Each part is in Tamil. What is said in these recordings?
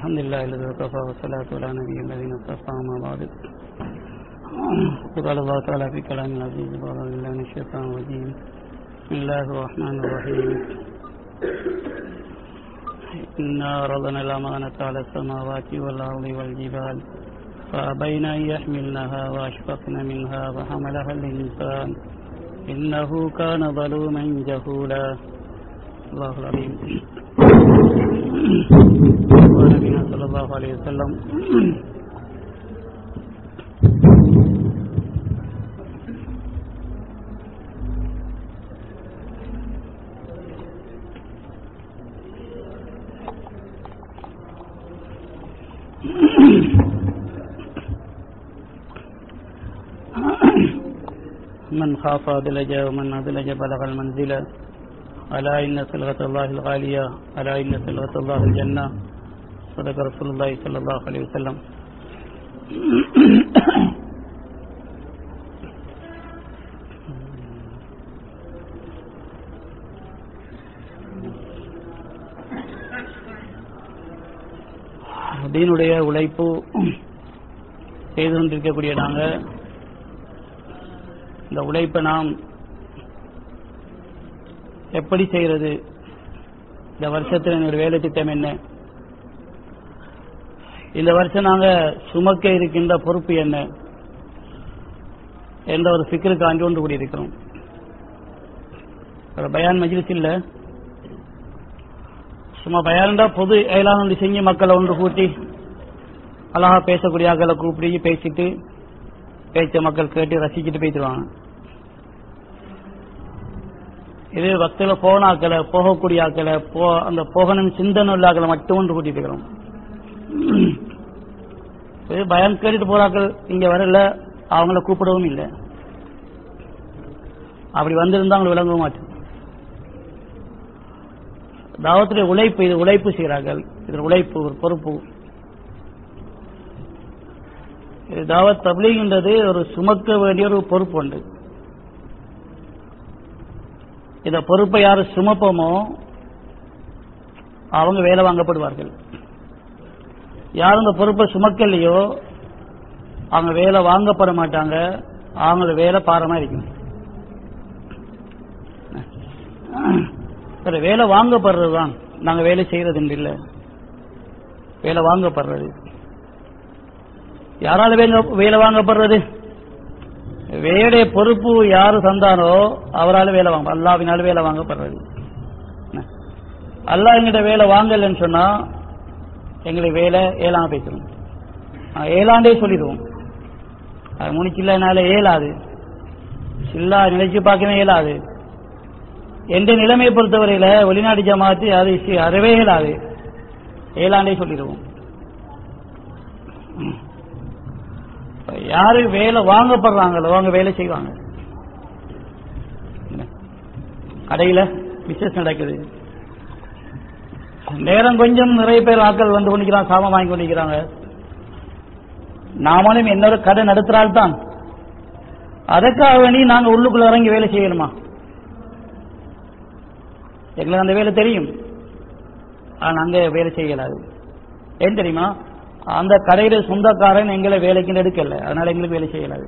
الحمد لله الذي وكفى والصلاة على نبي الذين اصطفى ما بعد وقال الله تعالى في كلام العزيز بعد بالله من الشيطان الرجيم بسم الله الرحمن الرحيم إنا عرضنا الأمانة على السماوات والأرض والجبال فأبين أن يحملنها وأشفقن منها وحملها الإنسان إنه كان ظلوما جهولا الله العظيم ونبينا صلى الله عليه وسلم من خاف أدلج ومن أدلج بلغ المنزل ألا إن صلغة الله الغالية ألا إن صلغة الله الجنة صدق رسول الله صلى الله عليه وسلم தீனுடைய உழைப்பு செய்து கொண்டிருக்கக்கூடிய நாங்கள் இந்த உழைப்பை நாம் எப்படி செய்கிறது இந்த வருஷத்தில் என்னுடைய வேலை திட்டம் என்ன இந்த வருஷம் நாங்க சுமக்க இருக்கின்ற பொறுப்பு என்ன என்ற ஒரு சிக்கலுக்கு ஆண்டு கொண்டு கூடியிருக்கிறோம் ஒரு பயான் மஜ்லிஸ் இல்ல சும்மா பயான்டா பொது எல்லாம் ஒன்று செஞ்சு மக்களை ஒன்று கூட்டி அழகா பேசக்கூடிய ஆக்களை கூப்பிடி பேசிட்டு பேச்ச மக்கள் கேட்டு ரசிச்சுட்டு பேசிடுவாங்க இது பக்தியில் போன ஆக்களை போகக்கூடிய ஆக்களை போ அந்த போகணும் சிந்தனை உள்ள ஆக்களை மட்டும் ஒன்று கூட்டிட்டு இருக்கிறோம் இது பயம் கேட்டுட்டு போறாக்கள் இங்க வரல அவங்கள கூப்பிடவும் இல்லை அப்படி வந்திருந்தா அவங்களை விளங்கவும் மாட்டோம் தாவத்துடைய உழைப்பு இது உழைப்பு செய்கிறார்கள் இது உழைப்பு ஒரு பொறுப்பு இது தாவத் தப்லீகின்றது ஒரு சுமக்க வேண்டிய ஒரு பொறுப்பு உண்டு இந்த பொறுப்பை யாரு சுமப்போமோ அவங்க வேலை வாங்கப்படுவார்கள் யார் இந்த பொறுப்பை சுமக்கலையோ அவங்க வேலை வாங்கப்பட மாட்டாங்க அவங்கள வேலை பாரமா இருக்கும் சரி வேலை வாங்கப்படுறது தான் நாங்க வேலை செய்யறது இல்லை வேலை வாங்கப்படுறது யாரால வேலை வாங்கப்படுறது வேடைய பொறுப்பு யாரு தந்தானோ அவரால் வேலை வாங்க அல்லாவினால வேலை வாங்கப்படுறது அல்லா எங்கிட்ட வேலை வாங்கலன்னு சொன்னா எங்களுக்கு வேலை ஏழாம் பேசணும் ஏழாண்டே சொல்லிடுவோம் அது முடிச்சில்லனால ஏழாது சில்லா நினைச்சு பார்க்கவே இயலாது எந்த நிலைமையை பொறுத்தவரையில வெளிநாட்டு ஜமாத்து அது அறவே இயலாது ஏழாண்டே சொல்லிடுவோம் யாரு வேலை வாங்கப்படுறாங்களோ அவங்க வேலை செய்வாங்க கடையில பிசினஸ் நடக்குது நேரம் கொஞ்சம் நிறைய பேர் ஆட்கள் வந்து கொண்டிருக்கிறாங்க சாமான் வாங்கி கொண்டிருக்கிறாங்க நாமளும் என்னோட கடை நடத்துறாள் தான் அதற்காக வேண்டி நாங்க உள்ளுக்குள்ள இறங்கி வேலை செய்யணுமா எங்களுக்கு அந்த வேலை தெரியும் ஆனா அங்க வேலை செய்யலாது ஏன் தெரியுமா அந்த கடையில சொந்தக்காரன் எங்களை வேலைக்கு எடுக்கல அதனால எங்களுக்கு வேலை செய்யலாது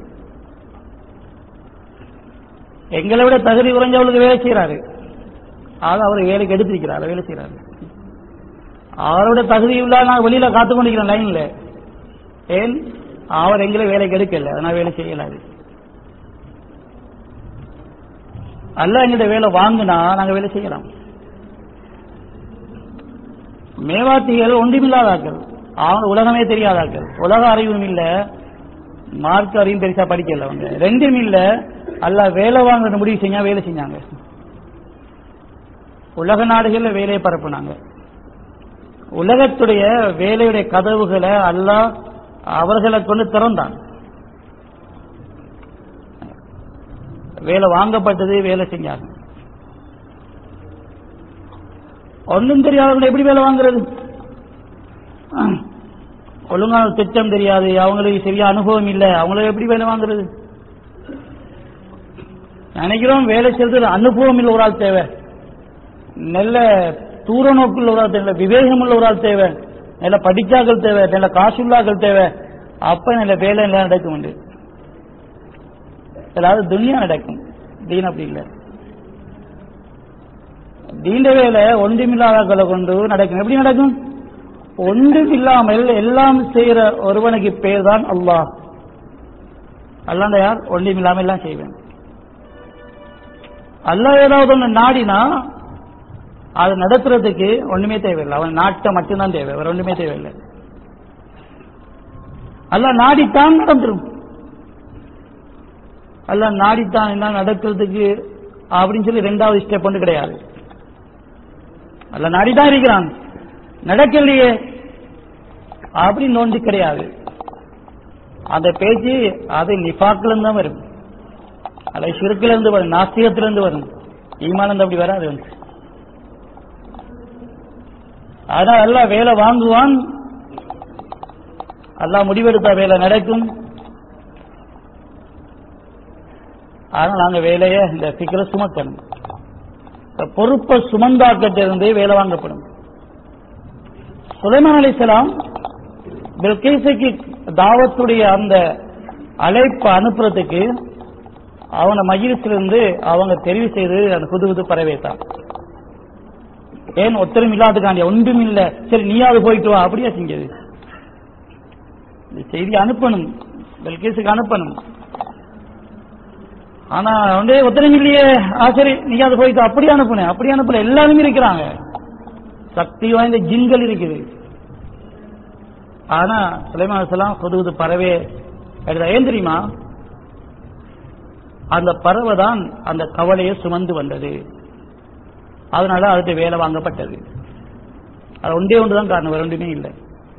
எங்களை விட தகுதி குறைஞ்சவளுக்கு வேலை செய்யறாரு ஆக அவர் வேலைக்கு எடுத்திருக்கிறார் வேலை செய்யறாரு அவரோட தகுதி இல்லாத நான் வெளியில காத்து கொண்டிருக்கிறேன் லைன்ல ஏன் அவர் எங்களை வேலைக்கு எடுக்கல அதனால வேலை செய்யலாது அல்ல எங்கிட்ட வேலை வாங்கினா நாங்க வேலை செய்யலாம் மேவாத்திகள் ஒன்றுமில்லாதாக்கள் அவங்க உலகமே தெரியாதாக்கள் உலக அறிவும் இல்ல மார்க் அறிவும் பெருசா படிக்கல அவங்க ரெண்டும் இல்ல அல்ல வேலை வாங்குற முடிவு செஞ்சா வேலை செஞ்சாங்க உலக நாடுகள்ல வேலையை பரப்புனாங்க உலகத்துடைய வேலையுடைய கதவுகளை அல்ல அவர்களை கொண்டு திறந்தான் வேலை வாங்கப்பட்டது வேலை செஞ்சாங்க ஒன்றும் தெரியாதவங்க எப்படி வேலை வாங்குறது ஒழுங்கான திட்டம் தெரியாது அவங்களுக்கு சரியா அனுபவம் இல்லை அவங்கள எப்படி வேலை வாங்குறது நினைக்கிறோம் வேலை செய்யறது அனுபவம் இல்லை ஒரு ஆள் தேவை நல்ல தூர நோக்குள்ள ஒரு ஆள் தேவை விவேகம் உள்ள ஒரு ஆள் தேவை நல்ல படிச்சாக்கள் தேவை நல்ல காசுள்ளாக்கள் தேவை அப்ப நல்ல வேலை எல்லாம் நடக்கும் உண்டு அதாவது துனியா நடக்கும் தீன் அப்படி இல்லை தீண்ட வேலை ஒன்றுமில்லாதாக்களை கொண்டு நடக்கும் எப்படி நடக்கும் ஒன்றுமில்லாமல் எல்லாம் செய்யற ஒருவனுக்கு பேர் தான் அல்லாஹ் அல்லாண்ட யார் ஒன்றுமில்லாமல் எல்லாம் செய்வேன் அல்லாஹ் ஏதாவது ஒன்று நாடினா அது நடத்துறதுக்கு ஒண்ணுமே தேவையில்லை அவன் நாட்டை மட்டும்தான் தேவை வேற ஒண்ணுமே தேவையில்லை அல்ல நாடித்தான் நடந்துரும் அல்ல நாடித்தான் என்ன நடக்கிறதுக்கு அப்படின்னு சொல்லி ரெண்டாவது ஸ்டெப் ஒன்று கிடையாது அல்ல நாடிதான் இருக்கிறான் நடக்கலையே அப்படின்னு ஒன்று கிடையாது அந்த பேச்சு அது நிஃபாக்கில இருந்து தான் வரும் அல்ல சிறுக்கில இருந்து வரும் நாஸ்திகத்திலிருந்து இருந்து வரும் ஈமானந்து அப்படி வராது வந்து ஆனால் எல்லாம் வேலை வாங்குவான் எல்லாம் முடிவெடுத்த வேலை நடக்கும் ஆனால் நாங்க வேலையை இந்த சிக்கல சுமக்கணும் இந்த பொறுப்பை சுமந்தாக்கத்திலிருந்து வேலை வாங்கப்படும் சுலைமான் அலிசலாம் பில்கேசுக்கு தாவத்துடைய அந்த அழைப்பை அனுப்புறதுக்கு அவன மகிழ்ச்சியிலிருந்து அவங்க தெரிவு செய்து அந்த புது புது பறவைத்தான் ஏன் ஒத்தரும் இல்லாததுக்காண்டிய ஒன்றும் இல்ல சரி நீயாவது போயிட்டு வா அப்படியா செஞ்சது இந்த செய்தி அனுப்பணும் பெல்கேஸுக்கு அனுப்பணும் ஆனா வந்து ஒத்தரும் இல்லையே ஆ சரி நீயாவது போயிட்டு வா. அப்படி அனுப்புனேன் அப்படி அனுப்பல எல்லாருமே இருக்கிறாங்க சக்தி வாய்ந்த ஜின்கள் இருக்குது ஆனா சுலைமான் சொல்லாம் புது புது பறவை எடுத்தா ஏன் தெரியுமா அந்த பறவை தான் அந்த கவலையை சுமந்து வந்தது அதனால அதுக்கு வேலை வாங்கப்பட்டது அது ஒன்றே ஒன்றுதான் காரணம் வேற ஒன்றுமே இல்லை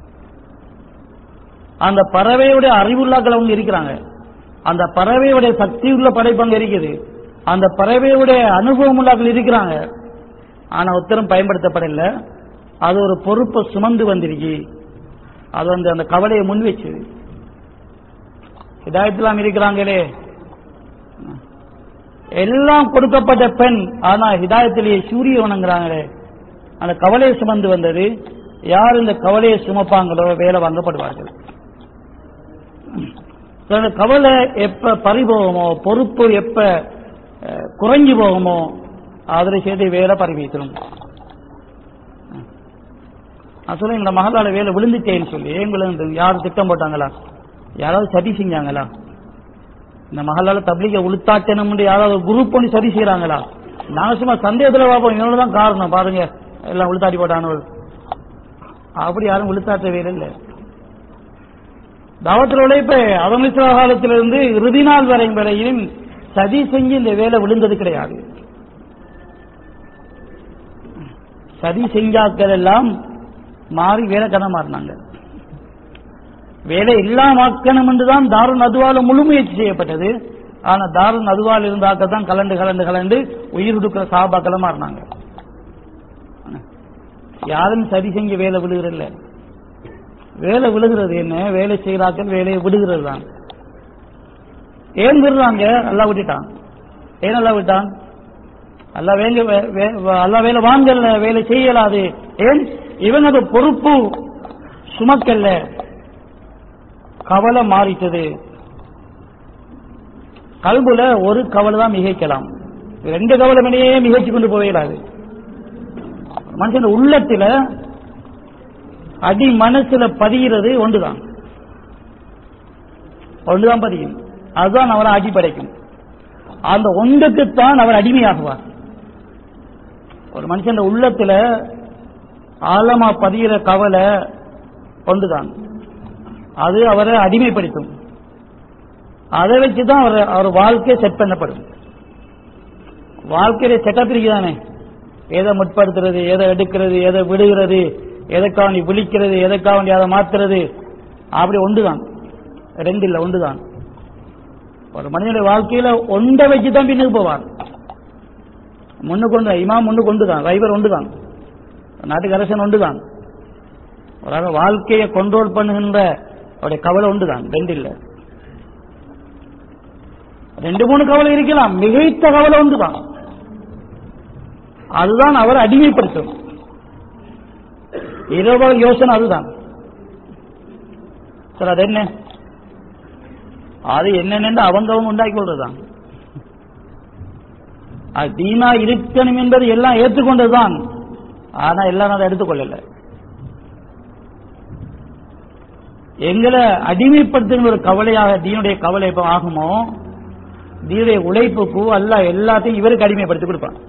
அந்த பறவையுடைய அறிவுள்ளாக்கள் அவங்க இருக்கிறாங்க அந்த பறவையுடைய சக்தி உள்ள படைப்பங்க இருக்குது அந்த பறவையுடைய அனுபவம் உள்ளாக்கள் இருக்கிறாங்க ஆனா உத்தரம் பயன்படுத்தப்படல அது ஒரு பொறுப்பை சுமந்து வந்திருக்கு அது வந்து அந்த கவலையை முன் வச்சது இதாயத்தெல்லாம் இருக்கிறாங்களே எல்லாம் கொடுக்கப்பட்ட பெண் ஆனா ஹிதாயத்திலேயே சூரியவனங்கிறாங்களே அந்த கவலையை சுமந்து வந்தது யார் இந்த கவலையை சுமப்பாங்களோ வேலை வாங்கப்படுவார்கள் So, அந்த கவலை எப்ப பறிபோகுமோ பொறுப்பு எப்ப அஹ், குறைஞ்சு போகுமோ அதில் செய்து வேலை பறிவித்திரும் நான் சொல்ல இந்த மகளால வேலை விழுந்துட்டேன்னு சொல்லி ஏன் விழுந்து யாரும் திட்டம் போட்டாங்களா யாராவது சதி செஞ்சாங்களா இந்த மகளால தப்லீக உளுத்தாட்டணும் யாராவது குரூப் பண்ணி சரி செய்யறாங்களா நாங்க சும்மா சந்தேகத்துல பார்ப்போம் இவனோட தான் காரணம் பாருங்க எல்லாம் உளுத்தாட்டி போட்டானவள் அப்படி யாரும் உளுத்தாட்ட வேலை இல்லை தாவத்தில் உழைப்ப அவமிஸ்ரா காலத்திலிருந்து இறுதி நாள் வரை வரையும் சதி செஞ்சு இந்த வேலை விழுந்தது கிடையாது சதி செஞ்சாக்கள் எல்லாம் மாறி வேலைக்காரன் மாறினாங்க வேலை இல்லாமக்கணும் என்றுதான் தாருன் அதுவால முழு முயற்சி செய்யப்பட்டது ஆனா தாருன் அதுவால் இருந்தாக்க தான் கலண்டு கலண்டு கலண்டு உயிர் கொடுக்கிற சாபாக்களை மாறினாங்க யாரும் சரி செஞ்சு வேலை விழுகிறதில்ல வேலை விழுகிறது என்ன வேலை செய்கிறாக்கள் வேலையை விடுகிறது தான் ஏன் விடுறாங்க அல்லா விட்டுட்டான் ஏன் அல்லா விட்டான் அல்லா வேங்க வே- வே- அல்லா வேலை வாங்கல வேலை செய்யலாது ஏன் இவங்க அது பொறுப்பு சுமக்கல்ல கவலை மாறிட்டது கல்புல ஒரு கவலை தான் மிகைக்கலாம் ரெண்டு கவலை மேலேயே மிகைச்சு கொண்டு போயிடாது மனுஷன் உள்ளத்துல அடி மனசுல பதிகிறது ஒன்றுதான் ஒன்றுதான் பதியும் அதுதான் அவரை அடி படைக்கும் அந்த ஒன்றுக்குத்தான் அவர் அடிமையாகுவார் ஒரு மனுஷன் உள்ளத்துல ஆழமா பதிகிற கவலை ஒன்றுதான் அது அவரை அடிமைப்படுத்தும் அதை வச்சுதான் அவர் அவர் வாழ்க்கை செட் பண்ணப்படும் வாழ்க்கையில செட்டப் இருக்குதானே எதை முற்படுத்துறது எதை எடுக்கிறது எதை விடுகிறது எதைக்காக நீ விழிக்கிறது எதைக்காக நீ அதை மாத்துறது அப்படி ஒன்றுதான் ரெண்டு இல்ல ஒன்றுதான் ஒரு மனிதனுடைய வாழ்க்கையில ஒன்றை வச்சு தான் பின்னுக்கு போவார் முன்னுக்கு ஒன்று இமாம் முன்னுக்கு ஒன்றுதான் ரைவர் ஒன்றுதான் நாட்டுக்கு அரசன் ஒன்றுதான் ஒரு ஆள் வாழ்க்கையை கண்ட்ரோல் பண்ணுகின்ற அவருடைய கவலை ஒன்றுதான் ரெண்டு இல்ல ரெண்டு மூணு கவலை இருக்கலாம் மிகைத்த கவலை ஒன்றுதான் அதுதான் அவர் அடிமைப்படுத்தும் இரவு யோசனை அதுதான் சார் அது என்ன அது என்னென்னு அவங்க அவங்க உண்டாக்கி கொள்றதுதான் அது தீனா இருக்கணும் என்பது எல்லாம் ஏற்றுக்கொண்டதுதான் ஆனா எல்லாரும் அதை எடுத்துக்கொள்ளல எங்களை அடிமைப்படுத்துகிற ஒரு கவலையாக தீனுடைய கவலை எப்ப ஆகுமோ தீனுடைய உழைப்புக்கு அல்ல எல்லாத்தையும் இவருக்கு அடிமைப்படுத்தி கொடுப்பான்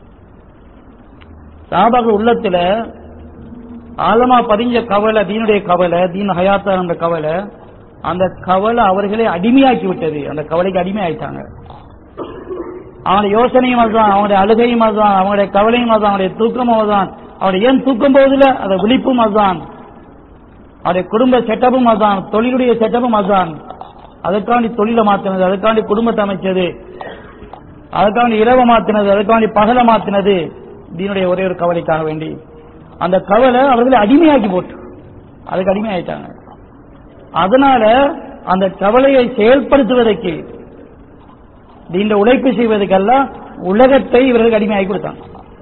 சாபாக உள்ளத்துல ஆழமா பதிஞ்ச கவலை தீனுடைய கவலை தீன் ஹயாத்தா என்ற கவலை அந்த கவலை அவர்களை அடிமையாக்கி விட்டது அந்த கவலைக்கு அடிமையாயிட்டாங்க அவனுடைய யோசனையும் அதுதான் அவனுடைய அழுகையும் அதுதான் அவனுடைய கவலையும் அதுதான் அவனுடைய தூக்கமும் அதுதான் அவனுடைய ஏன் தூக்கம் போவதில்லை அந்த விழிப்பும் அதுதான் அவருடைய குடும்ப செட்டப்பும் அதுதான் தொழிலுடைய செட்டப்பும் அதுதான் அதுக்காண்டி தொழிலை மாத்தினது அதுக்காண்டி குடும்பத்தை அமைச்சது அதுக்காண்டி இரவை மாத்தினது அதுக்காண்டி பகலை மாத்தினது தீனுடைய ஒரே ஒரு கவலைக்காக வேண்டி அந்த கவலை அவர்களை அடிமையாக்கி போட்டு அதுக்கு அடிமையாயிட்டாங்க அதனால அந்த கவலையை செயல்படுத்துவதற்கு இந்த உழைப்பு செய்வதற்கெல்லாம் உலகத்தை இவர்களுக்கு அடிமையாகி கொடுத்தாங்க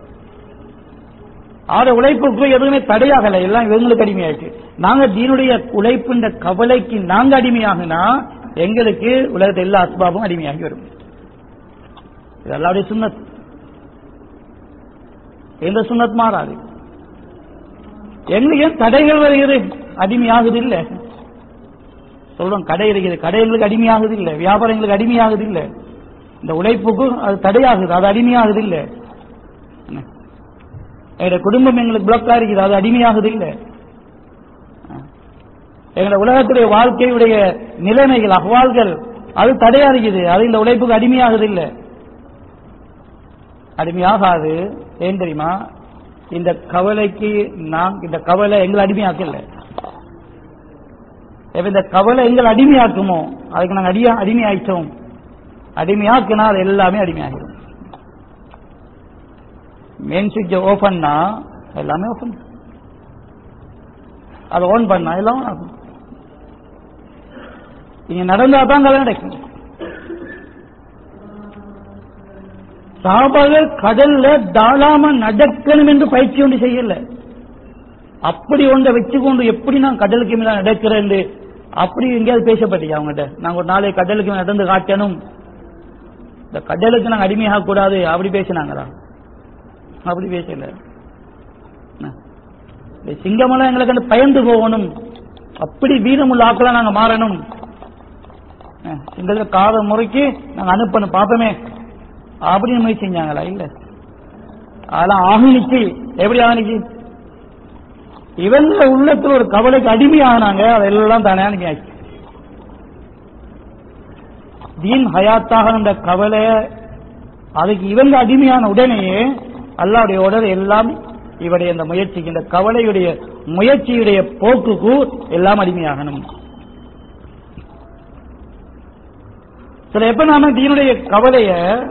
ஆட உழைப்புக்கு எதுவுமே தடையாகல எல்லாம் இவங்களுக்கு அடிமையாயிட்டு நாங்க தீனுடைய உழைப்புன்ற கவலைக்கு நாங்க அடிமையாகினா எங்களுக்கு உலகத்தை எல்லா அஸ்பாபும் அடிமையாகி வரும் இது எல்லாருடைய சுண்ணத் எந்த சுண்ணத் மாறாது எங்களுக்கு ஏன் தடைகள் வருகிறது அடிமையாகுது இல்ல சொல்றோம் கடை இருக்குது கடைகளுக்கு அடிமையாகுது இல்ல வியாபாரங்களுக்கு அடிமையாகுது இல்ல இந்த உழைப்புக்கும் அது தடையாகுது அது அடிமையாகுது இல்ல எங்க குடும்பம் எங்களுக்கு பிளாக்கா இருக்குது அது அடிமையாகுது இல்ல எங்களை உலகத்துடைய வாழ்க்கையுடைய நிலைமைகள் அகவால்கள் அது தடையா இருக்குது அது இந்த உழைப்புக்கு அடிமையாகுது இல்ல அடிமையாகாது ஏன் தெரியுமா இந்த கவலைக்கு நாம் இந்த கவலை எங்களை அடிமையாக்கல எப்ப இந்த கவலை எங்களை அடிமையாக்குமோ அதுக்கு நாங்கள் அடியா அடிமையாயிட்டோம் அடிமையாக்குனா அது எல்லாமே அடிமையாகிடும் மெயின் சுவிட்சை ஓபன்னா எல்லாமே ஓபன் அதை ஓன் பண்ணா எல்லாம் on ஆகும் நீங்க நடந்தா தான் கதை நடக்கும் சாபாகள் கடல்ல தாளாம நடக்கணும் என்று பயிற்சி ஒன்று செய்யல அப்படி ஒன்றை வச்சுக்கொண்டு எப்படி நான் கடலுக்கு மேல நடக்கிறேன் அப்படி எங்கேயாவது பேசப்பட்டீங்க அவங்ககிட்ட நாங்க ஒரு நாளை கடலுக்கு மேல நடந்து காட்டணும் இந்த கடலுக்கு நாங்க அடிமையாக கூடாது அப்படி பேசினாங்களா அப்படி பேசல என்ன? இந்த சிங்கமெல்லாம் எங்களுக்கு அந்த பயந்து போகணும் அப்படி வீரமுள்ள ஆக்களா நாங்க மாறணும் அஹ், சிங்கத்துல காத முறைக்கு நாங்க அனுப்பணும் பாப்போமே அப்படின்னு முயற்சி செஞ்சாங்களா இல்ல அதெல்லாம் ஆகினிச்சு எப்படி ஆகினிச்சு இவங்க உள்ளத்துல ஒரு கவலைக்கு அடிமையானாங்க அதெல்லாம் தானே அடிமையாச்சு தீன் ஹயாத்தாக இந்த கவலை அதுக்கு இவங்க அடிமையான உடனேயே அல்லாவுடைய உடல் எல்லாம் இவருடைய இந்த முயற்சிக்கு இந்த கவலையுடைய முயற்சியுடைய போக்குக்கு எல்லாம் அடிமையாகணும் சில எப்ப நாம தீனுடைய கவலைய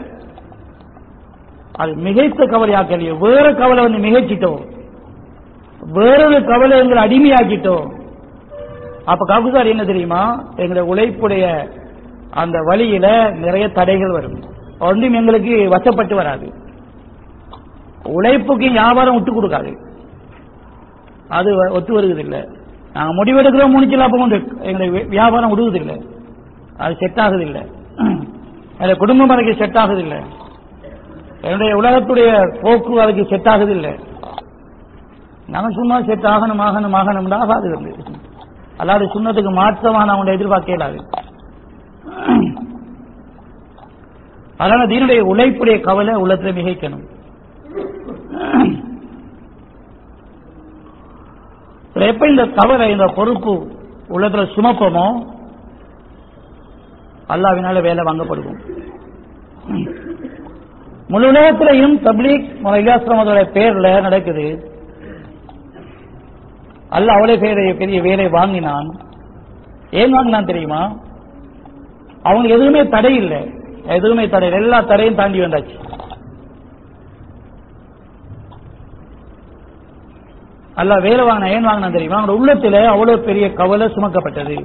அது மிகைத்த கவலையாக்கலையோ வேற கவலை வந்து மிகைச்சிட்டோம் வேறொரு கவலை எங்களை அடிமையாக்கிட்டோம் அப்ப காக்குசார் என்ன தெரியுமா எங்களுடைய உழைப்புடைய அந்த வழியில நிறைய தடைகள் வரும் ஒன்றும் எங்களுக்கு வசப்பட்டு வராது உழைப்புக்கு வியாபாரம் விட்டு கொடுக்காது அது வ- ஒத்து வருவதில்லை நாங்க முடிவெடுக்கிறோம் முடிச்சல அப்ப கொண்டு எங்களுடைய வியாபாரம் விடுவதில்லை அது செட் ஆகுதில்லை என்னுடைய குடும்பம் அதுக்கு செட் ஆகுதில்லை என்னுடைய உலகத்துடைய போக்கு அதுக்கு செட் ஆகுதில்லை நாங்க சும்மா செட் ஆகணும் ஆகணும் ஆகணும்னா ஆகாது வந்து அல்லாத சுண்ணத்துக்கு மாற்றமாக நான் உங்களை எதிர்பார்க்க இயலாது அதனால தீனுடைய உழைப்புடைய கவலை உள்ளத்துல மிகைக்கணும் இதுல எப்ப இந்த கவலை இந்த பொறுப்பு உள்ளத்துல சுமப்பமோ அல்லாவினால வேலை வாங்கப்படுவோம் முழு உலகத்திலையும் தப்லீக் இலாசிரமத்தோட பேர்ல நடக்குது அல்ல அவளே பெரிய பெரிய வேலை வாங்கினான் ஏன் வாங்கினான் தெரியுமா அவங்களுக்கு எதுவுமே தடை இல்லை எதுவுமே தடை இல்லை எல்லா தடையும் தாண்டி வந்தாச்சு அல்ல வேலை வாங்கின ஏன் வாங்கினா தெரியுமா அவனோட உள்ளத்துல அவ்வளவு பெரிய கவலை சுமக்கப்பட்டது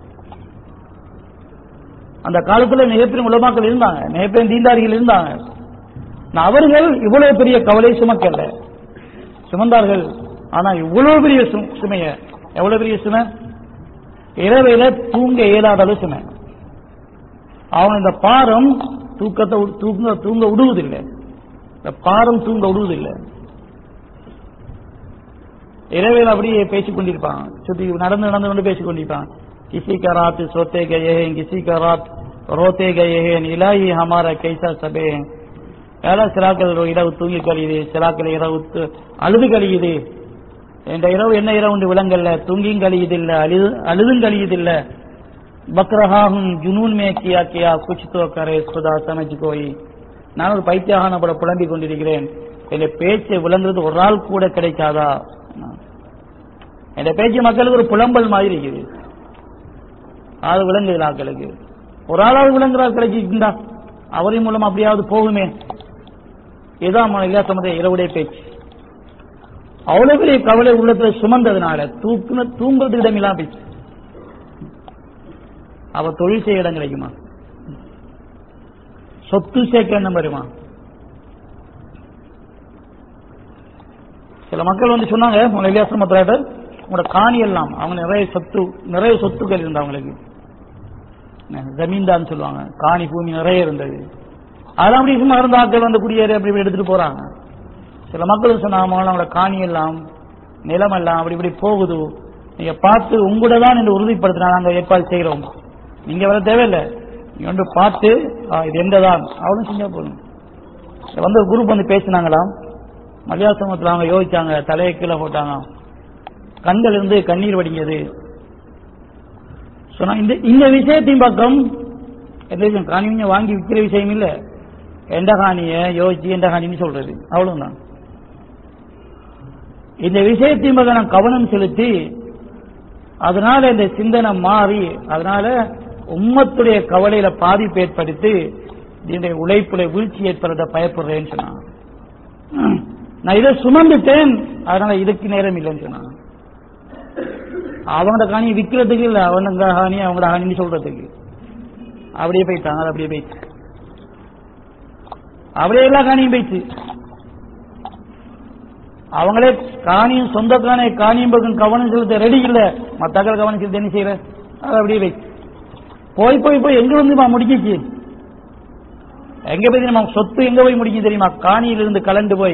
அந்த காலத்துல மிகப்பெரிய உலமாக்கள் இருந்தாங்க மிகப்பெரிய தீண்டாரிகள் இருந்தாங்க ஆனா அவர்கள் இவ்வளவு பெரிய கவலை சுமக்கல சுமந்தார்கள் ஆனா இவ்வளவு பெரிய சு- சுமைய எவ்வளவு பெரிய சுமை இரவையில தூங்க இயலாத அளவு சுமை அவன் இந்த பாரம் தூக்கத்தை வி- தூங்க தூங்க விடுவதில்லை இந்த பாரம் தூங்க விடுவதில்லை இரவையில் அப்படியே பேசிக் கொண்டிருப்பான் சுத்தி நடந்து நடந்து கொண்டு பேசிக் கொண்டிருப்பான் கிசி கராத் சோத்தே கயே हैं किसी का रात रोते गए हैं इलाही हमारा कैसा सबे हैं ஏழை சிலாக்கள் இரவு தூங்கி கழியுது சிலாக்கள் இரவு து- அழுது கழியுது இந்த இரவு என்ன இரவு உண்டு விலங்கல்ல தூங்கியும் கழியுது இல்ல அழுது அழுதும் கழியுது இல்ல பக்ரஹாகும் ஜுனூன் மே கியா கியா குச் தோ கரே சுதா சமஜ் கோயி நான் ஒரு பைத்தியாக போல புலம்பிக் கொண்டிருக்கிறேன் என் பேச்சை விளங்குறது ஒரு ஆள் கூட கிடைக்காதா என் பேச்சு மக்களுக்கு ஒரு புலம்பல் மாதிரி இருக்குது அது விளங்குது ஆட்களுக்கு ஒரு ஆளாவது விளங்குறாள் கிடைச்சிருந்தா அவரின் மூலம் அப்படியாவது போகுமே இதான் இல்லாசமத இரவுடைய பேச்சு அவ்வளவு பெரிய கவலை உள்ளத்துல சுமந்ததுனால தூக்குன தூங்குறது இடமில்லாம் போயிடுச்சு அவ தொழில் செய்ய இடம் கிடைக்குமா சொத்து சேர்க்க என்ன வருமா சில மக்கள் வந்து சொன்னாங்க உங்களை இலியாசிரமத்தில் உங்களோட காணி எல்லாம் அவங்க நிறைய சொத்து நிறைய சொத்துக்கள் இருந்தது அவங்களுக்கு ஜமீன்தான்னு சொல்லுவாங்க காணி பூமி நிறைய இருந்தது அதெல்லாம் அப்படி சும்மா இருந்த ஆட்கள் வந்து குடியேறி அப்படி இப்படி எடுத்துட்டு போறாங்க சில மக்கள் சொன்னாங்க அவங்களோட காணி எல்லாம் நிலம் எல்லாம் அப்படி இப்படி போகுது நீங்க பார்த்து உங்களோட தான் என்று உறுதிப்படுத்தினா நாங்க ஏற்பாடு செய்கிறோம் நீங்க வர தேவையில்லை நீங்க வந்து பார்த்து ஆ, இது எந்ததான் அவ்வளவு செஞ்சா போதும் இப்ப வந்து ஒரு குரூப் வந்து பேசினாங்களாம் மல்யாசமத்தில் அவங்க யோசிச்சாங்க தலையை கீழே போட்டாங்க கண்கள் இருந்து கண்ணீர் வடிஞ்சது சொன்னா இந்த இந்த விஷயத்தின் பக்கம் எந்த விஷயம் காணிங்க வாங்கி விற்கிற விஷயம் இல்ல எந்த காணிய யோசிச்சு எந்த காணின்னு சொல்றது அவ்வளவுதான் இந்த விஷயத்தின் பக்கம் நான் கவனம் செலுத்தி அதனால இந்த சிந்தனை மாறி அதனால உம்மத்துடைய கவலையில பாதிப்பு ஏற்படுத்தி என்னுடைய உழைப்புல வீழ்ச்சி ஏற்படுறத பயப்படுறேன்னு சொன்னான் நான் இதை சுமந்துட்டேன் அதனால இதுக்கு நேரம் இல்லைன்னு சொன்னான் அவங்களோட காணியை விற்கிறதுக்கு இல்ல அவனுங்க காணி அவங்களோட காணின்னு சொல்றதுக்கு அப்படியே போயிட்டாங்க அது அப்படியே போயிட்டு அப்படியே எல்லா காணியும் போயிடுச்சு அவங்களே காணியும் சொந்த காணி காணியும் பக்கம் கவனம் செலுத்த ரெடி இல்ல மத்தாக்கள் கவனம் செலுத்த என்ன செய்யற அது அப்படியே போயிடுச்சு போய் போய் போய் எங்க வந்து முடிக்கிச்சு எங்க போய் தெரியுமா சொத்து எங்க போய் முடிக்கும் தெரியுமா காணியிலிருந்து கலந்து போய்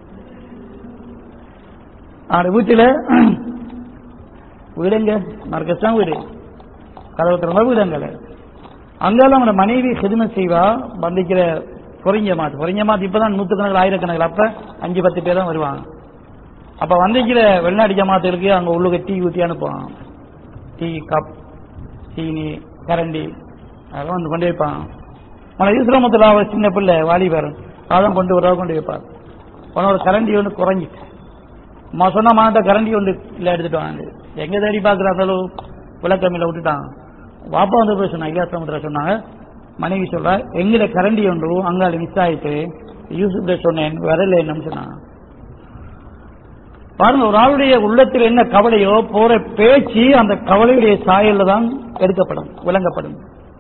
அவருடைய வீட்டுல வீடுங்க மர்க்கஸ் தான் வீடு கதவு திறந்த வீடுங்கல அங்கால அவனோட மனைவி ஹிதுமை செய்வா வந்திக்கிற பொறிஞ்ச மாத்து பொறிஞ்ச மாத்து இப்பதான் நூத்துக்கணக்கில் ஆயிரக்கணக்கில் அப்ப அஞ்சு பத்து பேர் தான் வருவாங்க அப்ப வந்திக்கிற வெளிநாட்டு ஜமாத்துகளுக்கு அங்க உள்ளுக்கு டீ ஊத்தி அனுப்புவாங்க டீ கப் சீனி கரண்டி அதெல்லாம் வந்து கொண்டு வைப்பாங்க மன ஈஸ்வரமத்தில் அவர் சின்ன பிள்ளை வாலிபர் அதான் கொண்டு வர கொண்டு வைப்பார் உன்னோட கரண்டி ஒன்று குறைஞ்சிட்டு அம்மா சொன்ன மாட்ட கரண்டி ஒன்று இல்லை எடுத்துட்டு வாங்க எங்க தேடி பார்க்குறாங்களோ விளக்கமில்ல விட்டுட்டாங்க வாப்பா வந்து போய் சொன்னாங்க இலியாசமுத்திர சொன்னாங்க மனைவி சொல்றா எங்கட கரண்டி ஒன்று அங்கால மிஸ் ஆயிட்டு யூசுப்ட சொன்னேன் வரல என்னன்னு சொன்னாங்க பாருங்க ஒரு ஆளுடைய உள்ளத்தில் என்ன கவலையோ போற பேச்சு அந்த கவலையுடைய சாயல்ல தான் எடுக்கப்படும் விளங்கப்படும்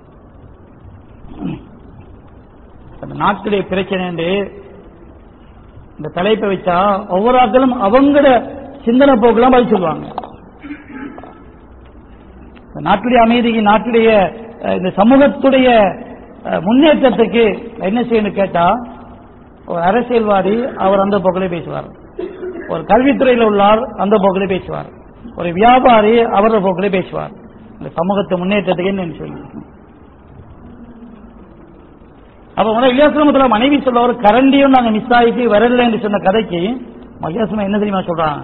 அந்த நாட்டுடைய பிரச்சனை என்று இந்த தலைப்பை வச்சா ஒவ்வொரு ஆட்களும் அவங்களோட சிந்தனை போக்கெல்லாம் பதில் சொல்லுவாங்க இந்த நாட்டுடைய அமைதிக்கு நாட்டுடைய அஹ், இந்த சமூகத்துடைய அஹ், முன்னேற்றத்துக்கு என்ன செய்யணும் கேட்டா ஒரு அரசியல்வாதி அவர் அந்த போக்கிலே பேசுவார் ஒரு கல்வித்துறையில் உள்ளார் அந்த போக்கிலே பேசுவார் ஒரு வியாபாரி அவரோட போக்கிலே பேசுவார் இந்த சமூகத்து முன்னேற்றத்துக்கு என்னன்னு சொல்லி அப்ப உன இலியாசிரமத்துல மனைவி சொல்ல ஒரு கரண்டியும் நாங்க மிஸ் ஆகிட்டு வரல என்று சொன்ன கதைக்கு மகியாசமா என்ன தெரியுமா சொல்றான்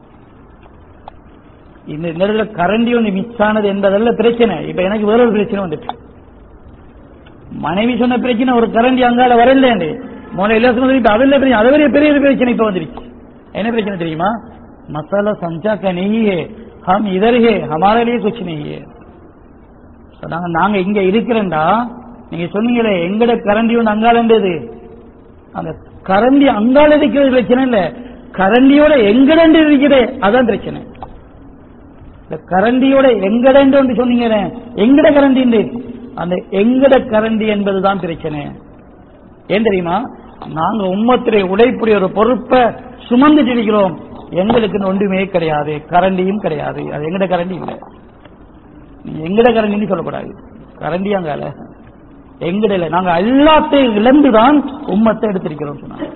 இந்த நேரத்தில் கரண்டி ஒன்று மிஸ் ஆனது என்பதல்ல பிரச்சனை இப்ப எனக்கு வேற ஒரு பிரச்சனை வந்துட்டு மனைவி சொன்ன பிரச்சனை ஒரு கரண்டி அங்கால வரல மூளை இலவசம் இப்ப அதில் பிரச்சனை அதை விட பெரிய ஒரு பிரச்சனை இப்ப வந்துருச்சு என்ன பிரச்சனை தெரியுமா மசாலா சம்சா का नहीं है हम इधर है हमारे लिए कुछ नहीं है சொன்னாங்க நாங்க இங்க இருக்கிறேன்டா நீங்க சொன்னீங்களே எங்கட கரண்டி ஒன்று அங்காலண்டது அந்த கரண்டி அங்கால இருக்கிறது பிரச்சனை இல்ல கரண்டியோட எங்கடண்டு இருக்கிறே அதான் பிரச்சனை இந்த கரண்டியோட எங்கடண்டு ஒன்று சொன்னீங்களே எங்கட கரண்டி அந்த எங்கட கரண்டி என்பதுதான் பிரச்சனை ஏன் தெரியுமா நாங்க உம்மத்துடைய உழைப்புடைய ஒரு பொறுப்பை சுமந்துட்டு இருக்கிறோம் எங்களுக்கு ஒன்றுமே கிடையாது கரண்டியும் கிடையாது அது எங்கட கரண்டி இல்லை நீ எங்கட கரண்டின்னு சொல்லக்கூடாது கரண்டி அங்கால எங்கட இல்லை நாங்க எல்லாத்தையும் இழந்துதான் உம்மத்தை எடுத்திருக்கிறோம் சொன்னாங்க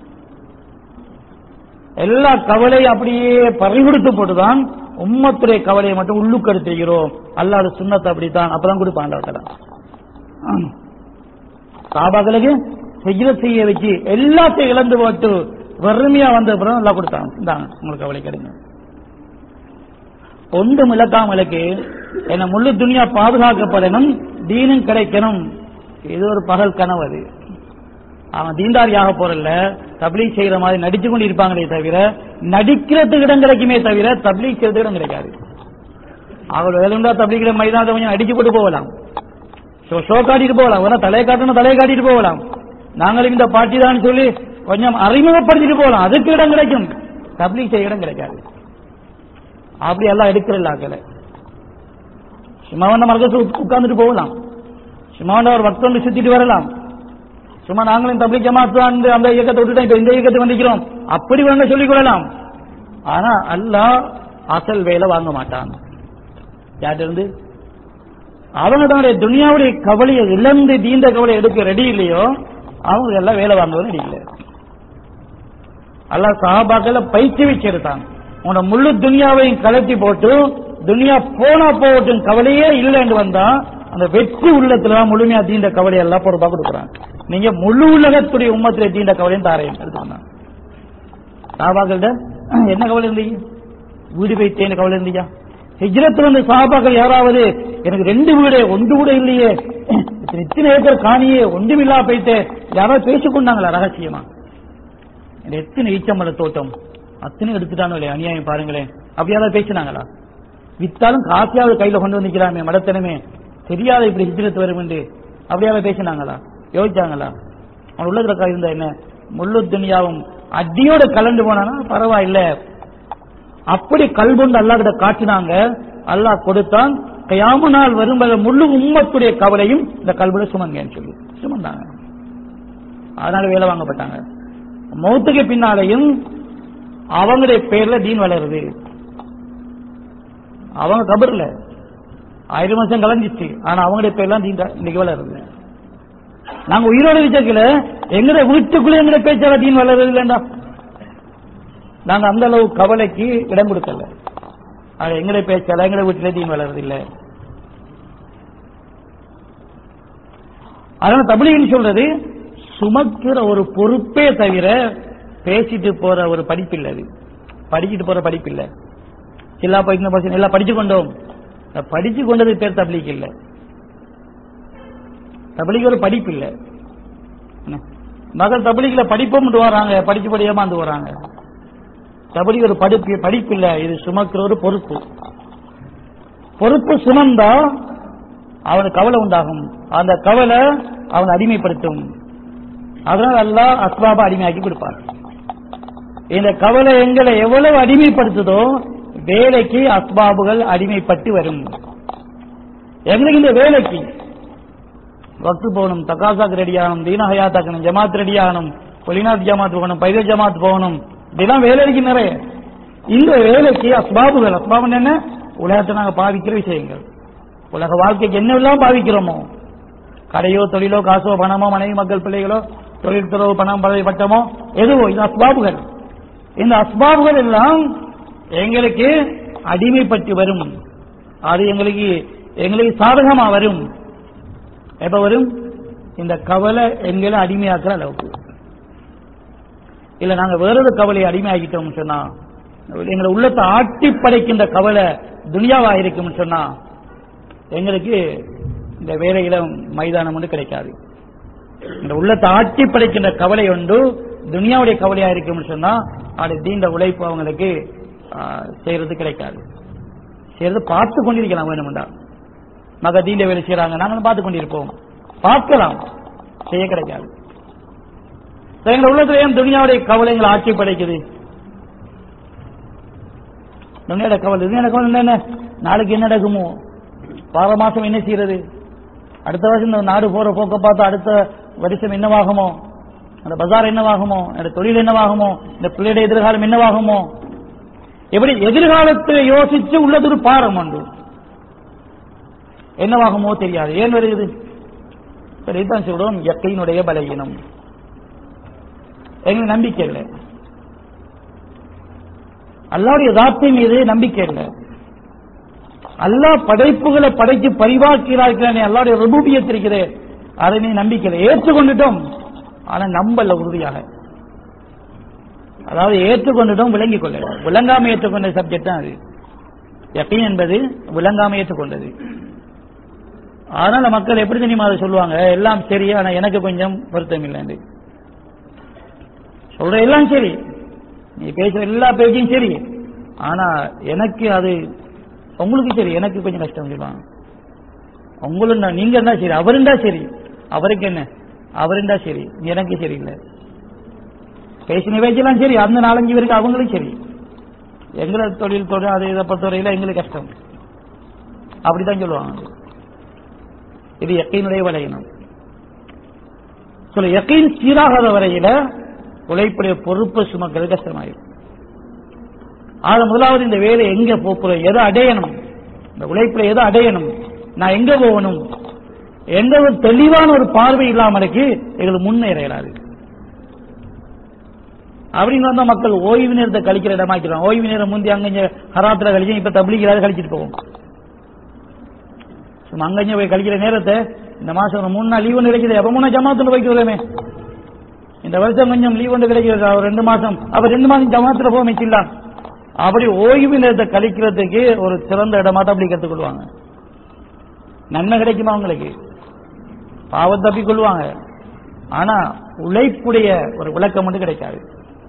எல்லா கவலையும் அப்படியே பறிகொடுத்து போட்டுதான் உம்மத்துடைய கவலையை மட்டும் உள்ளுக்கு எடுத்துக்கிறோம் அல்லாத சுண்ணத்தை அப்படித்தான் அப்பதான் கொடுப்பான் ஆண்டவர்கள் சாபாக்களுக்கு செஜ்ர செய்ய வச்சு எல்லாத்தையும் இழந்து போட்டு வறுமையா வந்த அப்புறம் நல்லா கொடுத்தாங்க இந்தாங்க உங்களுக்கு கவலை கிடைங்க ஒன்றும் இழக்காமலுக்கு என்ன முழு துணியா பாதுகாக்கப்படணும் தீனும் கிடைக்கணும் இது ஒரு பகல் கனவு அது அவன் தீண்டாரியாக போறல தப்லீக் செய்யற மாதிரி நடிச்சு கொண்டு இருப்பாங்களே தவிர நடிக்கிறதுக்கு இடம் கிடைக்குமே தவிர தப்லீக் செய்யறதுக்கு இடம் கிடைக்காது அவள் வேலுண்டா தப்லீக்கிற மைதானத்தை கொஞ்சம் அடிச்சு போட்டு போகலாம் ஷோ ஷோ காட்டிட்டு போகலாம் வேணா தலையை காட்டணும் தலையை காட்டிட்டு போகலாம் நாங்களும் இந்த பாட்டி தான் சொல்லி கொஞ்சம் அறிமுகப்படுத்திட்டு போகலாம் அதுக்கு இடம் கிடைக்கும் தப்லீக் செய்ய இடம் கிடைக்காது அப்படி எல்லாம் எடுக்கிறல்ல சும்மா வந்த மரகசு உட்கார்ந்துட்டு போகலாம் சும்மா வந்த ஒரு பக்தம் சுத்திட்டு வரலாம் சும்மா நாங்களும் தப்லீக் ஜமாத்து அந்த அந்த இயக்கத்தை விட்டுட்டோம் இப்ப இந்த இயக்கத்தை வந்திக்கிறோம் அப்படி வேணா சொல்லிக் கொள்ளலாம் ஆனா அல்லாஹ் அசல் வேலை வாங்க மாட்டான் யார்கிட்ட இருந்து அவங்க தன்னுடைய துனியாவுடைய கவலையை இழந்து தீந்த கவலை எடுக்க ரெடி இல்லையோ அவங்க எல்லாம் வேலை வாங்குவது ரெடி இல்லை அல்லாஹ் சஹாபாக்களை பயிற்சி வச்சிருக்காங்க உன்னோட முழு துனியாவையும் கலட்டி போட்டு துனியா போனா போகட்டும் கவலையே இல்லைன்னு வந்தா அந்த வெற்றி உள்ளத்துல தான் முழுமையா தீண்ட கவலை எல்லாம் பொறுப்பா கொடுக்குறாங்க நீங்க முழு உலகத்துடைய உம்மத்துல தீண்ட கவலையும் தாரையும் எடுத்துக்கணும் சாபாக்கள்கிட்ட என்ன கவலை இருந்தீங்க வீடு வைத்தேன் கவலை இருந்தீங்க ஹிஜ்ரத் வந்து சாபாக்கள் யாராவது எனக்கு ரெண்டு வீடு ஒன்று கூட இல்லையே இத்தனை ஏக்கர் காணியே ஒன்றும் இல்லா போயிட்டு யாராவது பேசிக்கொண்டாங்களா ரகசியமா இந்த எத்தனை ஈச்சம்பழ தோட்டம் அத்தனை எடுத்துட்டானோ இல்லையா அநியாயம் பாருங்களேன் அப்படி யாராவது பேசினாங்களா வித்தாலும் காசியாவது கையில கொண்டு வந்துக்கிறாமே மடத்தனமே தெரியாத இப்படி ஹிஜ்ரத் வரும் என்று அப்படியாவது பேசினாங்களா யோசிச்சாங்களா அவன் உள்ளதுல இருந்தா என்ன முள்ளு துணியாவும் அடியோட கலந்து போனானா பரவாயில்ல அப்படி கல்கொண்டு அல்லாஹ் கிட்ட காட்டினாங்க அல்லாஹ் கொடுத்தான் கயாம நாள் வரும் வரை முழு உம்மத்துடைய கவலையும் இந்த கல்வில சுமங்கன்னு சொல்லி சுமந்தாங்க அதனால வேலை வாங்கப்பட்டாங்க மௌத்துக்கு பின்னாலையும் அவங்களுடைய பேர்ல தீன் வளருது அவங்க கபர்ல ஆயிரம் வருஷம் கலஞ்சிச்சு ஆனா அவங்களுடைய பேர்லாம் தீன் த- இன்னைக்கு வளருது நாங்க உயிரோட வச்சிருக்கல எங்கட வீட்டுக்குள்ள எங்கட பேச்சால தீன் வளருது இல்லைண்டா நாங்க அந்த அளவு கவலைக்கு இடம் கொடுக்கல அது எங்கட பேச்சால எங்கட வீட்டுல தீன் வளருது இல்ல அதனால தமிழின்னு சொல்றது சுமக்கிற ஒரு பொறுப்பே தவிர பேசிட்டு போற ஒரு படிப்பு இல்ல அது படிச்சுட்டு போற படிப்பு இல்ல எல்லா படிக்கிற பசங்க எல்லாம் படிச்சு கொண்டோம் இந்த படிச்சு கொண்டது பேர் தபிலிக்கு இல்ல தபிலிக்கு ஒரு படிப்பு இல்ல என்ன? மகள் தபிலிக்குல படிப்போம் வராங்க படிச்சு படியாம வராங்க தபலி ஒரு படிப்பு படிப்பு இல்ல இது சுமக்கிற ஒரு பொறுப்பு பொறுப்பு சுமந்தா அவனுக்கு கவலை உண்டாகும் அந்த கவலை அவனை அடிமைப்படுத்தும் அதனால அல்லாஹ் அஸ்பாபா அடிமையாக்கி கொடுப்பார் இந்த கவலை எங்களை எவ்வளவு அடிமைப்படுத்துதோ வேலைக்கு அஸ்பாபுகள் அடிமைப்பட்டு வரும் எங்களுக்கு இந்த வேலைக்கு வக்து போகணும் தக்காசாக்கு ரெடி ஆகணும் தீன ஹயாத்தாக்கணும் ஜமாத் ரெடி ஆகணும் வெளிநாட்டு ஜமாத் போகணும் பைத ஜமாத் போகணும் இதெல்லாம் வேலைக்கு நிறைய இந்த வேலைக்கு அஸ்பாபுகள் அஸ்பாபு என்ன உலகத்தை நாங்க பாவிக்கிற விஷயங்கள் உலக வாழ்க்கைக்கு என்னெல்லாம் பாவிக்கிறோமோ கடையோ தொழிலோ காசோ பணமோ மனைவி மக்கள் பிள்ளைகளோ தொழில் துறவு பணம் பதவி பட்டமோ எதுவோ இது அஸ்பாபுகள் இந்த அஸ்பாபுகள் எல்லாம் எங்களுக்கு அடிமைப்பட்டு வரும் அது எங்களுக்கு எங்களுக்கு சாதகமா வரும் எப்ப வரும் இந்த கவலை எங்களை அடிமையாக்குற அளவுக்கு இல்ல நாங்க வேறொரு கவலையை அடிமையாகிட்டோம் சொன்னா எங்களை உள்ளத்தை ஆட்டி படைக்கின்ற கவலை துனியாவா இருக்கும் சொன்னா எங்களுக்கு இந்த வேலையில மைதானம் ஒன்று கிடைக்காது இந்த உள்ளத்தை ஆட்டி படைக்கின்ற கவலை ஒன்று துனியாவுடைய கவலையா இருக்கும்னு சொன்னா அது தீண்ட உழைப்பு அவங்களுக்கு ஆ, செய்யறது கிடைக்காது செய்யறது பார்த்து கொண்டிருக்கலாம் வேணும்டா மக தீண்ட வேலை செய்யறாங்க நாங்களும் பார்த்து கொண்டிருப்போம் பார்க்கலாம் செய்ய கிடைக்காது எங்க உள்ளத்துல ஏன் துனியாவுடைய கவலைகள் ஆட்சி படைக்குது துனியாட கவலை துனியாட கவலை என்ன நாளைக்கு என்ன நடக்குமோ வார மாசம் என்ன செய்யறது அடுத்த வருஷம் இந்த நாடு போற போக்க பார்த்து அடுத்த வருஷம் என்னவாகுமோ அந்த பஜார் என்னவாகுமோ அந்த தொழில் என்னவாகுமோ இந்த பிள்ளையுடைய எதிர்காலம் என்னவாகுமோ எப்படி எதிர்காலத்தில் யோசிச்சு உள்ளது ஒரு பாரம் உண்டு என்னவாகுமோ தெரியாது ஏன் வருகிறது இதான் சொல்றோம் எக்கையினுடைய பலகீனம் எங்களுக்கு நம்பிக்கை இல்லை அல்லாவுடைய தாத்தை மீது நம்பிக்கை இல்லை அல்லாஹ் படைப்புகளை படைத்து பரிவாக்கிறார்களே அல்லாவுடைய ரபூபியத் இருக்கிறே அதை நீ நம்பிக்கை இல்லை ஏற்றுக்கொண்டுட்டோம் ஆனா நம்பல உறுதியாக அதாவது ஏற்றுக்கொண்டுட்டோம் விளங்கிக் கொள்ள விளங்காம ஏற்றுக்கொண்ட சப்ஜெக்ட் தான் அது யக்கீன் என்பது விளங்காம ஏற்றுக்கொண்டது அதனால மக்கள் எப்படி தெரியுமா அதை சொல்லுவாங்க எல்லாம் சரி ஆனா எனக்கு கொஞ்சம் வருத்தம் இல்லை சொல்ற எல்லாம் சரி நீ பேசுற எல்லா பேச்சையும் சரி ஆனா எனக்கு அது உங்களுக்கு சரி எனக்கு கொஞ்சம் கஷ்டம் சொல்லுவாங்க உங்களுக்கு நீங்க இருந்தா சரி அவருண்டா சரி அவருக்கு என்ன அவருண்டா சரி எனக்கு சரியில்லை பேசின பேச்செல்லாம் சரி அந்த நாலஞ்சு பேருக்கு அவங்களும் சரி எங்களை தொழில் தொழில் அதை இதை பொறுத்தவரையில எங்களுக்கு கஷ்டம் அப்படித்தான் சொல்லுவாங்க இது எக்கையினுடைய வலையினம் சொல்ல எக்கையின் சீராகாத வரையில உழைப்புடைய பொறுப்பை சுமக்கிறது கஷ்டமாயிரும் ஆக முதலாவது இந்த வேலை எங்க போறோம் எதை அடையணும் இந்த உழைப்புல எதை அடையணும் நான் எங்க போகணும் எந்த ஒரு தெளிவான ஒரு பார்வை இல்லாம இருக்கு எங்களுக்கு முன்னேற இயலாது அப்படின்னு வந்தா மக்கள் ஓய்வு நேரத்தை கழிக்கிற இடமாக்கிறான் ஓய்வு நேரம் முந்தி அங்க ஹராத்துல கழிச்சு இப்ப தபிலிக்கிறாரு கழிச்சிட்டு போவோம் சும்மா அங்கங்க போய் கழிக்கிற நேரத்தை இந்த மாசம் ஒரு மூணு நாள் லீவ் ஒன்று கிடைக்குது அப்ப மூணு ஜமாத்துல போய்க்கு வருமே இந்த வருஷம் கொஞ்சம் லீவ் ஒன்று கிடைக்கிறது ஒரு ரெண்டு மாசம் அப்ப ரெண்டு மாசம் ஜமாத்துல போக மிச்சிடலாம் அப்படி ஓய்வு நேரத்தை கழிக்கிறதுக்கு ஒரு சிறந்த இடமா தான் அப்படி கற்றுக்கொள்வாங்க நன்மை கிடைக்குமா அவங்களுக்கு பாவம் தப்பி கொள்வாங்க ஆனா உழைப்புடைய ஒரு விளக்கம் மட்டும் கிடைக்காது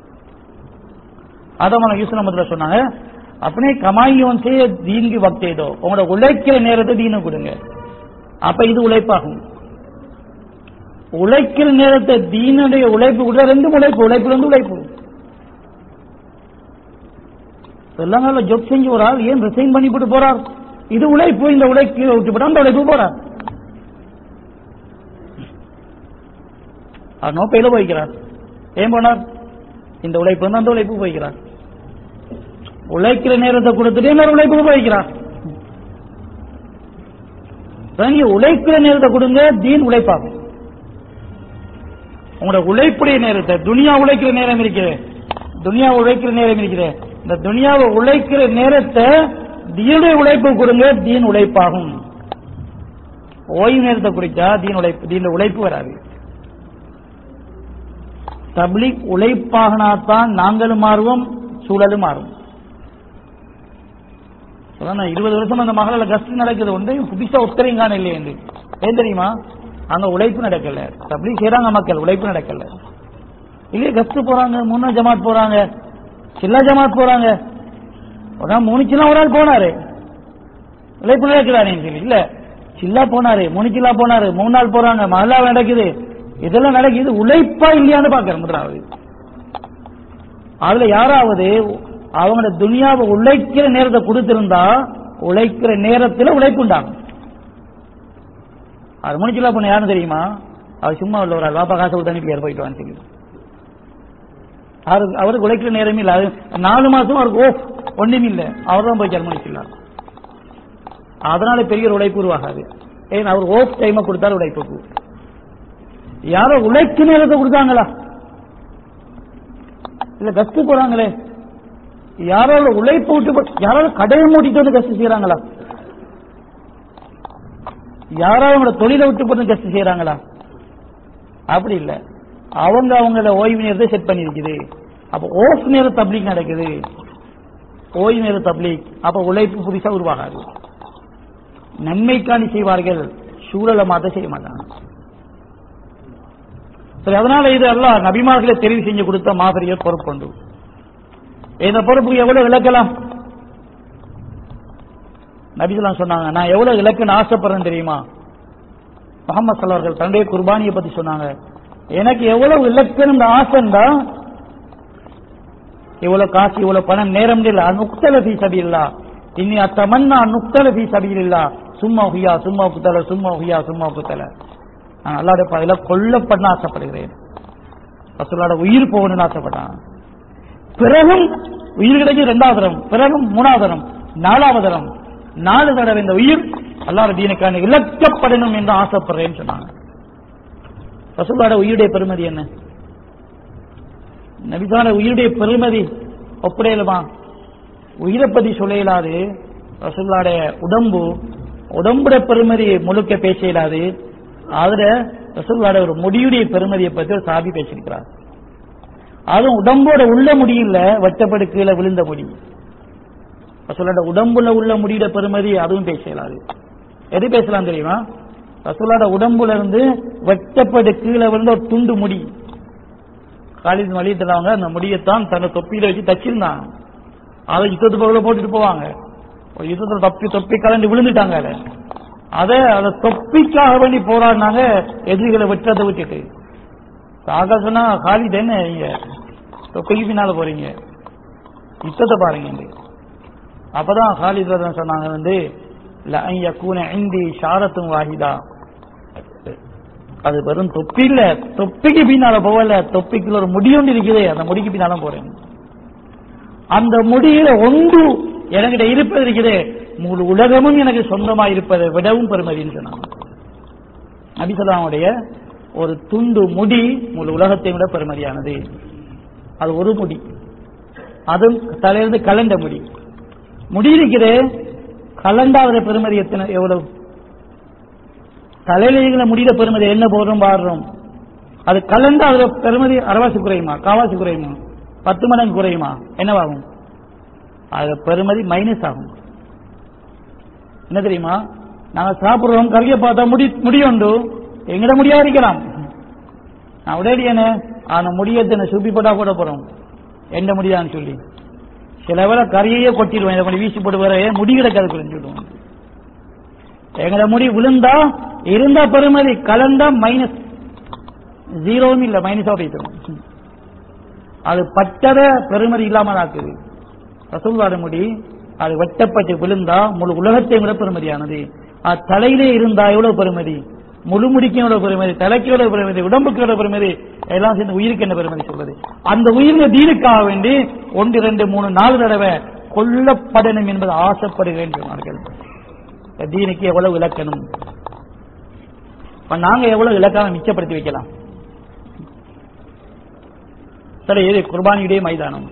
அதமான யூசுனமத்துல சொன்னாங்க அப்படியே கமாயும் செய்ய தீன்கு வக்தேதோ உங்களோட உழைக்கிற நேரத்தை தீனு கொடுங்க அப்ப இது உழைப்பாகும் உழைக்கிற நேரத்தை தீனுடைய உழைப்பு கூட ரெண்டு உழைப்பு உழைப்புல இருந்து உழைப்பு தெலங்கானால ஜொப் செஞ்சு ஒரு ஆள் ஏன் ரிசைன் பண்ணிவிட்டு போறார் இது உழைப்பு இந்த உழைப்பு விட்டுவிட்டு அந்த உழைப்பு போறார் அவர் நோப்பையில போய்க்கிறார் ஏன் போனார் இந்த உழைப்பு வந்து அந்த உழைப்பு போய்க்கிறார் உழைக்கிற நேரத்தை கொடுத்துட்டு இன்னொரு உழைப்புக்கு போய்க்கிறார் நீங்க உழைக்கிற நேரத்தை கொடுங்க தீன் உழைப்பாகும் உங்களோட உழைப்புடைய நேரத்தை துனியா உழைக்கிற நேரம் இருக்கிறது துனியா உழைக்கிற நேரம் இருக்கிறது இந்த துனியாவை உழைக்கிற நேரத்தை தீனுடைய உழைப்பு கொடுங்க தீன் உழைப்பாகும் ஓய்வு நேரத்தை குறிச்சா தீன் உழைப்பு தீன உழைப்பு வராது தப்லிக் உழைப்பாகனாத்தான் நாங்களும் மாறுவோம் சூழலும் மாறும் அதான் இருபது வருஷம் அந்த மகள கஷ்டம் நடக்குது ஒன்றையும் புதுசா ஒத்தரையும் காண இல்லையே என்று ஏன் தெரியுமா அங்க உழைப்பு நடக்கல தப்லீக் செய்யறாங்க மக்கள் உழைப்பு நடக்கல இல்லையே கஸ்ட் போறாங்க முன்னா ஜமாத் போறாங்க சில்லா ஜமாத் போறாங்க ஒரு நாள் மூணு சில்லா ஒரு ஆள் போனாரு உழைப்பு நடக்கிறாரு சொல்லி இல்ல சில்லா போனாரு மூணு சில்லா போனாரு மூணு நாள் போறாங்க மகளா நடக்குது இதெல்லாம் நடக்குது உழைப்பா இல்லையான்னு பாக்கிறேன் முதலாவது அதுல யாராவது அவங்களோட துனியாவை உழைக்கிற நேரத்தை கொடுத்திருந்தா உழைக்கிற நேரத்தில் உழைப்பு உண்டாகும் அது முடிச்சுல பண்ண யாரும் தெரியுமா அவர் சும்மா உள்ள ஒரு வாப்பா காசு கொடுத்து அனுப்பி போயிட்டு வான்னு சொல்லி அவருக்கு அவருக்கு உழைக்கிற நேரமே இல்லை அது நாலு மாசம் அவருக்கு ஓ ஒண்ணுமே இல்லை அவர் தான் போய் முடிச்சிடலாம் அதனால பெரிய ஒரு உழைப்பு உருவாகாது ஏன் அவர் ஓஃப் டைமை கொடுத்தாரு உழைப்புக்கு யாரோ உழைக்கு நேரத்தை கொடுத்தாங்களா இல்ல கஷ்ட போறாங்களே யாரோட உழைப்பு விட்டு யாராவது கடையை மூட்டிட்டு வந்து கஷ்டம் செய்யறாங்களா யாராவது அவங்களோட தொழிலை விட்டு போட்டு கஷ்டம் செய்யறாங்களா அப்படி இல்ல அவங்க அவங்களோட ஓய்வு நேரத்தை செட் பண்ணி இருக்குது அப்ப ஓஃப் நேர தப்லீக் நடக்குது ஓய்வு நேர தப்லீக் அப்ப உழைப்பு புதுசா உருவாகாது நன்மைக்காண்டி செய்வார்கள் சூழலை மாத்த செய்ய மாட்டாங்க சரி அதனால இது எல்லாம் நபிமார்களை தெரிவு செஞ்சு கொடுத்த மாதிரிய பொறுப்புண்டு இந்த பொறுப்புக்கு எவ்வளவு இழக்கலாம் நபிசலாம் சொன்னாங்க நான் எவ்வளவு இலக்குன்னு ஆசைப்படுறேன் தெரியுமா முகமது சல்லார்கள் தன்னுடைய குர்பானியை பத்தி சொன்னாங்க எனக்கு எவ்வளவு இலக்குன்னு ஆசைண்டா இவ்வளவு காசு இவ்வளவு பணம் நேரம் இல்ல நுக்தல ஃபீ சபீல்லா இன்னி அத்தமன்னா நுக்தல ஃபீ சபீலில்லா சும்மா ஹுயா சும்மா குத்தல சும்மா ஹுயா சும்மா குத்தல நான் அல்லாட பாதையில கொல்லப்பட ஆசைப்படுகிறேன் ரசூலோட உயிர் போகணும்னு ஆசைப்பட்டான் பிறகும் உயிர் கிடைக்கும் ரெண்டாவது தரம் பிறகு மூணாவது தரம் நாலாவது தரம் நாலு தடவை இந்த உயிர் அல்லாஹ் தீனுக்கான இழக்கப்படணும் என்று ஆசைப்படுறேன்னு சொன்னாங்க ரசூலோட உயிருடைய பெருமதி என்ன நபிதான உயிருடைய பெருமதி ஒப்படையலுமா உயிரை பத்தி சொல்ல இயலாது ரசூல்லாடைய உடம்பு உடம்புட பெருமதி முழுக்க பேச இயலாது அதுல ரசூல்லாட ஒரு முடியுடைய பெருமதியை பத்தி ஒரு சாபி பேசியிருக்கிறார் அதுவும் உடம்போட உள்ள முடியல வெட்டப்படு கீழே விழுந்த முடி ரசூலோட உடம்புல உள்ள முடியோட பெருமதி அதுவும் பேச இயலாது எது பேசலாம் தெரியுமா ரசூலோட உடம்புல இருந்து வெட்டப்படு கீழே விழுந்த ஒரு துண்டு முடி காலித் வழியத்துலவங்க அந்த முடியத்தான் தன்னை தொப்பியில வச்சு தச்சிருந்தாங்க அதை யுத்தத்து பகுதியில் போட்டுட்டு போவாங்க ஒரு யுத்தத்தில் தொப்பி தொப்பி கலந்து விழுந்துட்டாங்க அதுல. அதை அதை தொப்பிக்காக வேண்டி போராடினாங்க எதிரிகளை வெற்றதை விட்டுட்டு சாகா சொன்னா காலித் என்ன நீங்க தொப்பிக்கு பின்னால போறீங்க யுத்தத்தை பாருங்க இங்க. அப்பதான் காலித் ரதன் சொன்னாங்க வந்து லஅன் யகூன இந்தி ஷாரத்தும் வாஹிதா அது வெறும் தொப்பி இல்ல தொப்பிக்கு பின்னால போகல தொப்பிக்குள்ள ஒரு முடி ஒன்று இருக்குது அந்த முடிக்கு பின்னால போறேன் அந்த முடியில ஒன்று எனக்கிட்ட இருப்பது இருக்குது முழு உலகமும் எனக்கு சொந்தமா இருப்பதை விடவும் பெருமதின்னு சொன்னாங்க நபிசல்லாவுடைய ஒரு துண்டு முடி முழு உலகத்தை விட பெருமதியானது அது ஒரு முடி அதுவும் தலையிலிருந்து கலண்ட முடி முடி இருக்குது கலண்டாத பெருமதி எத்தனை எவ்வளவு தலையில இருக்கிற முடியில பெருமதி என்ன போடுறோம் பாடுறோம் அது கலந்து அதுல பெருமதி அரைவாசி குறையுமா காவாசி குறையுமா பத்து மடங்கு குறையுமா என்னவாகும் அது பெருமதி மைனஸ் ஆகும் என்ன தெரியுமா நாங்க சாப்பிடுறோம் கறிய பார்த்தா முடி முடியுண்டு எங்கட முடியா இருக்கலாம் நான் உடனடியான அந்த முடியத்தை சுப்பி போட்டா கூட போறோம் எந்த முடியான்னு சொல்லி சில வேளை கறியையே கொட்டிடுவோம் இதை கொண்டு வீசி போட்டு வர முடி கிடக்காது சொல்லுவோம் எங்கட முடி விழுந்தா இருந்தா பெருமதி கலந்தா மைனஸ் ஜீரோவும் இல்ல மைனஸா போயிட்டு அது பட்டத பெருமதி இல்லாம ஆக்குது ரசூல்வாட முடி அது வெட்டப்பட்டு விழுந்தா முழு உலகத்தை விட பெருமதியானது அது தலையிலே இருந்தா எவ்வளவு பெருமதி முழு முடிக்கும் எவ்வளவு பெருமதி தலைக்கு எவ்வளவு பெருமதி உடம்புக்கு எவ்வளவு பெருமதி எல்லாம் சேர்ந்து உயிருக்கு என்ன பெருமதி சொல்றது அந்த உயிரின தீனுக்காக வேண்டி ஒன்று ரெண்டு மூணு நாலு தடவை கொல்லப்படணும் என்பது ஆசைப்படுகிறேன் சொன்னார்கள் இந்த தீனுக்கு எவ்வளவு இலக்கணும் இப்ப நாங்க எவ்வளவு இலக்கான மிச்சப்படுத்தி வைக்கலாம் சரி இது குர்பானியுடைய மைதானம்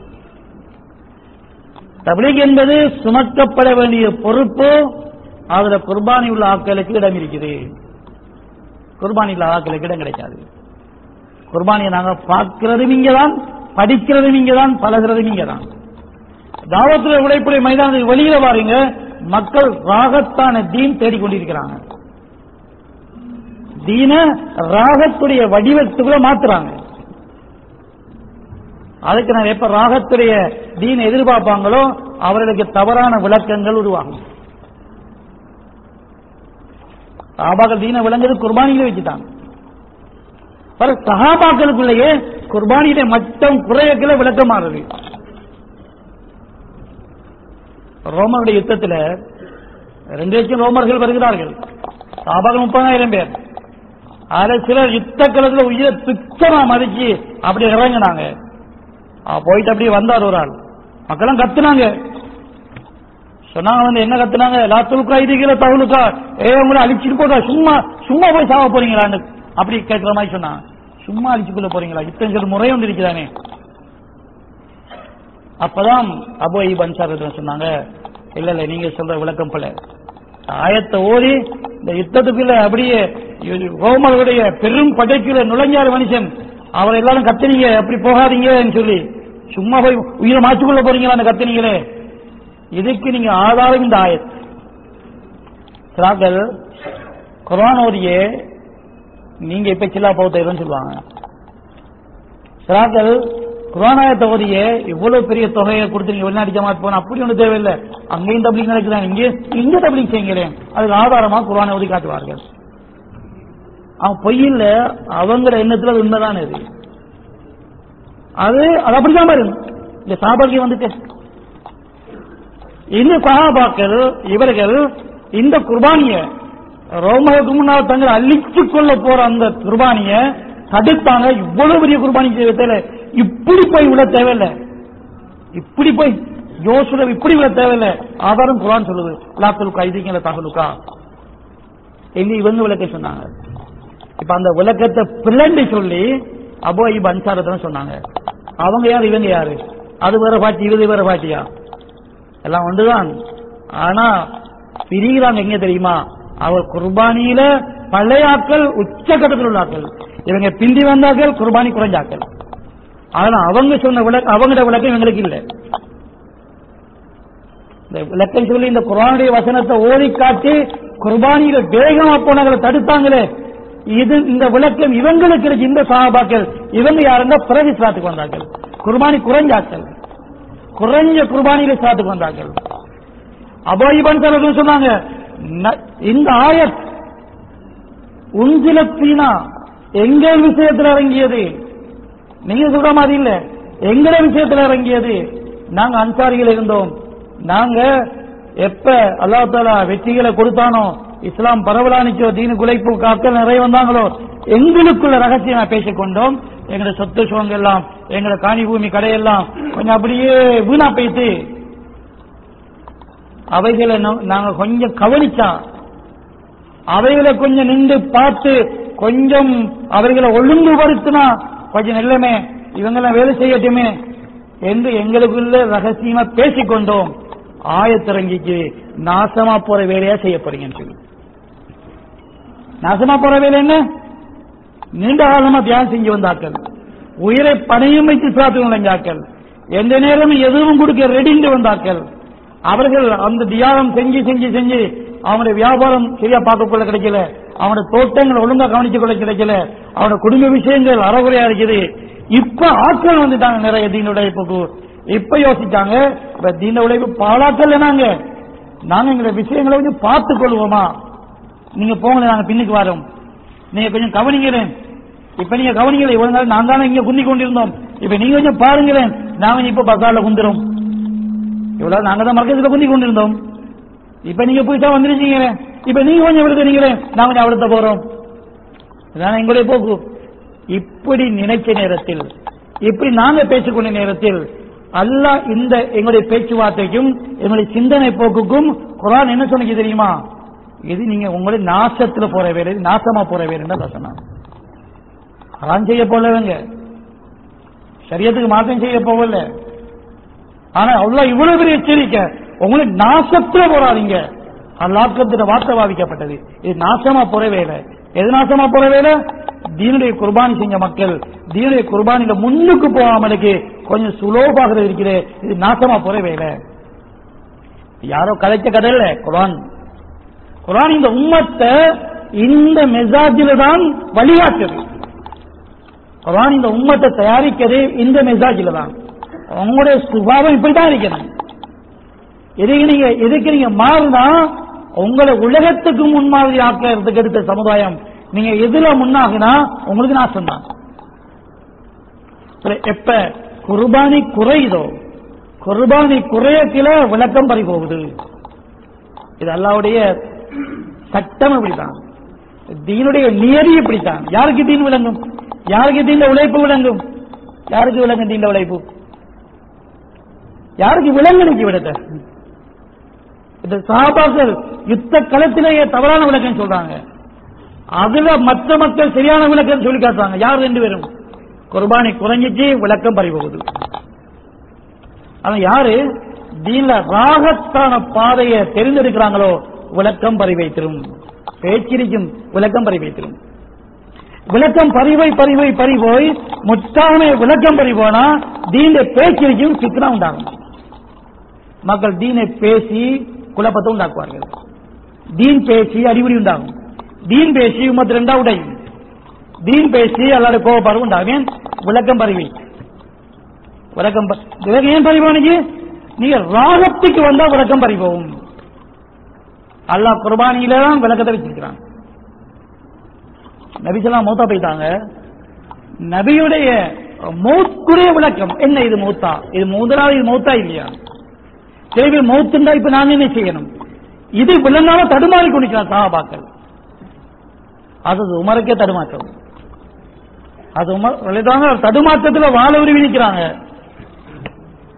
தபிலீக் என்பது சுமக்கப்பட வேண்டிய பொறுப்பு அதுல குர்பானி உள்ள ஆட்களுக்கு இடம் இருக்குது குர்பானி உள்ள ஆட்களுக்கு இடம் கிடைக்காது குர்பானியை நாங்க பார்க்கிறதும் இங்கதான் படிக்கிறதும் இங்கதான் பழகிறதும் இங்கதான் தாவத்துல உழைப்புடைய மைதானத்துக்கு வெளியில பாருங்க மக்கள் ராகத்தான தீன் தேடிக்கொண்டிருக்கிறாங்க தீன ராகத்துடைய வடிவத்துக்குள்ள மாத்துறாங்க அதுக்கு நான் எப்ப ராகத்துடைய தீன் எதிர்பார்ப்பாங்களோ அவர்களுக்கு தவறான விளக்கங்கள் உருவாகும் சஹாபாக்கள் தீன விளங்குறது குர்பானியில வச்சுட்டாங்க பல சஹாபாக்களுக்குள்ளேயே குர்பானியுடைய மட்டம் குறையக்கில விளக்கம் மாறுது ரோமருடைய யுத்தத்துல ரெண்டு லட்சம் ரோமர்கள் வருகிறார்கள் சஹாபாக்கள் முப்பதாயிரம் பேர் அதுல சிலர் யுத்த களத்துல உயிரை துச்சமா மதிச்சு அப்படி இறங்கினாங்க ஆ, போயிட்டு அப்படியே வந்தார் ஒரு ஆள் மக்களும் கத்துனாங்க சொன்னாங்க வந்து என்ன கத்துனாங்க லா துலுக்கா இதுகிற தகுலுக்கா ஏ உங்களை அழிச்சிட்டு போட்டா சும்மா சும்மா போய் சாவ போறீங்களான்னு அப்படி கேட்கிற மாதிரி சொன்னாங்க சும்மா அழிச்சுக்குள்ள போறீங்களா இத்தனை முறை ஒன்று இருக்கிறானே அப்பதான் அபோ பன்சார் சொன்னாங்க இல்ல இல்ல நீங்க சொல்ற விளக்கம் போல ஆயத்தை ஓதி இந்த யுத்தத்துக்குள்ள அப்படியே ரோமர்களுடைய பெரும் படைக்குள்ள நுழைஞ்சாரு மனுஷன் அவர் எல்லாரும் கத்துனீங்க அப்படி போகாதீங்கன்னு சொல்லி சும்மா போய் உயிரை மாற்றிக்கொள்ள போறீங்களா கத்துனீங்களே இதுக்கு நீங்க ஆதாரம் இந்த ஆயத் சிலாக்கள் குரான் ஓதியே நீங்க இப்ப சில்லா பௌத்தைன்னு சொல்லுவாங்க சிலாக்கள் குரானாயத்தை ஓதியே இவ்வளவு பெரிய தொகையை கொடுத்துருங்க வெளிநாட்டு ஜமாத் போன அப்படி ஒண்ணு தேவையில்லை அங்கேயும் தப்ளிக் நடக்குதான் இங்கே இங்க தப்ளிக் செய்யுங்களேன் அதுக்கு ஆதாரமா குரானை ஓதி காட்டுவார்கள் அவன் பொய்யில்ல அவங்கள எண்ணத்துல அது உண்மைதான் இது அது அது அப்படிதான் வரும் இந்த சாபாக்கியம் வந்துட்டு இந்த சகாபாக்கள் இவர்கள் இந்த குர்பானிய ரோமருக்கு முன்னால் தங்களை அழித்துக் கொள்ள போற அந்த குர்பானிய தடுத்தாங்க இவ்வளவு பெரிய குர்பானி செய்வதில் இப்படி போய் விட தேவையில்லை இப்படி போய் யோசுட இப்படி விட தேவையில்லை ஆதாரம் குரான் சொல்லுது லாத்துல் கைதிங்கள தகலுக்கா எங்க இவங்க விளக்க சொன்னாங்க இப்ப அந்த விளக்கத்தை பிளண்டி சொல்லி அபோ ஐப் அன்சாரத்தான் சொன்னாங்க அவங்க யார் இவங்க யாரு அது வேற பாட்டி இது வேற பாட்டியா எல்லாம் ஒன்றுதான் ஆனா பிரிகிறாங்க எங்க தெரியுமா அவர் குர்பானியில பழைய ஆட்கள் உச்சகட்டத்தில் உள்ள ஆட்கள் இவங்க பிந்தி வந்தார்கள் குர்பானி குறைஞ்சாக்கள் ஆனா அவங்க சொன்ன விளக்கு அவங்களோட விளக்கம் இவங்களுக்கு இல்லை இந்த விளக்கம் சொல்லி இந்த குரானுடைய வசனத்தை ஓதி காட்டி குர்பானியில வேகமா போனவங்களை தடுத்தாங்களே இது இந்த விளக்கம் இவங்களுக்கு இருக்கு இந்த சகாபாக்கள் இவங்க யாருங்க பிறகு இஸ்லாத்துக்கு வந்தார்கள் குர்பானி குறைஞ்சாக்கள் குறைஞ்ச குர்பானியில இஸ்லாத்துக்கு வந்தார்கள் அபோயிபன் தலைவர் சொன்னாங்க ந- இந்த ஆயத் உஞ்சிலத்தீனா எங்கள் விஷயத்தில் இறங்கியது நீங்க சொல்ற மாதிரி இல்ல எங்கட விஷயத்துல இறங்கியது நாங்க அன்சாரிகள் இருந்தோம் நாங்க எப்ப அல்லா தாலா வெற்றிகளை கொடுத்தானோ இஸ்லாம் பரவலானிச்சோ தீனு குலைப்பு காக்கள் நிறைய வந்தாங்களோ எங்களுக்குள்ள ரகசியமா பேசிக் கொண்டோம் எங்களோட சொத்து சுகங்க எல்லாம் எங்களோட காணி பூமி கடையெல்லாம் கொஞ்சம் அப்படியே வீணா போயிட்டு அவைகளை நா- நாங்க கொஞ்சம் கவனிச்சா அவைகளை கொஞ்சம் நின்று பார்த்து கொஞ்சம் அவர்களை ஒழுங்குபடுத்தினா கொஞ்சம் நல்லமே இவங்கெல்லாம் வேலை செய்யட்டுமே என்று எங்களுக்குள்ள ரகசியமா பேசிக்கொண்டோம் ஆயத்திறங்கிக்கு நாசமா போற வேலையா செய்ய போறீங்கன்னு சொல்லி நாசமா போற வேலை என்ன நீண்ட காலமா தியானம் செஞ்சு வந்தாக்கள் உயிரை பணையும் வைத்து சாத்து நுழைஞ்சாக்கள் எந்த நேரமும் எதுவும் கொடுக்க ரெடிந்து வந்தாக்கள் அவர்கள் அந்த தியாகம் செஞ்சு செஞ்சு செஞ்சு அவனுடைய வியாபாரம் சரியா பார்க்க கொள்ள கிடைக்கல அவனோட தோட்டங்கள் ஒழுங்கா கவனிச்சு கொள்ள கிடைக்கல அவனோட குடும்ப விஷயங்கள் அறகுறையா இருக்குது இப்ப ஆட்கள் வந்துட்டாங்க நிறைய தீன உழைப்புக்கு இப்ப யோசிச்சாங்க இப்ப தீன உழைப்பு பாலாக்கள் நாங்க நாங்க எங்களுடைய விஷயங்களை கொஞ்சம் பார்த்துக் கொள்வோமா நீங்க போங்களேன் நாங்க பின்னுக்கு வரோம் நீங்க கொஞ்சம் கவனிங்களேன் இப்ப நீங்க கவனிங்களேன் இவ்வளவு நாள் நான் தானே இங்க குந்தி கொண்டிருந்தோம் இப்ப நீங்க கொஞ்சம் பாருங்களேன் நாங்க இப்ப பசார்ல குந்துரும் இவ்வளவு நாங்க தான் மர்க்கத்துல குந்தி கொண்டிருந்தோம் இப்ப நீங்க புதுசா வந்துருச்சீங்களே இப்ப நீங்க கொஞ்சம் விழுதுறீங்களே நாங்க கொஞ்சம் அழுத்த போறோம் இதான எங்களுடைய போக்கு இப்படி நினைச்ச நேரத்தில் இப்படி நாங்க பேசிக்கொண்ட நேரத்தில் அல்லாஹ் இந்த எங்களுடைய பேச்சுவார்த்தைக்கும் எங்களுடைய சிந்தனை போக்குக்கும் குரான் என்ன சொன்னீங்க தெரியுமா இது நீங்க உங்களுடைய நாசத்துல போற வேலை இது நாசமா போற வேலைன்னு சொன்னாங்க அதான் செய்ய போலவங்க சரியத்துக்கு மாற்றம் செய்ய போகல ஆனா அவ்வளவு இவ்வளவு பெரிய எச்சரிக்கை உங்களை நாசத்துல போறாதீங்க அல்லாக்கத்தின வார்த்தை பாவிக்கப்பட்டது இது நாசமா போற வேலை எது நாசமா போற வேலை தீனுடைய குர்பானி செஞ்ச மக்கள் தீனுடைய குர்பானில முன்னுக்கு போகாமலுக்கு கொஞ்சம் சுலோபாக இருக்கிறே இது நாசமா போற வேலை யாரோ கதைச்ச கதை இல்ல குர்ஆன் குர்ஆன் இந்த உம்மத்தை இந்த மெசாஜில தான் வழிகாட்டுது குர்ஆன் இந்த உம்மத்தை தயாரிக்கிறது இந்த மெசாஜில தான் உங்களுடைய சுபாவம் இப்படித்தான் இருக்கணும் எதுக்கு நீங்க எதுக்கு நீங்க மாறினா உங்களை உலகத்துக்கு முன்மாதிரி ஆக்கிறதுக்கு எடுத்த சமுதாயம் நீங்க எதுல முன்னாகினா உங்களுக்கு நாசம் தான் எப்ப குர்பானி குறையுதோ குர்பானி குறையத்தில விளக்கம் பறி போகுது இது அல்லாவுடைய சட்டம் இப்படித்தான் தீனுடைய நியதி இப்படித்தான் யாருக்கு தீன் விளங்கும் யாருக்கு தீண்ட உழைப்பு விளங்கும் யாருக்கு விளங்கும் தீண்ட உழைப்பு யாருக்கு விலங்கனுக்கு விடத்த இந்த சகாபாக்கள் யுத்த களத்திலேயே தவறான விளக்கம் சொல்றாங்க அதுல மற்ற மக்கள் சரியான விளக்கம் சொல்லி காட்டுறாங்க யார் ரெண்டு பேரும் குர்பானி குறைஞ்சிச்சு விளக்கம் பறிபோகுது ஆனா யாரு தீன்ல ராகத்தான பாதையை தெரிந்தெடுக்கிறாங்களோ விளக்கம் பறி வைத்திரும் பேச்சிரிக்கும் விளக்கம் பறி வைத்திரும் விளக்கம் பறிவை பறிவை பறிபோய் முற்றாமே விளக்கம் பறிபோனா தீன பேச்சிரிக்கும் சிக்கனா உண்டாகும் மக்கள் தீனை பேசி குழப்பத்தை உண்டாக்குவார்கள் தீன் பேசி அடிபடி உண்டாகும் தீன் பேசி உமத்து ரெண்டா உடையும் தீன் பேசி எல்லாரும் கோவப்பாடு உண்டாகும் விளக்கம் பறிவை விளக்கம் ப- விளக்கம் ஏன் பறிவானுக்கு நீங்க ராகத்துக்கு வந்தா விளக்கம் பறிவோம் அல்லாஹ் குர்பானியில தான் விளக்கத்தை வச்சிருக்கிறான் நபிசல்லாம் மூத்தா போயிட்டாங்க நபியுடைய மௌத்துடைய விளக்கம் என்ன இது மௌத்தா இது முதலாவது இது மௌத்தா இல்லையா தேவை மௌத்துண்டா இப்ப நான் என்ன செய்யணும் இது விளங்காம தடுமாறி கொண்டிருக்கிறான் சாபாக்கள் அது உமருக்கே தடுமாற்றம் அது உமர் வலிதாங்க தடுமாற்றத்தில் வாழ உருவி நிற்கிறாங்க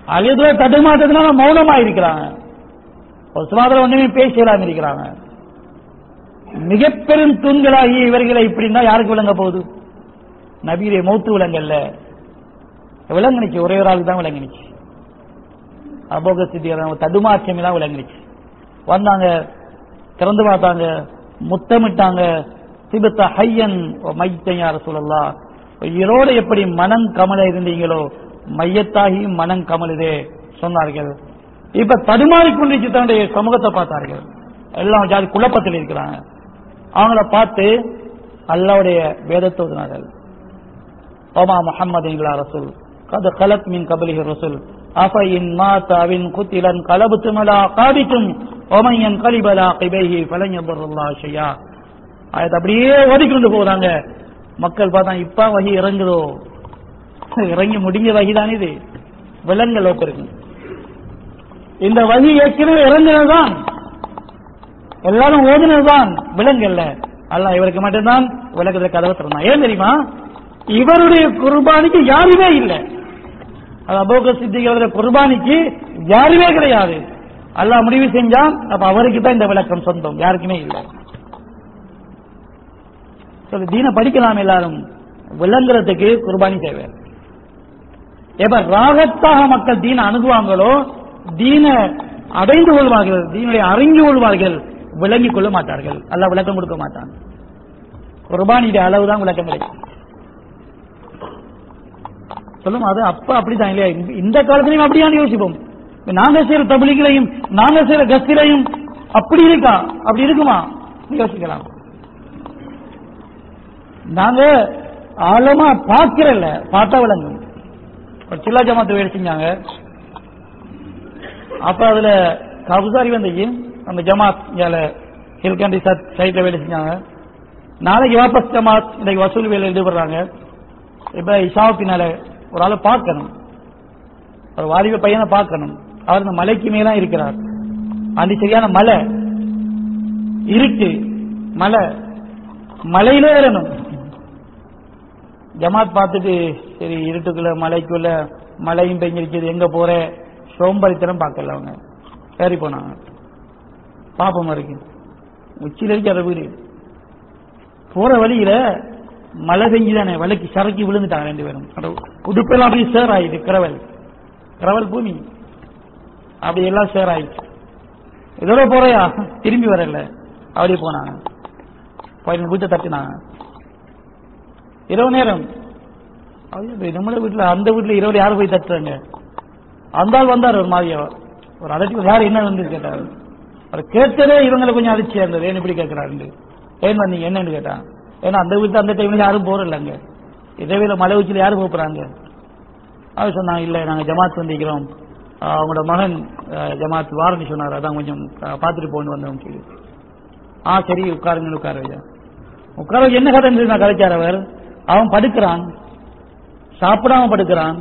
அழுதுல தடுமாற்றத்தினால மௌனமா இருக்கிறாங்க ஒரு சுமாதிரம் ஒண்ணுமே பேசலாம் இருக்கிறாங்க மிக பெரும் தூண்களாகி இவர்களை இப்படின்னா யாருக்கு விளங்க போகுது நபியுடைய மௌத்து விளங்கல்ல விளங்குனுச்சு ஒரே ஒரு ஆளுக்கு தான் விளங்குனுச்சு அபோக சித்தியர் தடுமாற்றம் தான் விளங்குனுச்சு வந்தாங்க திறந்து பார்த்தாங்க முத்தமிட்டாங்க சிபத்த ஹையன் மைத்தன் யார சொல்லலாம் உயிரோடு எப்படி மனம் கமல இருந்தீங்களோ மையத்தாகி மனம் கமலுதே சொன்னார்கள் இப்ப தடுமாறிக்கொண்டிருச்சு தன்னுடைய சமூகத்தை பார்த்தார்கள் எல்லாம் ஜாதி குழப்பத்தில் இருக்கிறாங்க அவங்கள பார்த்து அல்லாவுடைய வேதத்தை ஓதினார்கள் ஓமா முஹம்மது ரசூல் قد خلت من قبله الرسل أفإن مات أو قتلا انقلبتم على أعقابكم ومن ينقلب على عقبيه فلن يضر الله شيئا ஆயத்தை அப்படியே ஓடிக்கொண்டு போறாங்க மக்கள் பார்த்தா இப்ப வகி இறங்குதோ இறங்கி முடிஞ்ச வகிதான் இது விலங்கல் இருக்கு இந்த வகி ஏற்கனவே இறங்கினதுதான் எல்லாரும் ஓதினதுதான் விலங்கல்ல அல்ல இவருக்கு மட்டும்தான் விளக்குற கதவை திறந்தான் ஏன் தெரியுமா இவருடைய குர்பானிக்கு யாருமே இல்லை அது அபோக சித்திகளுடைய குர்பானிக்கு யாருமே கிடையாது அல்லாஹ் முடிவு செஞ்சான் அப்ப அவருக்கு தான் இந்த விளக்கம் சொந்தம் யாருக்குமே இல்லை சொல்லு தீன படிக்கலாம் எல்லாரும் விளங்குறதுக்கு குர்பானி தேவை எப்ப ராகத்தாக மக்கள் தீன அணுகுவாங்களோ தீன அடைந்து கொள்வார்கள் தீனுடைய அறிஞ்சு கொள்வார்கள் விளங்கிக் கொள்ள மாட்டார்கள் அல்ல விளக்கம் கொடுக்க மாட்டான் குர்பானியுடைய அளவு தான் விளக்கம் கிடைக்கும் சொல்லும் அது அப்ப அப்படிதான் இல்லையா இந்த- இந்த காலத்திலையும் அப்படியான யோசிப்போம் இப்ப நாங்க செய்யற தபிலிகளையும் நாங்க செய்யற கஸ்திலையும் அப்படி இருக்கா அப்படி இருக்குமா யோசிக்கலாம் நாங்க ஆழமா பார்க்கிறல்ல பார்த்தா விளங்கும் ஒரு சில்லா ஜமாத்து வேலை செஞ்சாங்க அப்ப அதுல கபுசாரி வந்தீங்க அந்த ஜமாத் இங்கால ஹில்கண்டி சைட்ல வேலை செஞ்சாங்க நாளைக்கு வாபஸ் ஜமாத் இன்னைக்கு வசூல் வேலை ஈடுபடுறாங்க இப்ப இஷா பின்னால ஒரு ஆளை பார்க்கணும் ஒரு வாலிப பையனை பார்க்கணும் அவர் இந்த மலைக்கு மேலாம் இருக்கிறார் அது சரியான மலை இருக்கு மலை மலையில ஏறணும் ஜமாத் பார்த்துட்டு சரி இருட்டுக்குள்ள மலைக்குள்ள மலையும் பெஞ்சிருக்குது எங்க போற சோம்பரித்தனம் பார்க்கல அவங்க சரி போனாங்க பாப்போம் இருக்கு உச்சியில இருக்கு அதை வீடு போற வழியில மழை பெஞ்சுதானே வலைக்கு சரக்கி விழுந்துட்டாங்க ரெண்டு பேரும் அட உடுப்பெல்லாம் அப்படியே சேர் ஆயிடுது கிரவல் கிரவல் பூமி அப்படி எல்லாம் சேர் ஆயிடுச்சு இதோட போறையா திரும்பி வரல அப்படியே போனாங்க போய் வீட்டை தட்டினாங்க இரவு நேரம் ஐயோ, நம்மள வீட்டுல அந்த வீட்டுல இரவு யாரு போய் தட்டுறாங்க அந்த ஆள் வந்தார் ஒரு மாதிரியா ஒரு அதட்டி யார் என்ன வந்து கேட்டாரு அவர் கேட்டதே இவங்களை கொஞ்சம் அதிர்ச்சியா இருந்தது ஏன் இப்படி கேட்கிறாரு ஏன் வந்தீங்க என்னன்னு கேட்டான் ஏன்னா அந்த வீட்டுல அந்த டைம்ல யாரும் போறல அங்க இதே வேலை மலை உச்சியில யாரும் போறாங்க அவர் சொன்னாங்க இல்ல நாங்க ஜமாத் வந்திருக்கிறோம் ஆஹ் அவங்களோட மகன் ஆஹ் ஜமாத் வாரண்டி சொன்னார் அதான் கொஞ்சம் ஆஹ் பார்த்துட்டு போன்னு வந்தோம் சொல்லி ஆ சரி உட்காருங்க உட்கார வையா உட்கார வச்சு என்ன கதை இருந்தது நான் கதைச்சார் அவர் அவன் படுக்கிறான் சாப்பிடாம படுக்கிறான்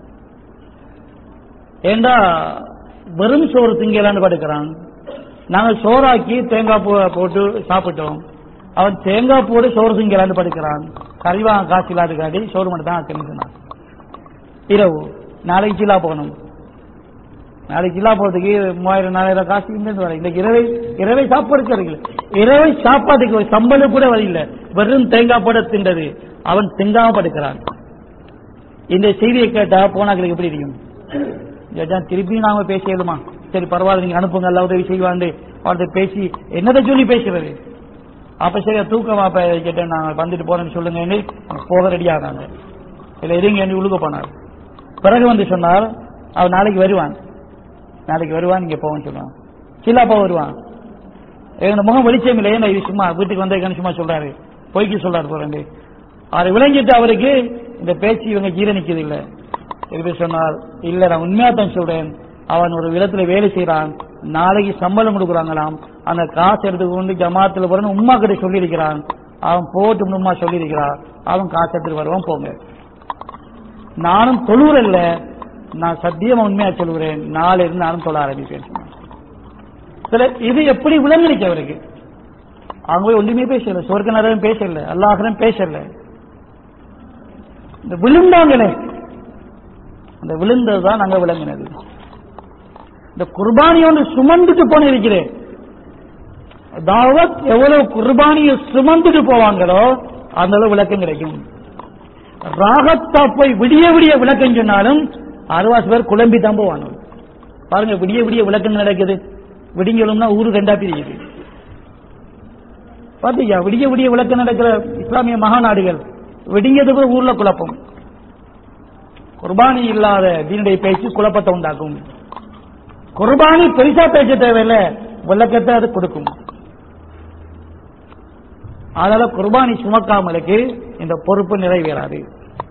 ஏண்டா வெறும் சோறு திங்கலான்னு படுக்கிறான் நாங்க சோறாக்கி தேங்காய் பூ போட்டு சாப்பிட்டோம் அவன் தேங்காய் போட்டு சோறு திங்கலான்னு படுக்கிறான் கறிவா காசு இல்லாத காட்டி சோறு மட்டும் தான் ஆக்கணும்னு சொன்னான் இரவு நாளைக்கு சில்லா போகணும் நாளைக்கு சில்லா போறதுக்கு மூவாயிரம் நாலாயிரம் காசு இங்கிருந்து வர இன்னைக்கு இரவை இரவை சாப்பாடு கிடைக்கல இரவை சாப்பாட்டுக்கு ஒரு சம்பளம் கூட வரையில வெறும் தேங்காய் போட தின்றது அவன் திங்காம படுக்கிறான் இந்த செய்தியை கேட்டா போனாக்களுக்கு எப்படி இருக்கும் ஜட்ஜா திருப்பி நாம பேசியலுமா சரி பரவாயில்ல நீங்க அனுப்புங்க எல்லாம் உதவி செய்வாண்டு அவர்கிட்ட பேசி என்னதை சொல்லி பேசுறது அப்ப சரியா தூக்கம் அப்ப கேட்டேன் நாங்க வந்துட்டு போறேன்னு சொல்லுங்க போக ரெடி ஆனாங்க இல்ல இருங்க என்று உழுக போனார் பிறகு வந்து சொன்னார் அவன் நாளைக்கு வருவான் நாளைக்கு வருவான் நீங்க போவோம்னு சொல்லுவான் சில்லாப்பா வருவான் எங்க முகம் வெளிச்சம் இல்லை ஏன்னா இது சும்மா வீட்டுக்கு வந்திருக்கேன்னு சும்மா சொல்றாரு பொய்க்கு சொல்றாரு போறேன் அவரை விளங்கிட்டு அவருக்கு இந்த பேச்சு இவங்க ஜீரணிக்கிறது இல்ல திருப்பி சொன்னார் இல்ல நான் உண்மையா தான் சொல்றேன் அவன் ஒரு விதத்துல வேலை செய்யறான் நாளைக்கு சம்பளம் கொடுக்குறாங்களாம் அந்த காசு எடுத்துக்கொண்டு ஜமாத்துல போறேன்னு உமா கிட்ட சொல்லியிருக்கிறான் அவன் போட்டு உமா சொல்லியிருக்கிறான் அவன் காசு எடுத்துட்டு வருவான் போங்க நானும் தொழுவுற இல்ல நான் சத்தியமா உண்மையா சொல்லுகிறேன் நாளை இருந்து நானும் தொழ ஆரம்பிப்பேன் சொன்னான். சில இது எப்படி விளங்கிடுச்சு அவருக்கு அவங்க போய் ஒன்றுமே பேசல சொர்க்க நேரம் பேசல அல்லாஹரம் பேசல இந்த விழுந்தாங்களே அந்த விழுந்தது தான் நாங்க விளங்கினது இந்த குர்பானி ஒன்று சுமந்துட்டு போன இருக்கிறேன் தாவத் எவ்வளவு குர்பானியை சுமந்துட்டு போவாங்களோ அந்த அளவு விளக்கம் கிடைக்கும் ராகத்தா போய் விடிய விடிய விளக்கம் சொன்னாலும் அறுவாசி பேர் குழம்பி தான் போவாங்க பாருங்க விடிய விடிய விளக்கம் நடக்குது விடிஞ்சலும்னா ஊரு ரெண்டா பிரியுது பாத்தீங்க விடிய விடிய விளக்கம் நடக்கிற இஸ்லாமிய மகாநாடுகள் விடிஞ்சதுக்கு ஊர்ல குழப்பம் குர்பானி இல்லாத தீனுடைய பேச்சு குழப்பத்தை உண்டாக்கும் குர்பானி பெருசா பேச தேவையில்லை விளக்கத்தை அது கொடுக்கும் அதனால குர்பானி சுமக்காமலுக்கு இந்த பொறுப்பு நிறைவேறாது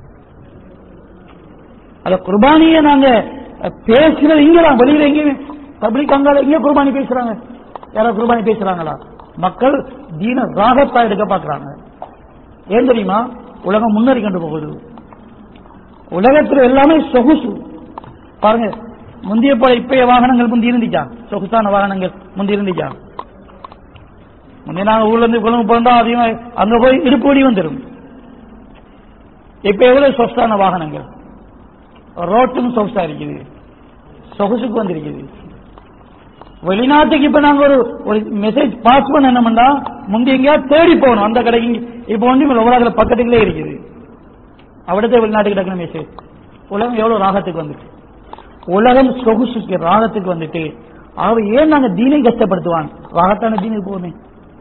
அத குர்பானியை நாங்க பேசுறது இங்கதான் வெளியில எங்கேயுமே பப்ளிக் அங்கால எங்க குர்பானி பேசுறாங்க யாராவது குர்பானி பேசுறாங்களா மக்கள் தீன ராகத்தா எடுக்க பாக்குறாங்க ஏன் தெரியுமா உலகம் முன்னேறி கொண்டு போகுது உலகத்தில் எல்லாமே சொகுசு பாருங்க முந்தைய போல இப்பய வாகனங்கள் முந்தி இருந்துச்சா சொகுசான வாகனங்கள் முந்தி இருந்துச்சா முந்தைய நாங்க ஊர்ல இருந்து குழம்பு பிறந்தா அதிகமா அங்க போய் இடுப்போடி வந்துடும் இப்ப எவ்வளவு சொகுசான வாகனங்கள் ரோட்டும் சொகுசா இருக்குது சொகுசுக்கு வந்திருக்குது வெளிநாட்டுக்கு இப்ப நாங்க ஒரு ஒரு மெசேஜ் பாஸ் பண்ண என்ன பண்ணா முந்தி எங்கேயா தேடி போகணும் அந்த கடைக்கு இங்க- இப்ப வந்து உலகத்துல பக்கத்துக்குள்ளே இருக்குது அவிடத்தை வெளிநாட்டுக்கு டக்குன மெசேஜ் உலகம் எவ்வளவு ராகத்துக்கு வந்துட்டு உலகம் சொகுசுக்கு ராகத்துக்கு வந்துட்டு அவ ஏன் நாங்க தீனை கஷ்டப்படுத்துவான் ராகத்தான தீனுக்கு போகுமே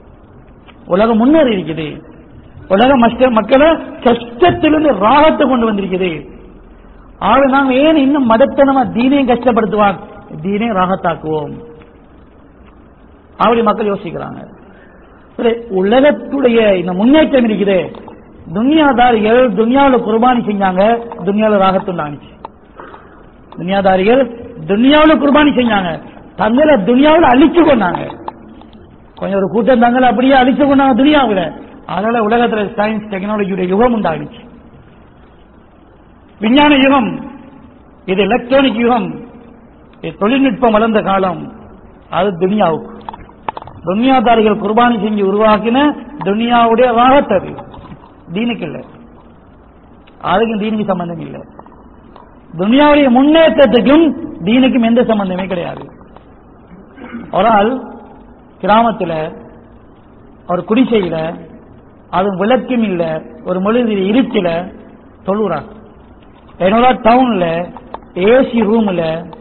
உலகம் முன்னேறி இருக்குது உலக மஸ்ட- மக்களை கஷ்டத்திலிருந்து ராகத்தை கொண்டு வந்திருக்குது ஆக நாங்க ஏன் இன்னும் மதத்தனமா தீனையும் கஷ்டப்படுத்துவான் தீனையும் ராகத்தாக்குவோம் அப்படி மக்கள் யோசிக்கிறாங்க சரி, உலகத்துடைய இந்த முன்னேற்றம் இருக்குது துனியாதாரிகள் துனியாவில் குர்பானி செஞ்சாங்க துனியாவில் ராகத்துண்டாச்சு துனியாதாரிகள் துனியாவில் குர்பானி செஞ்சாங்க தங்களை துனியாவில் அழிச்சு கொண்டாங்க கொஞ்சம் ஒரு கூட்டம் தங்களை அப்படியே அழிச்சு கொண்டாங்க துனியாவில் அதனால உலகத்துல சயின்ஸ் டெக்னாலஜியுடைய யுகம் உண்டாகிச்சு விஞ்ஞான யுகம் இது எலக்ட்ரானிக் யுகம் இது தொழில்நுட்பம் வளர்ந்த காலம் அது துனியாவுக்கு துனியாதாரிகள் குர்பானி செஞ்சு உருவாக்கின துனியாவுடைய ராகத்தது தீனுக்கு இல்லை அதுக்கும் தீனுக்கு சம்பந்தம் இல்லை துனியாவுடைய முன்னேற்றத்துக்கும் தீனுக்கும் எந்த சம்பந்தமே கிடையாது ஒரு ஆள் கிராமத்துல ஒரு குடிசையில அது விளக்கும் இல்ல ஒரு மொழி இருச்சில தொழுறான் என்னோட டவுன்ல ஏசி ரூம்ல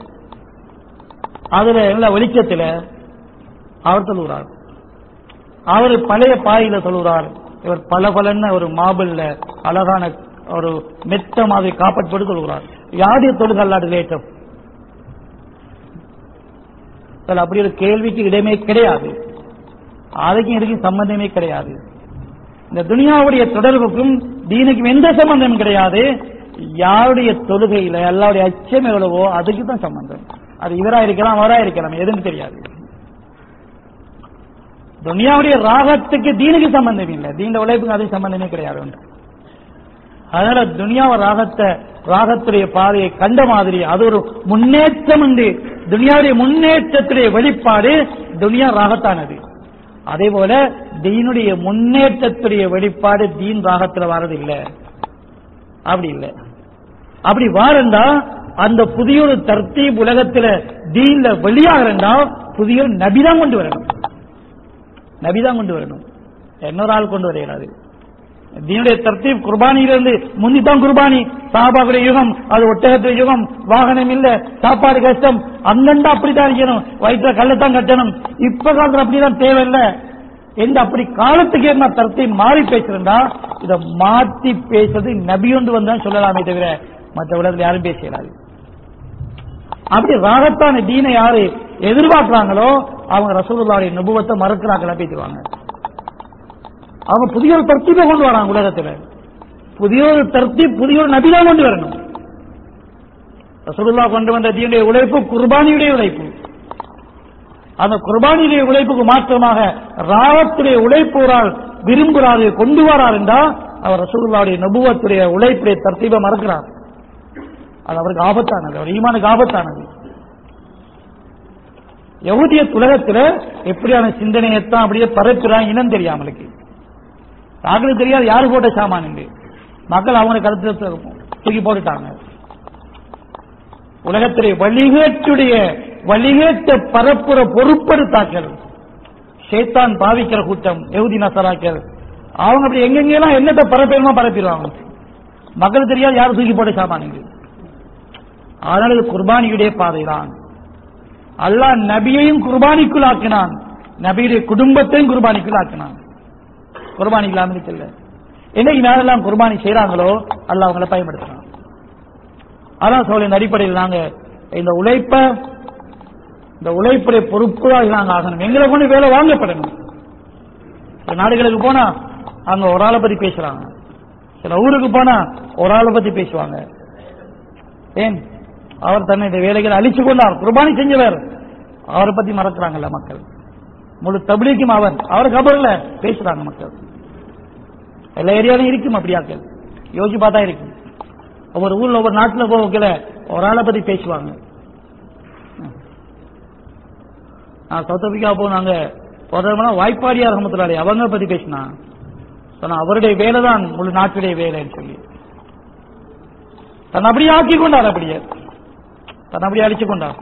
அதுல எல்லா வெளிச்சத்துல அவர் தொழுகிறார் அவர் பழைய பாயில தொழுகிறார் இவர் பல பலன்னு ஒரு மாபிள்ல அழகான ஒரு மெத்த மாதிரி காப்பட் போட்டு தொழுகிறார் யாருடைய தொழுக அல்லாது லேட்டம் அதுல அப்படி ஒரு கேள்விக்கு இடமே கிடையாது அதுக்கும் இதுக்கும் சம்பந்தமே கிடையாது இந்த துனியாவுடைய தொடர்புக்கும் தீனுக்கும் எந்த சம்பந்தமும் கிடையாது யாருடைய தொழுகையில எல்லாருடைய அச்சம் எவ்வளவோ அதுக்கு தான் சம்பந்தம் அது இவரா இருக்கலாம் அவரா இருக்கலாம் எதுவும் தெரியாது துனியாவுடைய ராகத்துக்கு தீனுக்கு சம்பந்தம் இல்லை தீன உழைப்புக்கு அதுக்கு சம்பந்தமே கிடையாது ஒன்று. அதனால துனியாவ ராகத்தை ராகத்துடைய பாதையை கண்ட மாதிரி அது ஒரு முன்னேற்றம் உண்டு துனியாவுடைய முன்னேற்றத்துடைய வெளிப்பாடு துனியா ராகத்தானது அதே போல தீனுடைய முன்னேற்றத்துடைய வெளிப்பாடு தீன் ராகத்துல வர்றதில்லை அப்படி இல்லை அப்படி வாரண்டா அந்த புதிய ஒரு தர்த்தீப் உலகத்துல தீன்ல வெளியாகிறண்டா புதிய ஒரு நபிதான் கொண்டு வரணும் நபிதான் கொண்டு வரணும் இன்னொரு ஆள் கொண்டு வரையாது தீனுடைய தர்த்தீப் குர்பானியிலிருந்து முந்திதான் குர்பானி சாபாவுடைய யுகம் அது ஒட்டகத்துடைய யுகம் வாகனம் இல்ல சாப்பாடு கஷ்டம் அங்கண்டா அப்படித்தான் இருக்கணும் வயிற்றுல கல்லத்தான் கட்டணும் இப்ப காலத்துல அப்படிதான் தேவையில்லை எந்த அப்படி காலத்துக்கு என்ன தரத்தை மாறி பேசுறா இத மாத்தி பேசுறது நபியொண்டு வந்தா சொல்லலாமே தவிர மற்ற உலகத்தில் யாரும் பேசலாது அப்படி ராகத்தான தீனை யாரு எதிர்பார்க்கறாங்களோ அவங்க ரசூலுல்லாவுடைய நுபுவத்தை மறுக்கிறாங்களா பேசுவாங்க அவங்க புதிய ஒரு தர்த்தீபை கொண்டு வராங்க உலகத்துல புதிய ஒரு தர்த்தீப் புதிய ஒரு நபிதான் கொண்டு வரணும் ரசூலுல்லாஹ் கொண்டு வந்த தீனுடைய உழைப்பு குர்பானியுடைய உழைப்பு அந்த குர்பானியுடைய உழைப்புக்கு மாற்றமாக ராவத்துடைய உழைப்பு ஒரு ஆள் விரும்புகிறாரு கொண்டு வரார் என்றால் அவர் ரசூலுல்லாவுடைய நபுவத்துடைய உழைப்புடைய தர்த்தீபை மறக்கிறார் அது அவருக்கு ஆபத்தானது அவர் ஈமானுக்கு ஆபத்தானது யகுதிய உலகத்துல எப்படியான சிந்தனையத்தான் அப்படியே பரப்புறான் இனம் தெரியாமலுக்கு யாருக்கும் தெரியாது யாரு போட்ட சாமான் என்று மக்கள் அவங்க கருத்து தூக்கி போட்டுட்டாங்க உலகத்திலே வழிகேட்டுடைய வழிகேட்ட பரப்புற பொறுப்படுத்தாக்கள் ஷேத்தான் பாவிக்கிற கூட்டம் எகுதி நசராக்கள் அவங்க அப்படி எங்கெங்கெல்லாம் என்னத்தை பரப்பேணுமோ பரப்பிடுவாங்க மக்கள் தெரியாது யாரும் தூக்கி போட சாமானுங்க அதனால இது குர்பானியுடைய பாதைதான் அல்லாஹ் நபியையும் குர்பானிக்குள் ஆக்கினான் நபியுடைய குடும்பத்தையும் குர்பானிக்குள் ஆக்கினான் குர்பானி இல்லாம இருக்கல என்னைக்கு யாரெல்லாம் குர்பானி செய்றாங்களோ அல்லாஹ் அவங்களை பயன்படுத்துறான் அதான் சொல்ல இந்த அடிப்படையில் நாங்க இந்த உழைப்ப இந்த உழைப்புடைய பொறுப்புதான் நாங்க ஆகணும் எங்களை கொண்டு வேலை வாங்கப்படணும் சில நாடுகளுக்கு போனா அங்க ஒரு ஆளை பத்தி பேசுறாங்க சில ஊருக்கு போனா ஒரு ஆளை பத்தி பேசுவாங்க ஏன் அவர் தன்னை இந்த வேலைகளை அழிச்சு கொண்டார் குர்பானி செஞ்சவர் அவரை பத்தி மறக்கிறாங்கல்ல மக்கள் முழு தபிலிக்கும் அவர் அவர் கபர்ல பேசுறாங்க மக்கள் எல்லா ஏரியாலையும் இருக்கும் அப்படியாக்கள் யோசிச்சு பார்த்தா இருக்கும் ஒவ்வொரு ஊர்ல ஒவ்வொரு நாட்டுல போகல ஒரு ஆளை பத்தி பேசுவாங்க நான் சவுத் ஆப்பிரிக்கா போனாங்க போதா வாய்ப்பாடியார் ரஹமத்துல்லாஹி அவங்க பத்தி பேசினா சொன்னா அவருடைய வேலை தான் முழு நாட்டுடைய வேலைன்னு சொல்லி தன்னை அப்படியே ஆக்கி கொண்டார் அப்படியே தன்னை அப்படியே அடிச்சு கொண்டார்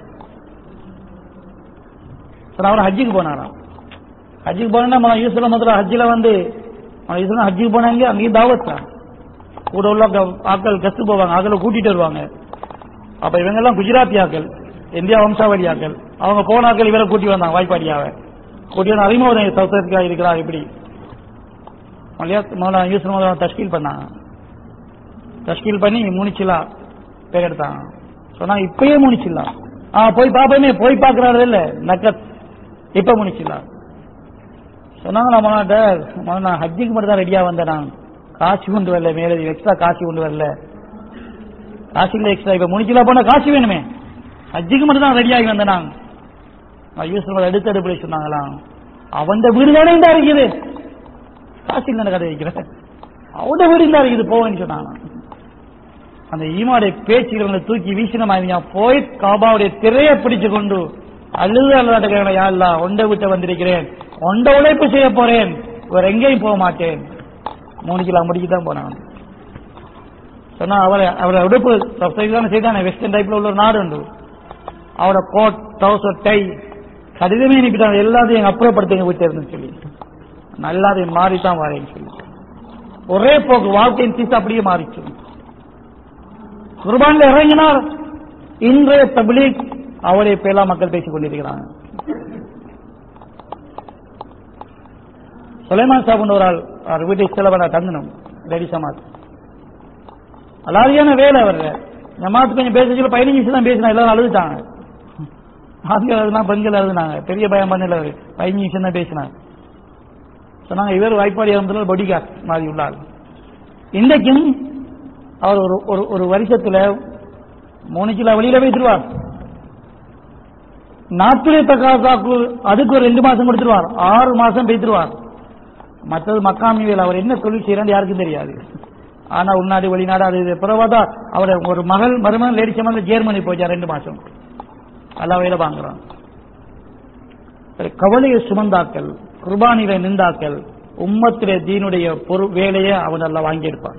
சார் அவர் ஹஜ்ஜுக்கு போனாராம் ஹஜ்ஜுக்கு போனா நம்ம யூசுல முதல்ல ஹஜ்ஜில் வந்து யூசுல ஹஜ்ஜுக்கு போனாங்க அங்கேயும் தாவத் தான் கூட உள்ள க- ஆட்கள் கஸ்து போவாங்க ஆட்களை கூட்டிட்டு வருவாங்க அப்ப இவங்க எல்லாம் குஜராத்தி ஆக்கள் இந்தியா வம்சாவளி ஆக்கள் அவங்க போன ஆட்கள் இவரை கூட்டி வந்தாங்க வாய்ப்பாடியாவை கூட்டி வந்து அறிமுகம் சவுத் ஆப்பிரிக்கா இருக்கிறார் இப்படி மலையா மௌலானா யூசுப் மௌலானா தஷ்கீல் பண்ணாங்க தஷ்கீல் பண்ணி முனிச்சிலா பேர் எடுத்தாங்க சொன்னா இப்பயே முனிச்சிடலாம் ஆ போய் பாப்போமே போய் பாக்குறாரு இல்ல நக்கத் இப்ப முனிச்சிடலாம் சொன்னாங்க நான் மௌலானாட்ட மௌலானா ஹஜ்ஜுக்கு மட்டும் தான் ரெடியா வந்தேன் நான் காசு கொண்டு வரல மேலே எக்ஸ்ட்ரா காசு கொண்டு வரல காசு இல்ல எக்ஸ்ட்ரா இப்ப முனிச்சிலா போனா காசு வேணுமே ஹஜ்ஜுக்கு மட்டும் தான் ரெடியாகி வந்தேன் நான் நான் யூசுப் எடுத்து அடுப்படி சொன்னாங்களாம் அவன் வீடு தானே இந்த இருக்குது காசு இல்ல கதை வைக்கிறேன் அவட வீடு இல்ல இருக்குது போவேன்னு சொன்னாங்க அந்த ஈமாவுடைய பேச்சுகளை தூக்கி வீசின மாதிரி போய் காபாவுடைய திரையை பிடிச்சு கொண்டு அழுது அல்லாட்டுக்கிறேன் யா அல்லா ஒண்டை விட்டு வந்திருக்கிறேன் ஒண்ட உழைப்பு செய்ய போறேன் வேற எங்கேயும் போக மாட்டேன் மூணு கிலோ முடிக்கு தான் போனான் சொன்னா அவரை அவரை உடுப்பு தான் செய்தானே வெஸ்டர்ன் டைப்ல உள்ள ஒரு நாடு உண்டு அவரோட கோட் டவுசர் டை கடிதமே அனுப்பிட்டாங்க எல்லாத்தையும் எங்க அப்புறப்படுத்துங்க வீட்டு இருந்து சொல்லி நல்லாதையும் மாறி தான் வரேன்னு சொல்லி ஒரே போக்கு வாழ்க்கையின் தீசு அப்படியே மாறிச்சு குர்பான்ல இறங்கினார் இன்றைய தபிலீக் அவரை பேலா மக்கள் பேசிக் கொண்டிருக்கிறாங்க சுலைமான் சாப் ஒரு ஆள் அவர் வீட்டுக்கு செலவன தங்கணும் ரெடி சமாத் அலாதியான வேலை அவர் ஜமாத் கொஞ்சம் பேச சொல்ல பதினஞ்சு நிமிஷம் தான் பேசினா எல்லாரும் அழுதுட்டாங்க ஆண்கள் எழுதுனா பெண்கள் எழுதுனாங்க பெரிய பயம் பண்ணல அவரு பதினஞ்சு நிமிஷம் தான் பேசினாங்க சொன்னாங்க இவர் வாய்ப்பாடி இருந்தது பொடி கார்ட் மாதிரி உள்ளார் இன்றைக்கும் அவர் ஒரு ஒரு ஒரு வருஷத்துல மூணு கிலோ வெளியில வைத்துருவார் நாட்டுடைய தக்காசாக்கு அதுக்கு ஒரு ரெண்டு மாசம் கொடுத்துருவார் ஆறு மாசம் வைத்துருவார் மற்றது மக்காமி வேலை அவர் என்ன தொழில் செய்யறான்னு யாருக்கும் தெரியாது ஆனா உள்நாடு வெளிநாடு அது இது பிறவாதா அவர் ஒரு மகள் மருமகன் லேடி சம்பந்த ஜெர்மனி போச்சா ரெண்டு மாசம் எல்லா வேலை வாங்குறான் சரி, கவலையை சுமந்தாக்கள் குர்பானிகளை நின்றாக்கள் உம்மத்திலே தீனுடைய பொரு வேலையை அவன் எல்லாம் வாங்கி எடுப்பான்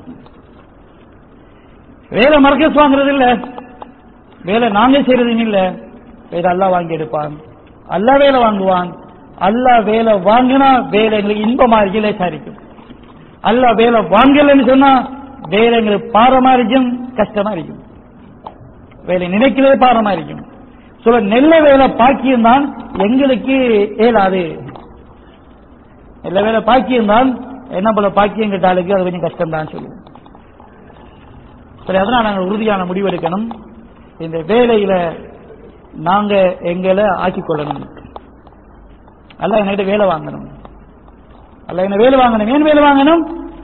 வேலை மர்க்கஸ் வாங்குறது இல்ல வேலை நாங்க செய்யறது இல்ல வேலை அல்லா வாங்கி எடுப்பான் அல்லா வேலை வாங்குவான் அல்லா வேலை வாங்கினா வேலை எங்களுக்கு இன்பமா இருக்கு லேசாரிக்கும் அல்லா வேலை வாங்கலன்னு சொன்னா வேலை எங்களுக்கு பாரமா இருக்கும் கஷ்டமா இருக்கும் வேலை நினைக்கிறதே பாரமா இருக்கும் சொல்ல நெல்ல வேலை பாக்கியம் தான் எங்களுக்கு இயலாது நெல்ல வேலை பாக்கியம் தான் என்ன போல பாக்கியம் கேட்டாலுக்கு அது கொஞ்சம் கஷ்டம் தான் சொல்லுவோம் சரி அதனால நாங்கள் உறுதியான முடிவு எடுக்கணும் இந்த வேலையில நாங்க எங்களை ஆக்கிக் கொள்ளணும் அல்ல என்கிட்ட வேலை வாங்கணும் அல்ல என்ன வேலை வாங்கணும் ஏன் வேலை வாங்கணும்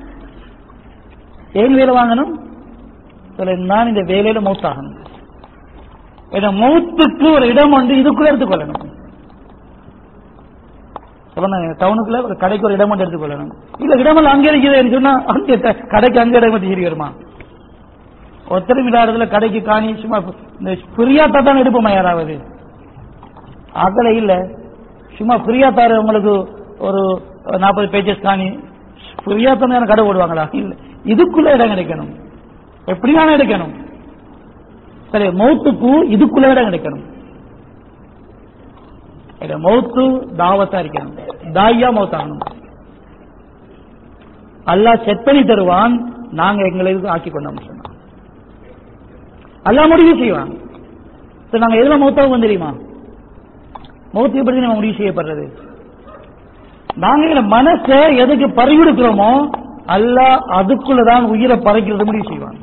ஏன் வேலை வாங்கணும் சொல்ல நான் இந்த வேலையில மௌத்தாகணும் இந்த மௌத்துக்கு ஒரு இடம் உண்டு இதுக்குள்ள எடுத்துக்கொள்ளணும் டவுனுக்குள்ள ஒரு கடைக்கு ஒரு இடம் ஒன்று எடுத்துக்கொள்ளணும் இல்ல இடமெல்லாம் அங்க இருக்குதுன்னு சொன்னா அங்க த- கடைக்கு அங்க இடம் வந்து சரி வருமா ஒத்தரும் இல்லாததுல கடைக்கு காணி சும்மா இந்த ஃப்ரீயாத்தா தான் எடுப்போமா யாராவது அதுல இல்ல சும்மா ஃப்ரீயா தாரு உங்களுக்கு ஒரு நாற்பது பேஜஸ் காணி ஃப்ரீயா தானே கடை போடுவாங்களா இல்ல இதுக்குள்ள இடம் கிடைக்கணும் எப்படியான எடுக்கணும் சரி மௌத்துக்கு இதுக்குள்ள இடம் கிடைக்கணும் இது மௌத்து தாவத்தா இருக்கணும் தாயா மௌத்தாகணும் அல்லாஹ் செட் பண்ணி தருவான் நாங்க எங்களை இதுக்கு ஆக்கி கொண்டோம் சொன்னோம் அல்லாஹ் முடிவு செய்வான் சரி நாங்க எதுல மௌத்தாகும் தெரியுமா மௌத்து எப்படி நம்ம முடிவு செய்யப்படுறது நாங்க எங்க மனசை எதுக்கு பறிவிடுக்கிறோமோ அல்லாஹ் அதுக்குள்ளதான் உயிரை பறிக்கிறது முடிவு செய்வான்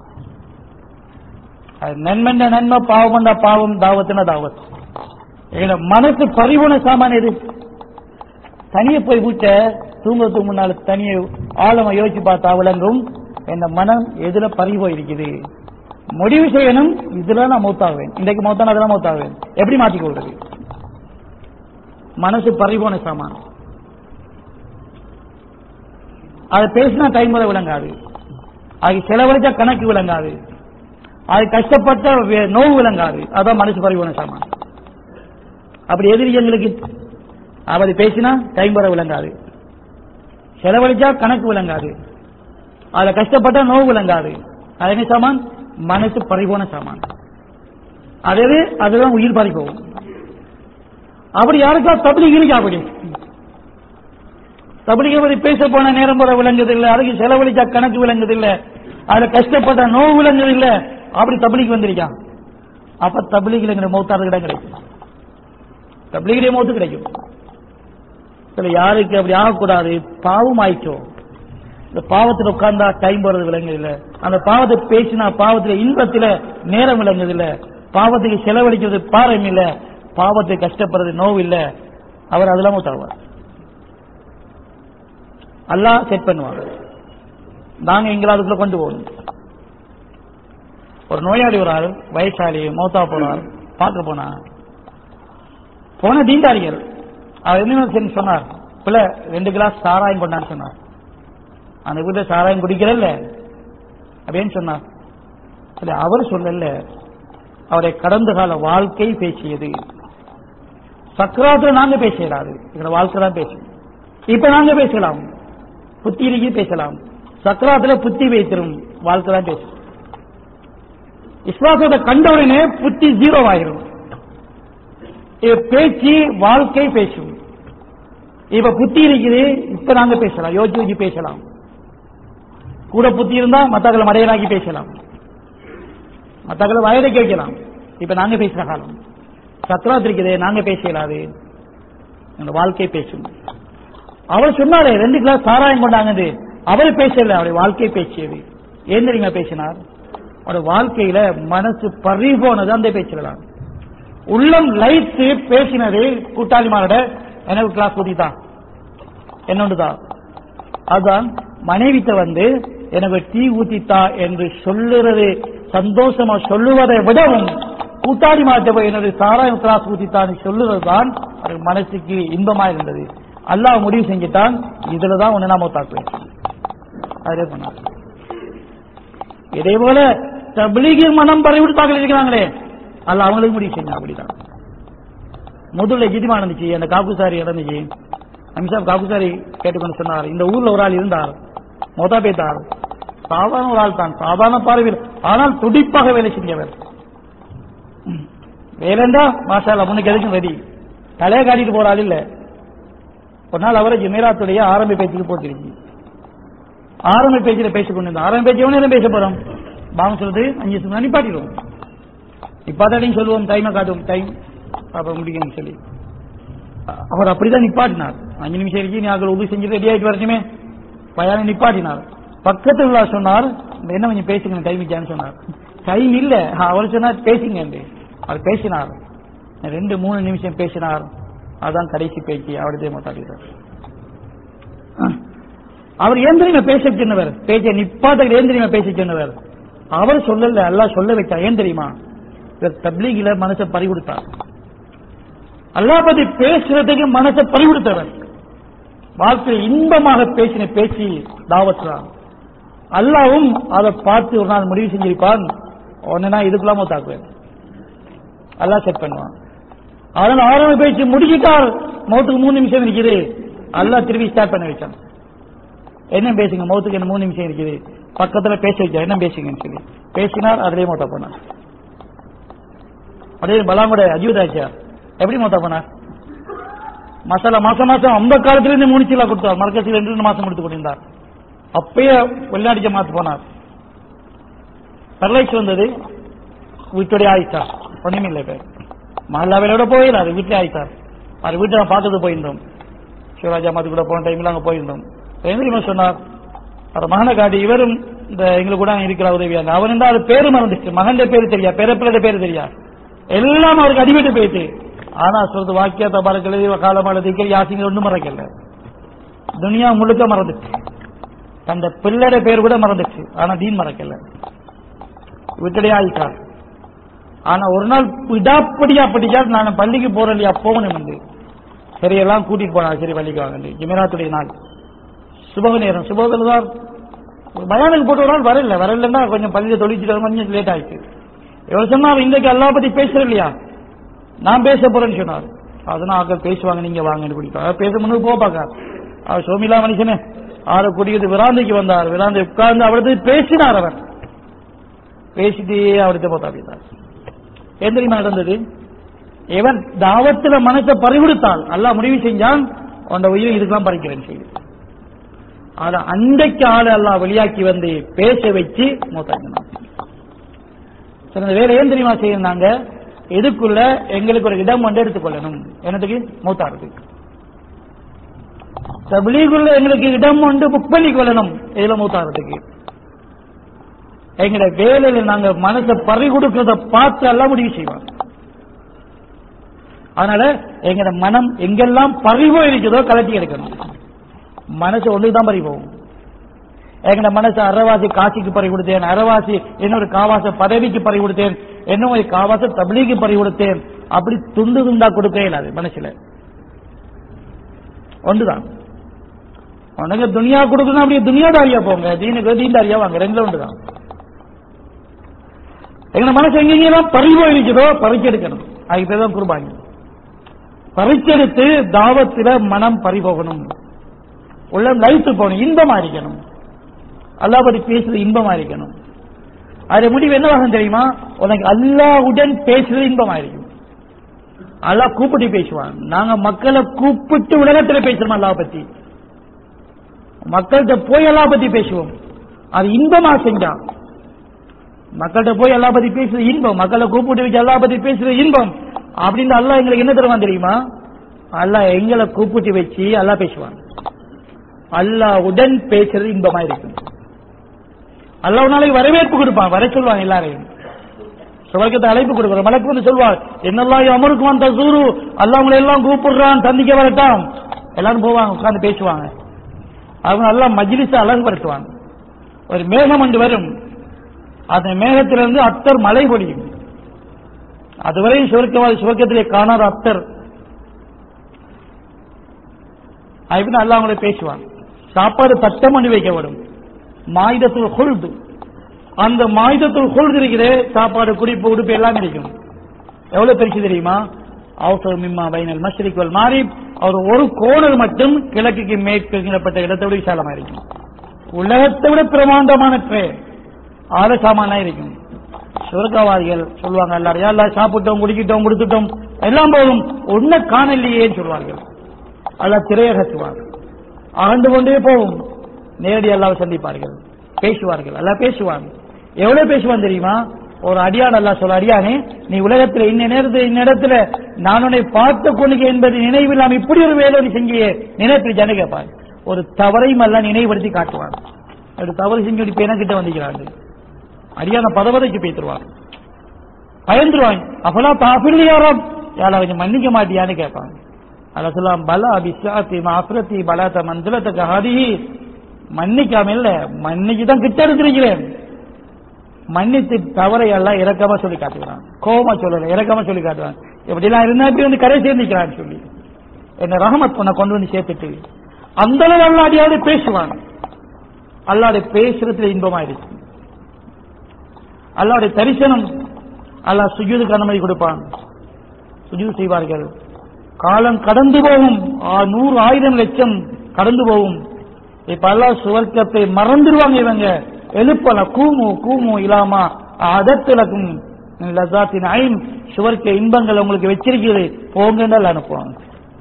அது நன்மைண்ட நன்மை பாவம் பாவம் தாவத்துனா தாவத் எங்க மனசு பறிவுன சாமான் எது தனியே போய் விட்ட தூங்குறதுக்கு முன்னால தனியே ஆழமா யோசிச்சு பார்த்தா விளங்கும் இந்த மனம் எதுல பறிவோ இருக்குது முடிவு செய்யணும் இதுல நான் மௌத்தாவேன் இன்றைக்கு மௌத்தான அதெல்லாம் மௌத்தாவேன் எப்படி மாத்திக் கொள்றது மனசு பறிபோன சாமான் அது பேசினா டைம் வரை விளங்காது அது செலவழிச்சா கணக்கு விளங்காது அது கஷ்டப்பட்ட வே- நோவு விளங்காது அதான் மனசு பறிபோன சாமான் அப்படி எதிரி எங்களுக்கு அப்படி பேசினா டைம் வரை விளங்காது செலவழிச்சா கணக்கு விளங்காது அதுல கஷ்டப்பட்டா நோவு விளங்காது அது என்ன சாமான் மனசு பறிபோன சாமான் அது அதுதான் உயிர் பறி போகும் அப்படி யாருக்கா தபிலிக் இருக்கா அப்படி தபிலிகை பத்தி பேச போன நேரம் போல விளங்குது இல்ல அதுக்கு செலவழிச்சா கணக்கு விளங்குது இல்ல அதுல கஷ்டப்பட்ட நோவு விளங்குது இல்ல அப்படி தபிலிக்கு வந்திருக்கான் அப்ப தபிலிகில் மௌத்தாது இடம் கிடைக்கும் தபிலிகிலே மௌத்து கிடைக்கும் சில யாருக்கு அப்படி ஆகக்கூடாது பாவம் ஆயிச்சோ இந்த பாவத்தில் உட்கார்ந்தா டைம் போறது விளங்குது இல்ல அந்த பாவத்தை பேசினா பாவத்துல இன்பத்துல நேரம் விளங்குது இல்ல பாவத்துக்கு செலவழிக்கிறது பாரம் இல்ல பாவத்தை கஷ்டப்படுறது நோவு இல்ல அவர் அதெல்லாம் தருவார் அல்லாஹ் செட் பண்ணுவாங்க நாங்க எங்களாதுக்குள்ள கொண்டு போகணும் ஒரு நோயாளி ஒரு ஆள் வயசாளி மௌத்தா போனார் பார்க்க போனார் போன தீண்டாளிகள் அவர் என்ன செஞ்சு சொன்னார் பிள்ளை ரெண்டு கிளாஸ் சாராயம் கொண்டான்னு சொன்னார் அந்த வீட்டுல சாராயம் குடிக்கிறல்ல அப்படின்னு சொன்னார் இல்ல அவர் சொல்லல அவருடைய கடந்த கால வாழ்க்கை பேசியது சக்கராத்துல நாங்க பேசலாது எங்களோட வாழ்க்கை தான் பேசும் இப்ப நாங்க பேசலாம் புத்தி இறுக்கி பேசலாம் சக்கராத்துல புத்தி வைத்திரும் வாழ்க்கை தான் பேசும் விசுவாசத்தை கண்டவுடனே புத்தி ஜீரோ ஆயிரும் இப்ப பேச்சு வாழ்க்கை பேசும் இப்ப புத்தி இருக்குது இப்ப நாங்க பேசலாம் யோசிச்சு யோசிச்சு பேசலாம் கூட புத்தி இருந்தா மத்தகளை மடையனாக்கி பேசலாம் மத்தகளை வயதை கேட்கலாம் இப்ப நாங்க பேசுற காலம் சத்ராத் இருக்குது நாங்க பேசலாது எங்க வாழ்க்கை பேசும் அவர் சொன்னாரே ரெண்டு கிளாஸ் சாராயம் கொண்டாங்க அவர் பேசல அவருடைய வாழ்க்கை பேசியது ஏன் தெரியுமா பேசினார் அவருடைய வாழ்க்கையில மனசு பறிபோனது அந்த பேசலாம் உள்ளம் லைத்து பேசினது கூட்டாளிமாரோட எனக்கு கிளாஸ் ஊத்திதான் என்னொன்றுதான் அதான் மனைவிட்ட வந்து எனக்கு டீ ஊத்தித்தா என்று சொல்லுறது சந்தோஷமா சொல்லுவதை விடவும் கூட்டாளி மாட்ட போய் என்னுடைய சாராயம் கிளாஸ் ஊத்தித்தான் சொல்லுறது தான் அவருக்கு மனசுக்கு இன்பமா இருந்தது அல்லாஹ் முடிவு செஞ்சுட்டான் இதுலதான் உன்னை நாம தாக்குவேன் அதே சொன்னார் இதே போல தபிலிகி மனம் பறிவிட்டு தாக்கல் இருக்கிறாங்களே அல்ல அவங்களுக்கு முடிவு செஞ்சான் அப்படிதான் முதல்ல ஜிதிமா நடந்துச்சு அந்த காக்குசாரி நடந்துச்சு அமிஷா காக்குசாரி கேட்டுக்கொண்டு சொன்னார் இந்த ஊர்ல ஒரு ஆள் இருந்தார் மொதா பேத்தார் சாதாரண ஒரு ஆள் தான் சாதாரண பார்வையில் ஆனால் துடிப்பாக வேலை செஞ்சவர் வேலைண்டா மாஷால முன்னுக்கு எதுக்கும் ரெடி தலையை காட்டிட்டு போற ஆள் இல்ல ஒரு நாள் அவரை ஜுமேராத்துடைய ஆரம்ப பேச்சுக்கு போட்டிருச்சு ஆரம்ப பேச்சில் பேசிக் கொண்டிருந்தோம் ஆரம்ப பேச்சு எவனே பேச போறோம் பாவம் சொல்றது அஞ்சு நிமிஷம் நிப்பாட்டிடுவோம் நிப்பாட்டாடின்னு சொல்லுவோம் டைமை காட்டுவோம் டைம் அப்புறம் முடிக்கணும் சொல்லி அ- அவர் அப்படிதான் நிப்பாட்டினார் அஞ்சு நிமிஷம் இருக்கு நீ அங்கே உதவி செஞ்சு ரெடி ஆயிட்டு வரட்டுமே பையனை நிப்பாட்டினார் பக்கத்துல உள்ள சொன்னார் என்ன கொஞ்சம் பேசுங்க டைம் இல்லையான்னு சொன்னார் டைம் இல்ல அவர் சொன்னார் பேசுங்க அவர் பேசினார் ரெண்டு மூணு நிமிஷம் பேசினார் அதான் கடைசி பேச்சு அவருடைய மாட்டாடினார் அவர் ஏன் தெரியுமா பேச சொன்னவர் பேச்ச நிப்பாட்ட ஏன் தெரியுமா பேச சொன்னவர் அவர் சொல்லல அல்லாஹ் சொல்ல வைத்தார் ஏன் தெரியுமா இவர் தப்லீகில மனசை பறி கொடுத்தார் அல்லாஹ் பத்தி பேசுறதுக்கு மனசை பறி கொடுத்தவர் வாழ்க்கையில் இன்பமாக பேசின பேச்சு தாவத்தான் அல்லாவும் அதை பார்த்து ஒரு நாள் முடிவு செஞ்சிருப்பான் உடனே நான் இதுக்குள்ளாம தாக்குவேன் அல்லாஹ் செட் பண்ணுவான் அதனால ஆரம்ப பேச்சு முடிச்சிட்டால் மௌத்துக்கு மூணு நிமிஷம் இருக்குது அல்லாஹ் திருப்பி ஸ்டார்ட் பண்ண வச்சான் என்ன பேசுங்க மௌத்துக்கு என்ன மூணு நிமிஷம் இருக்குது பக்கத்துல பேச வச்சா என்ன பேசுங்கன்னு சொல்லி பேசினார் அதிலே மௌத்தா போனார் அப்படியே பலாங்கோட அஜீவதாச்சா எப்படி மூத்தா போனார் மசாலா மாசம் மாசம் அந்த காலத்துல இருந்து மூணு சீலா கொடுத்தார் மரக்கசியில் ரெண்டு ரெண்டு மாசம் கொடுத்து கொண்டிருந்தார் அப்பயே வெளிநாடிக்க மாத்து போனார் பெரலைஸ் வந்தது வீட்டுடைய ஆயிட்டார் ஒண்ணுமே இல்லை இப்ப மல்லாவிலோட போயிடாரு வீட்டிலே ஆயிட்டார் அவர் வீட்டை நான் பார்க்கறது போயிருந்தோம் சிவராஜா மாத்து கூட போன டைம்ல அங்க போயிருந்தோம் என்ன தெரியுமா சொன்னார் அவர் மகனை காட்டி இவரும் இந்த எங்களுக்கு கூட இருக்கிற உதவியாங்க அவன் இருந்தா அது பேரு மறந்துச்சு மகன் பேரு தெரியா பிறப்பிள்ளை பேரு தெரியா எல்லாம் அவருக்கு அடிபட்டு போயிட்டு ஆனா சொல்றது வாக்கிய தபாலக்கள் காலமால திக்கல் யாசிங்க ஒண்ணும் மறக்கல துனியா முழுக்க மறந்துச்சு தந்த பிள்ளட பேர் கூட மறந்துச்சு ஆனா தீன் மறக்கல விட்டடே ஆயிட்டார் ஆனா ஒரு நாள் விடாப்படியா படிச்சா நான் பள்ளிக்கு போறேன் இல்லையா போகணும் வந்து சரி எல்லாம் கூட்டிட்டு போனார் சரி பள்ளிக்கு வாங்க ஜிமிராத்துடைய நாள் சுபக நேரம் சுபகத்தில் தான் பயானுக்கு போட்டு ஒரு நாள் வரல வரலன்னா கொஞ்சம் பள்ளியை தொழிச்சிட்டு கொஞ்சம் லேட் ஆயிடுச்சு இவர் சொன்னார் இன்றைக்கு எல்லா பத்தி பேசுற இல்லையா நான் பேச போறேன்னு சொன்னார் அதனால ஆக்கள் பேசுவாங்க நீங்க வாங்கன்னு பிடிப்பாங்க பேச முன்னு போ பார்க்க அவர் சோமிலா மனுஷனே ஆரை கூட்டிக்கிட்டு விராந்தைக்கு வந்தார் விராந்தை உட்கார்ந்து அவரது பேசினார் அவர் பேசிட்டு அவர்கிட்ட போத்தா அப்படின்னார் ஏன் தெரியுமா நடந்தது இவன் தாவத்துல மனசை பறிவிடுத்தான் அல்லாஹ் முடிவு செஞ்சான் உன்ட உயிரை இதுக்கெல்லாம் பறிக்கிறேன்னு சொல்லி ஆனா அன்றைக்கு ஆளு அல்லாஹ் வெளியாக்கி வந்து பேச வச்சு மூத்தாங்க சில வேற ஏன் தெரியுமா செய்யிருந்தாங்க இதுக்குள்ள எங்களுக்கு ஒரு இடம் வந்து எடுத்துக்கொள்ளணும் என்னத்துக்கு மூத்தாருக்கு தபிலீகுள்ள எங்களுக்கு இடம் வந்து புக் பண்ணி கொள்ளணும் இதுல மூத்தாரத்துக்கு எங்கட வேலையில நாங்க மனசை பறி கொடுக்கறத பார்த்து எல்லாம் முடிவு செய்வோம் அதனால எங்கட மனம் எங்கெல்லாம் பறிவோ இருக்குதோ கலட்டி எடுக்கணும் மனசு ஒண்ணுதான் பறி போகும் எங்கட மனசு அறவாசி காசிக்கு பறி கொடுத்தேன் அறவாசி இன்னொரு காவாச பதவிக்கு பறி கொடுத்தேன் இன்னொரு காவாச தபிலிக்கு பறி கொடுத்தேன் அப்படி துண்டு துண்டா கொடுக்கவே இல்லாது மனசுல ஒன்றுதான் உனக்கு துனியா கொடுக்கணும் அப்படியே துனியாதாரியா போங்க தீனுக்கு தீன்தாரியா வாங்க ரெண்டுல ஒன்றுதான் எங்க மனசு எங்கெங்கெல்லாம் பறிவோ இருக்குதோ பறிச்செடுக்கணும் அதுக்கு பேர் தான் குர்பானி பறிச்செடுத்து தாவத்தில மனம் பறிபோகணும் உள்ள லைத்து போகணும் இன்பமா இருக்கணும் அல்லாஹ் பத்தி பேசுறது இன்பமா இருக்கணும் அது முடிவு என்னவாகும் தெரியுமா உனக்கு அல்லாஹ்வுடன் பேசுறது இன்பமா இருக்கும் அல்லாஹ் கூப்பிட்டு பேசுவான் நாங்க மக்களை கூப்பிட்டு உலகத்துல பேசுறோம் அல்லாஹ் பத்தி மக்கள்கிட்ட போய் அல்லாஹ் பத்தி பேசுவோம் அது இன்பமா செஞ்சான் மக்கள்கிட்ட போய் எல்லா பத்தி பேசுறது இன்பம் மக்களை கூப்பிட்டு வச்சு எல்லா பத்தி பேசுறது இன்பம் அப்படின்னு அல்லாஹ் எங்களுக்கு என்ன தருவான் தெரியுமா அல்லாஹ் எங்களை கூப்பிட்டு வச்சு அல்லாஹ் பேசுவான் அல்லாஹ் உடன் பேசுறது இன்பமா இருக்கும் அல்லாஹ் ஒரு நாளைக்கு வரவேற்பு கொடுப்பான் வர சொல்லுவான் எல்லாரையும் சுவர்க்கத்தை அழைப்பு கொடுக்குற மலக்கு வந்து சொல்வார் என்னெல்லாம் அமருக்கும் அந்த சூரு அல்லாஹ் உங்களை எல்லாம் கூப்பிடுறான் சந்திக்க வரட்டாம் எல்லாரும் போவாங்க உட்கார்ந்து பேசுவாங்க அவங்க எல்லாம் மஜ்லிஸை அழகுபடுத்துவாங்க ஒரு மேகம் ஒன்று வரும் அந்த மேகத்திலிருந்து அத்தர் மழை பொழியும் அதுவரை சுவர்க்கவாதி சுவர்க்கத்திலே காணாத அத்தர் அப்படின்னு அல்லாஹ் அவங்களை பேசுவாங்க சாப்பாடு தட்டம் பண்ணி வைக்கப்படும் மாயுதத்துள் ஹுல்து அந்த மாயுதத்துள் ஹுல்து இருக்கிறே சாப்பாடு குடிப்பு உடுப்பு எல்லாம் இருக்கும் எவ்வளவு பெருசு தெரியுமா அவசர் மிம்மா பைனல் மஷ்ரிக் வல் மாறி அவர் ஒரு கோணல் மட்டும் கிழக்குக்கு மேற்கிடப்பட்ட இடத்தோடு விசாலமா இருக்கும் உலகத்தை விட பிரமாண்டமான ட்ரே ஆறு சாமானா இருக்கும் சுரக்கவாதிகள் சொல்லுவாங்க எல்லாரும் எல்லாம் சாப்பிட்டோம் குடிக்கிட்டோம் கொடுத்துட்டோம் எல்லாம் போதும் ஒன்ன காணலையேன்னு சொல்வார்கள் அல்ல திரைய கட்டுவார்கள் ஆண்டு கொண்டே போகும் நேரடி அல்லாவை சந்திப்பார்கள் பேசுவார்கள் எல்லாம் பேசுவாங்க எவ்வளவு பேசுவான் தெரியுமா ஒரு அடியான் அல்லா சொல்ல அடியானே நீ உலகத்துல இந்த நேரத்தில் இந்த இடத்துல நான் உன்னை பார்த்த கொள்கை என்பது நினைவில்லாம இப்படி ஒரு வேலை நீ செஞ்சியே நினைப்பு ஜன கேட்பார் ஒரு தவறையும் அல்ல நினைவுபடுத்தி காட்டுவான் அப்படி தவறு செஞ்சு இப்ப கிட்ட வந்துக்கிறாங்க அடியான பதவதைக்கு பேத்துருவாங்க பயந்துருவாங்க அப்பெல்லாம் தாபில்லையாரம் யாரா கொஞ்சம் மன்னிக்க மாட்டியான்னு கேட்பாங்க அல்ல சொல்லலாம் பலா பிஸ்லாத்தி மாஃபிரத்தி பலாத்த மந்திரத்துக்கு ஹரி மன்னிக்காம இல்ல மன்னிக்கு தான் கிட்ட இருக்கிறீங்களேன் மன்னித்து தவறை எல்லாம் இறக்கமா சொல்லி காட்டுகிறான் கோபமா சொல்லல இறக்கமா சொல்லி காட்டுவான் இப்படி எல்லாம் இருந்தா இப்படி வந்து கரை சேர்ந்துக்கிறான்னு சொல்லி என்ன ரஹமத் உன்னை கொண்டு வந்து சேர்த்துட்டு அந்த அளவு அல்லாடியாவது பேசுவான் அல்லாடைய பேசுறதுல இன்பமா இருக்கு அல்லாவுடைய தரிசனம் அல்லாஹ் சுஜூதுக்கு அனுமதி கொடுப்பான் சுஜூது செய்வார்கள் காலம் கடந்து போகும் ஆ- நூறு ஆயிரம் லட்சம் கடந்து போகும் இப்ப அல்லாஹ் சுவர்க்கத்தை மறந்துடுவாங்க இவங்க எழுப்பல கூமு கூமு இல்லாமா அதத்திலக்கும் லசாத்தின் ஐன் சுவர்க்க இன்பங்கள் உங்களுக்கு வச்சிருக்கிறது போங்கன்னு அனுப்புவாங்க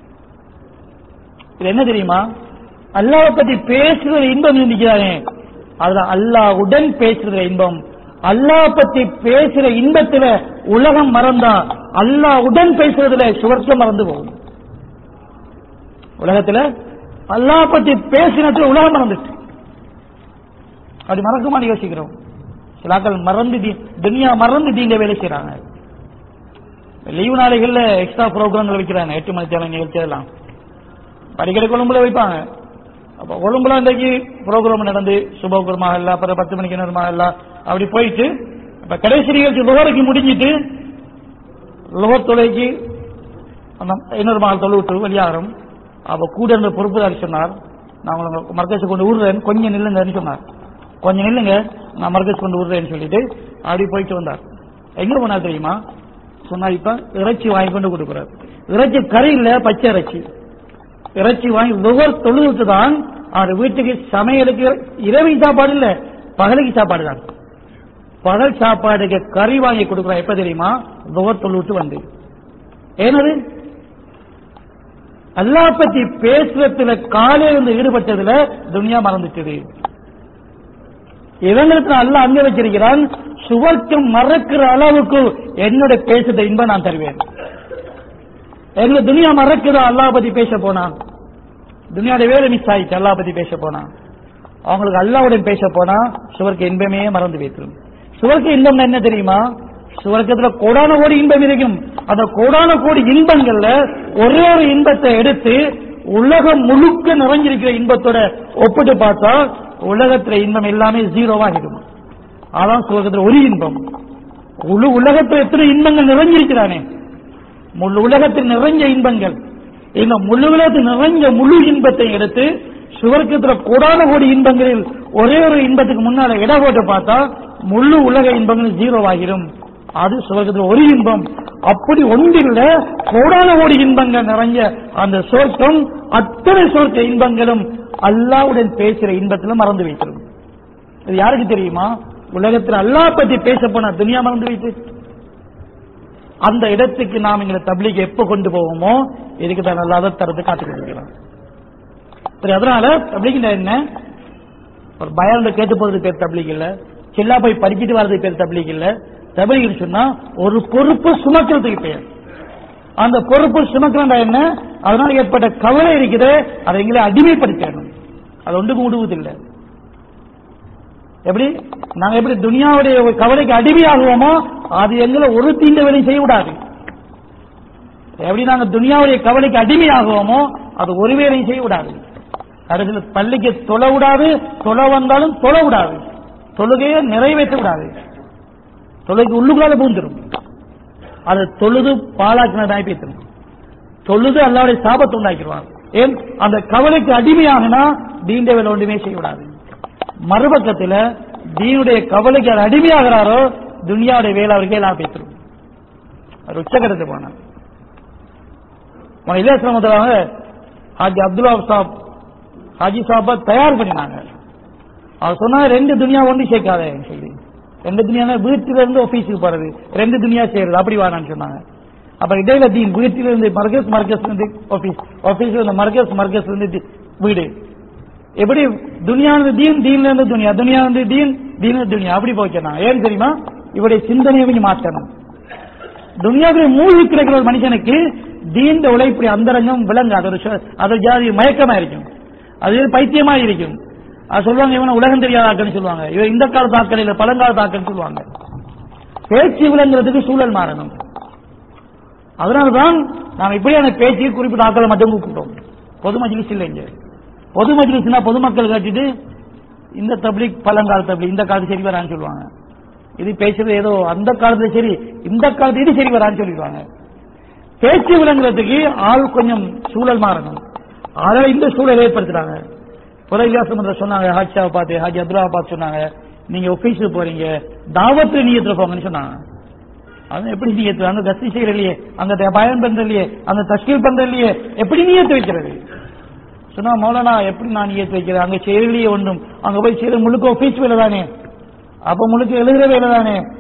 இது என்ன தெரியுமா அல்லாஹ் பத்தி பேசுற இன்பம் இருந்துக்கிறானே அதுல அல்லாஹ்வுடன் பேசுற இன்பம் அல்லாஹ் பத்தி பேசுற இன்பத்துல உலகம் மறந்தா அல்லாஹ்வுடன் பேசுறதுல சுவர்க்கம் மறந்து போகும் உலகத்துல அல்லாஹ் பத்தி பேசினத்துல உலகம் மறந்துட்டு அப்படி மறக்குமான்னு யோசிக்கிறோம் சிலாக்கள் மறந்து தி- துனியா மறந்து தீங்க வேலை செய்யறாங்க லீவு நாளைகள்ல எக்ஸ்ட்ரா ப்ரோக்ராம்கள் வைக்கிறாங்க எட்டு மணி தேவை நிகழ்ச்சி எல்லாம் படிக்கிற கொழும்புல வைப்பாங்க அப்ப கொழும்புல இன்றைக்கு ப்ரோக்ராம் நடந்து சுபகுருமா இல்ல அப்புறம் பத்து மணிக்கு நேரமா இல்ல அப்படி போயிட்டு இப்ப கடைசி நிகழ்ச்சி லுகருக்கு முடிஞ்சிட்டு லுகர் தொலைக்கு அந்த இன்னொரு மகள் தொழு விட்டு வெளியாகிறோம் அப்ப கூட இருந்த பொறுப்புதாரி சொன்னார் நான் உங்களை மர்க்கஸ் கொண்டு விடுறேன் கொஞ்சம் நில்லுங்கன்னு சொன்னார் கொஞ்சம் நில்லுங்க நான் மர்க்கஸ் கொண்டு விடுறேன்னு சொல்லிட்டு அப்படி போயிட்டு வந்தார் எங்க போனார் தெரியுமா சொன்னா இப்ப இறைச்சி வாங்கி கொண்டு கொடுக்குறாரு இறைச்சி கறி இல்ல பச்சை இறைச்சி இறைச்சி வாங்கி லுகர் தொழுதுட்டு தான் அவர் வீட்டுக்கு சமையலுக்கு இரவு சாப்பாடு இல்ல பகலுக்கு சாப்பாடு தான் பகல் சாப்பாடுக்கு கறி வாங்கி கொடுக்குறான் எப்ப தெரியுமா லுகர் தொழுவிட்டு வந்து ஏனது அல்லாஹ் பத்தி பேசுறதுல காலையில இருந்து ஈடுபட்டதுல துனியா மறந்துட்டது இவங்களுக்கு அல்லாஹ் அங்க வச்சிருக்கிறான் சுவர்க்கம் மறக்கிற அளவுக்கு என்னோட பேசுத இன்பம் நான் தருவேன் எங்க துனியா மறக்குதா அல்லாஹ் பத்தி பேச போனா துனியாவோட வேலை மிஸ் ஆயிடுச்சு அல்லாஹ் பத்தி பேச போனா அவங்களுக்கு அல்லாவுடன் பேச போனா சுவர்க்க இன்பமே மறந்து வைத்திரும் சுவர்க்க இன்பம் என்ன தெரியுமா சுவர்க்கத்துல கோடான கோடி இன்பம் இருக்கும் அந்த கோடான கோடி இன்பங்கள்ல ஒரே ஒரு இன்பத்தை எடுத்து உலகம் முழுக்க நிறைஞ்சிருக்கிற இன்பத்தோட ஒப்பிட்டு பார்த்தா உலகத்துல இன்பம் எல்லாமே ஜீரோவாகிடும் அதான் சுவர்க்கத்துல ஒரு இன்பம் முழு உலகத்துல எத்தனை இன்பங்கள் நிறைஞ்சிருக்கிறானே முழு உலகத்தில் நிறைஞ்ச இன்பங்கள் இந்த முழு உலகத்தில் நிறைஞ்ச முழு இன்பத்தை எடுத்து சுவர்க்கத்துல கோடான கோடி இன்பங்களில் ஒரே ஒரு இன்பத்துக்கு முன்னால இட போட்டு பார்த்தா முழு உலக இன்பங்கள் ஜீரோ ஆகிரும் அது சுவர்க்கத்தில் ஒரு இன்பம் அப்படி ஒன்றில் கோடான கோடி இன்பங்கள் நிறைஞ்ச அந்த சொர்க்கம் அத்தனை சொர்க்க இன்பங்களும் அல்லாவுடன் பேசுற இன்பத்துல மறந்து வைத்திரும் இது யாருக்கு தெரியுமா உலகத்தில் அல்லாஹ் பத்தி பேச போனா துனியா மறந்து வைத்து அந்த இடத்துக்கு நாம் எங்களை தப்லீக் எப்ப கொண்டு போவோமோ இதுக்கு தான் அல்லாத தரத்தை காத்துக் கொண்டிருக்கிறோம் சரி அதனால தப்லீக் என்ன ஒரு பயான் கேட்டு போறது பேர் தப்லீக் இல்ல சில்லா போய் படிச்சுட்டு வர்றது பேர் தப்லீக் இல்ல தப்லீக் சொன்னா ஒரு பொறுப்பு சுமக்கிறதுக்கு பேர் அந்த பொறுப்பு சுமக்கிறா என்ன அதனால ஏற்பட்ட கவலை இருக்குது அதை எங்களை அடிமைப்படுத்தணும் அது ஒன்றுக்கு முடிவதில்லை எப்படி நாங்க எப்படி துனியாவுடைய ஒரு கவலைக்கு அடிமையாகுவோமோ அது எங்களை ஒரு தீண்ட வேலை செய்ய விடாது எப்படி நாங்க துனியாவுடைய கவலைக்கு அடிமையாகுவோமோ அது ஒரு வேலையும் செய்ய விடாது கடைசியில் பள்ளிக்கு தொலை விடாது தொலை வந்தாலும் தொலை விடாது தொழுகையை நிறைவேற்ற விடாது தொழுகைக்கு உள்ளுக்குள்ளால பூந்துரும் அது தொழுது பாலாக்கினதாய் பேசணும் தொழுது அல்லாவுடைய சாபத்தை உண்டாக்கிடுவாங்க ஏன் அந்த கவலைக்கு அடிமையாகினா தீண்ட வேலை ஒன்றுமே செய்ய விடாது மறுபக்கத்துல தீனுடைய கவலைக்கு அவர் அடிமையாகிறாரோ துனியாவுடைய வேலை அவருக்கு எல்லாம் பேசிடும் அவர் உச்சகரத்து போனார் உன இலேசம் முதலாக ஹாஜி அப்துல்லா சாப் ஹாஜி சாப்பா தயார் பண்ணினாங்க அவர் சொன்னா ரெண்டு துனியா ஒன்று சேர்க்காத சொல்லி ரெண்டு துனியா வீட்டில இருந்து ஆபீஸுக்கு போறது ரெண்டு துனியா செய்யறது அப்படி வாடான்னு சொன்னாங்க அப்ப இடையில தீன் வீட்டில இருந்து மர்கஸ் மர்கஸ் இருந்து ஆபீஸ் ஆபீஸ்ல இருந்து மர்கஸ் மர்கஸ் இருந்து தி- வீடு எப்படி துனியானது தீன் தீன்ல இருந்து துனியா துனியா வந்து தீன் தீன் துனியா அப்படி போய்க்கிறாங்க ஏன் தெரியுமா இவருடைய சிந்தனையை கொஞ்சம் மாற்றணும் துனியாவுடைய மூழ்கி கிடக்கிற ஒரு மனுஷனுக்கு தீண்ட உழைப்பு அந்தரங்கம் விளங்காது ஒரு சொ- அது ஒரு ஜாதி மயக்கமா இருக்கும் அது ஒரு பைத்தியமா இருக்கும் அது சொல்லுவாங்க இவன உலகம் தெரியாத ஆக்கன்னு சொல்லுவாங்க இவன் இந்த கால தாக்கல் இல்ல பழங்கால தாக்கன்னு சொல்லுவாங்க பேச்சு விளங்குறதுக்கு சூழல் மாறணும் அதனாலதான் நாம் இப்படியான பேச்சு குறிப்பிட்ட ஆக்களை மட்டும் கூப்பிட்டோம் பொது மஜ்லிஸ் இல்லை இங்க பொது மஜ்லிஸ்னா பொதுமக்கள் கேட்டுட்டு இந்த தப்லீக் பழங்கால தப்லீக் இந்த காலத்து சரி வரான்னு சொல்லுவாங்க இது பேசுறது ஏதோ அந்த காலத்துல சரி இந்த காலத்து இது சரி வரான்னு சொல்லிடுவாங்க பேச்சு விளங்குறதுக்கு ஆள் கொஞ்சம் சூழல் மாறணும் அதனால இந்த சூழலை ஏற்படுத்துறாங்க புரவியாசம் சொன்னாங்க ஹாஜியாவை பார்த்து ஹாஜி அப்துல்லாவை பார்த்து சொன்னாங்க நீங்க ஒபீஸுக்கு போறீங்க தாவத்து நீயத்துல போங்கன்னு சொன்னாங்க அது எப்படி நீயத்து அங்க கஸ்தி செய்யறலையே அங்க பயன் பண்றலையே அங்க தஸ்கீல் பண்றலையே எப்படி நீயத்து வைக்கிறது சொன்னா மௌலானா எப்படி நான் நீயத்து வைக்கிறேன் அங்க செய்யலையே ஒன்றும் அங்க போய் செய்யற முழுக்க ஒபீஸ் வேலை தானே அப்ப முழுக்க எழுதுற வேலை தானே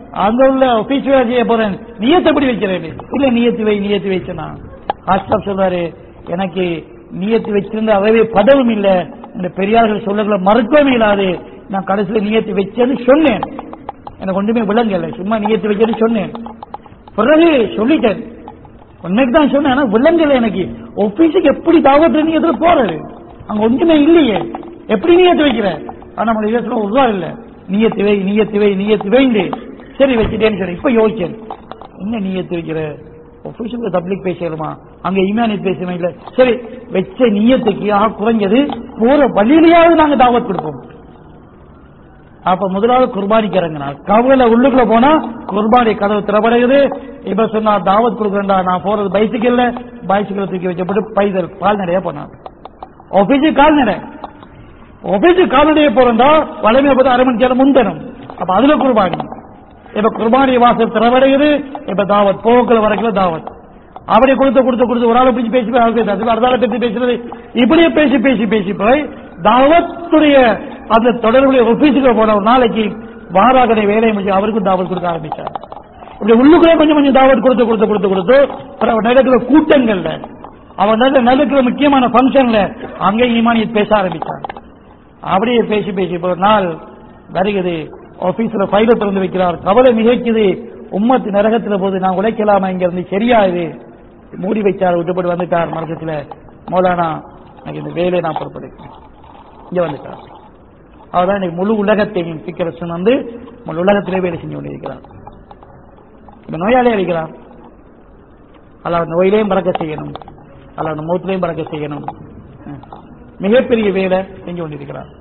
அங்க உள்ள ஆபீஸ் வேலை செய்ய போறேன் நியத்தை எப்படி வைக்கிறேன் இல்ல நியத்து வை நியத்து வச்சனா ஹாஸ்டாப் சொல்றாரு எனக்கு நியத்து வச்சிருந்த அறவே பதவும் இல்ல இந்த பெரியார்கள் சொல்லங்களை மறுக்கவும் இல்லாது நான் கடைசியில் நியத்து வச்சேன்னு சொன்னேன் எனக்கு ஒன்றுமே விளங்கல சும்மா நியத்து வச்சேன்னு சொன்னேன் பிறகு சொல்லிட்டேன் உன்னைக்கு தான் சொன்னேன் ஆனா விளங்கல எனக்கு ஆபீஸுக்கு எப்படி தாவத்து நீயத்துல போறது அங்க ஒன்றுமே இல்லையே எப்படி நீயத்து வைக்கிற ஆனா நம்ம இடத்துல உருவா இல்ல நீயத்து வை நீயத்து வை நீயத்து வைந்து சரி வச்சுட்டேன்னு சரி இப்ப யோசிச்சேன் என்ன நீயத்து வைக்கிற ஒபிஷியல் தப்ளிக் பேசலுமா அங்க இமானியத் பேசுமே இல்ல சரி வச்ச நீயத்துக்கு ஆக குறைஞ்சது போற வழியிலேயாவது நாங்க தாவத் கொடுப்போம் அப்ப முதலாவது குர்பானிக்கு இறங்கினா கவலை உள்ளுக்குள்ள போனா குர்பானி கதவு திறப்படையுது இப்ப சொன்னா தாவத் கொடுக்கறா நான் போறது பைசிக்கல்ல பைசிக்கல் தூக்கி வச்சப்பட்டு பைதல் கால்நடையா போனான் ஆபீஸுக்கு கால்நடை ஆபீஸுக்கு கால்நடையா போறா வளமையை பார்த்து அரை மணி நேரம் முந்தணும் அப்ப அதுல குர்பானி இப்ப குர்பானி வாசல் திறவடையுது இப்ப தாவத் போக்குல வரைக்கும் தாவத் அப்படி கொடுத்து கொடுத்து கொடுத்து ஒரு ஆளை பிடிச்சி பேசி போய் ஆள் பேசுறது அடுத்த ஆளை பற்றி பேசுறது இப்படியே பேசி பேசி பேசி போய் தாவத்துடைய அந்த தொடர்புடைய ஆபீஸுக்கு போன ஒரு நாளைக்கு வாராகனை வேலையை முடிச்சு அவருக்கும் தாவத் கொடுக்க ஆரம்பிச்சார் இப்படி உள்ளுக்குள்ளே கொஞ்சம் கொஞ்சம் தாவத் கொடுத்து கொடுத்து கொடுத்து கொடுத்து அப்புறம் நடக்கிற கூட்டங்கள்ல அவன் நடக்கிற நடக்கிற முக்கியமான ஃபங்க்ஷன்ல அங்கே ஈமானியத் பேச ஆரம்பிச்சார் அப்படியே பேசி பேசி இப்போ ஒரு நாள் வருகிறது ஆபீஸ்ல ஃபைல திறந்து வைக்கிறார் கவலை மிகைக்குது உம்மத்து நரகத்துல போது நான் உழைக்கலாமா இங்க இருந்து சரியா இது மூடி வச்சார் விட்டுப்பட்டு வந்துட்டார் மரகத்துல மௌலானா எனக்கு இந்த வேலையை நான் பொறுப்படுக்கிறேன் இங்க வந்துட்டார் அவர்தான் இன்னைக்கு முழு உலகத்தையும் சிக்கரசன் வந்து முழு உலகத்திலே வேலை செஞ்சு கொண்டிருக்கிறார் இப்ப நோயாளி அளிக்கிறார் அல்ல நோயிலையும் பறக்க செய்யணும் அல்ல மூத்திலையும் பறக்க செய்யணும் மிகப்பெரிய வேலை செஞ்சு கொண்டிருக்கிறார்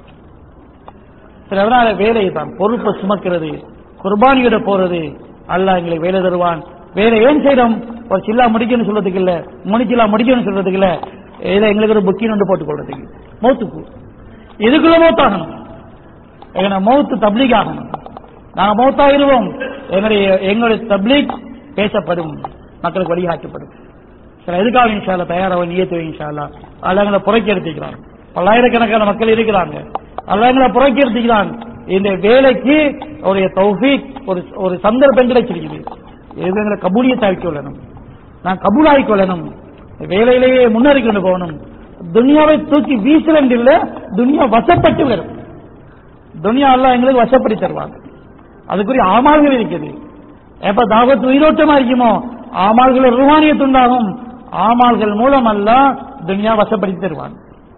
சில அதனால வேலையை தான் பொறுப்பை சுமக்கிறது குர்பானியோட போறது அல்லாஹ் எங்களுக்கு வேலை தருவான் வேலை ஏன் செய்யறோம் ஒரு சில்லா முடிக்கணும்னு சொல்றதுக்கு இல்ல முடிச்சில்லா முடிக்கணும்னு சொல்றதுக்கு இல்ல இதை எங்களுக்கு ஒரு புக்கின் ஒன்று போட்டுக் கொள்றதுக்கு மௌத்துக்கு இதுக்குள்ள மௌத்தாகணும் எங்க மௌத்து தப்லீக் ஆகணும் நாங்க மௌத்தாகிடுவோம் எங்களுடைய எங்களுடைய தப்லீக் பேசப்படும் மக்களுக்கு வழிகாட்டப்படும் சில எதுக்காக இன்ஷால்லா தயாராக நியத்து இன்ஷால்லா அல்ல எங்களை புறக்கி எடுத்துக்கிறாங்க பல்லாயிரக்கணக்கான மக்கள் இருக்கிறாங்க அல்ல எங்களை புறக்கி எடுத்துக்கிறான் இந்த வேலைக்கு ஒரு தௌஃபீக் ஒரு ஒரு சந்தர்ப்பம் கிடைச்சிருக்குது இது எங்களை கபூலியத்தாக்கி கொள்ளணும் நான் கபூலாகி கொள்ளணும் வேலையிலேயே முன்னேறி கொண்டு போகணும் துனியாவை தூக்கி வீசலண்டு இல்ல துனியா வசப்பட்டு வரும் துனியா எல்லாம் எங்களுக்கு வசப்படி தருவாங்க அதுக்குரிய ஆமால்கள் இருக்குது எப்ப தாவத் உயிரோட்டமா இருக்குமோ ஆமால்கள் ருவானியத்து உண்டாகும் ஆமால்கள் மூலம் அல்ல துனியா வசப்படுத்தி தருவாங்க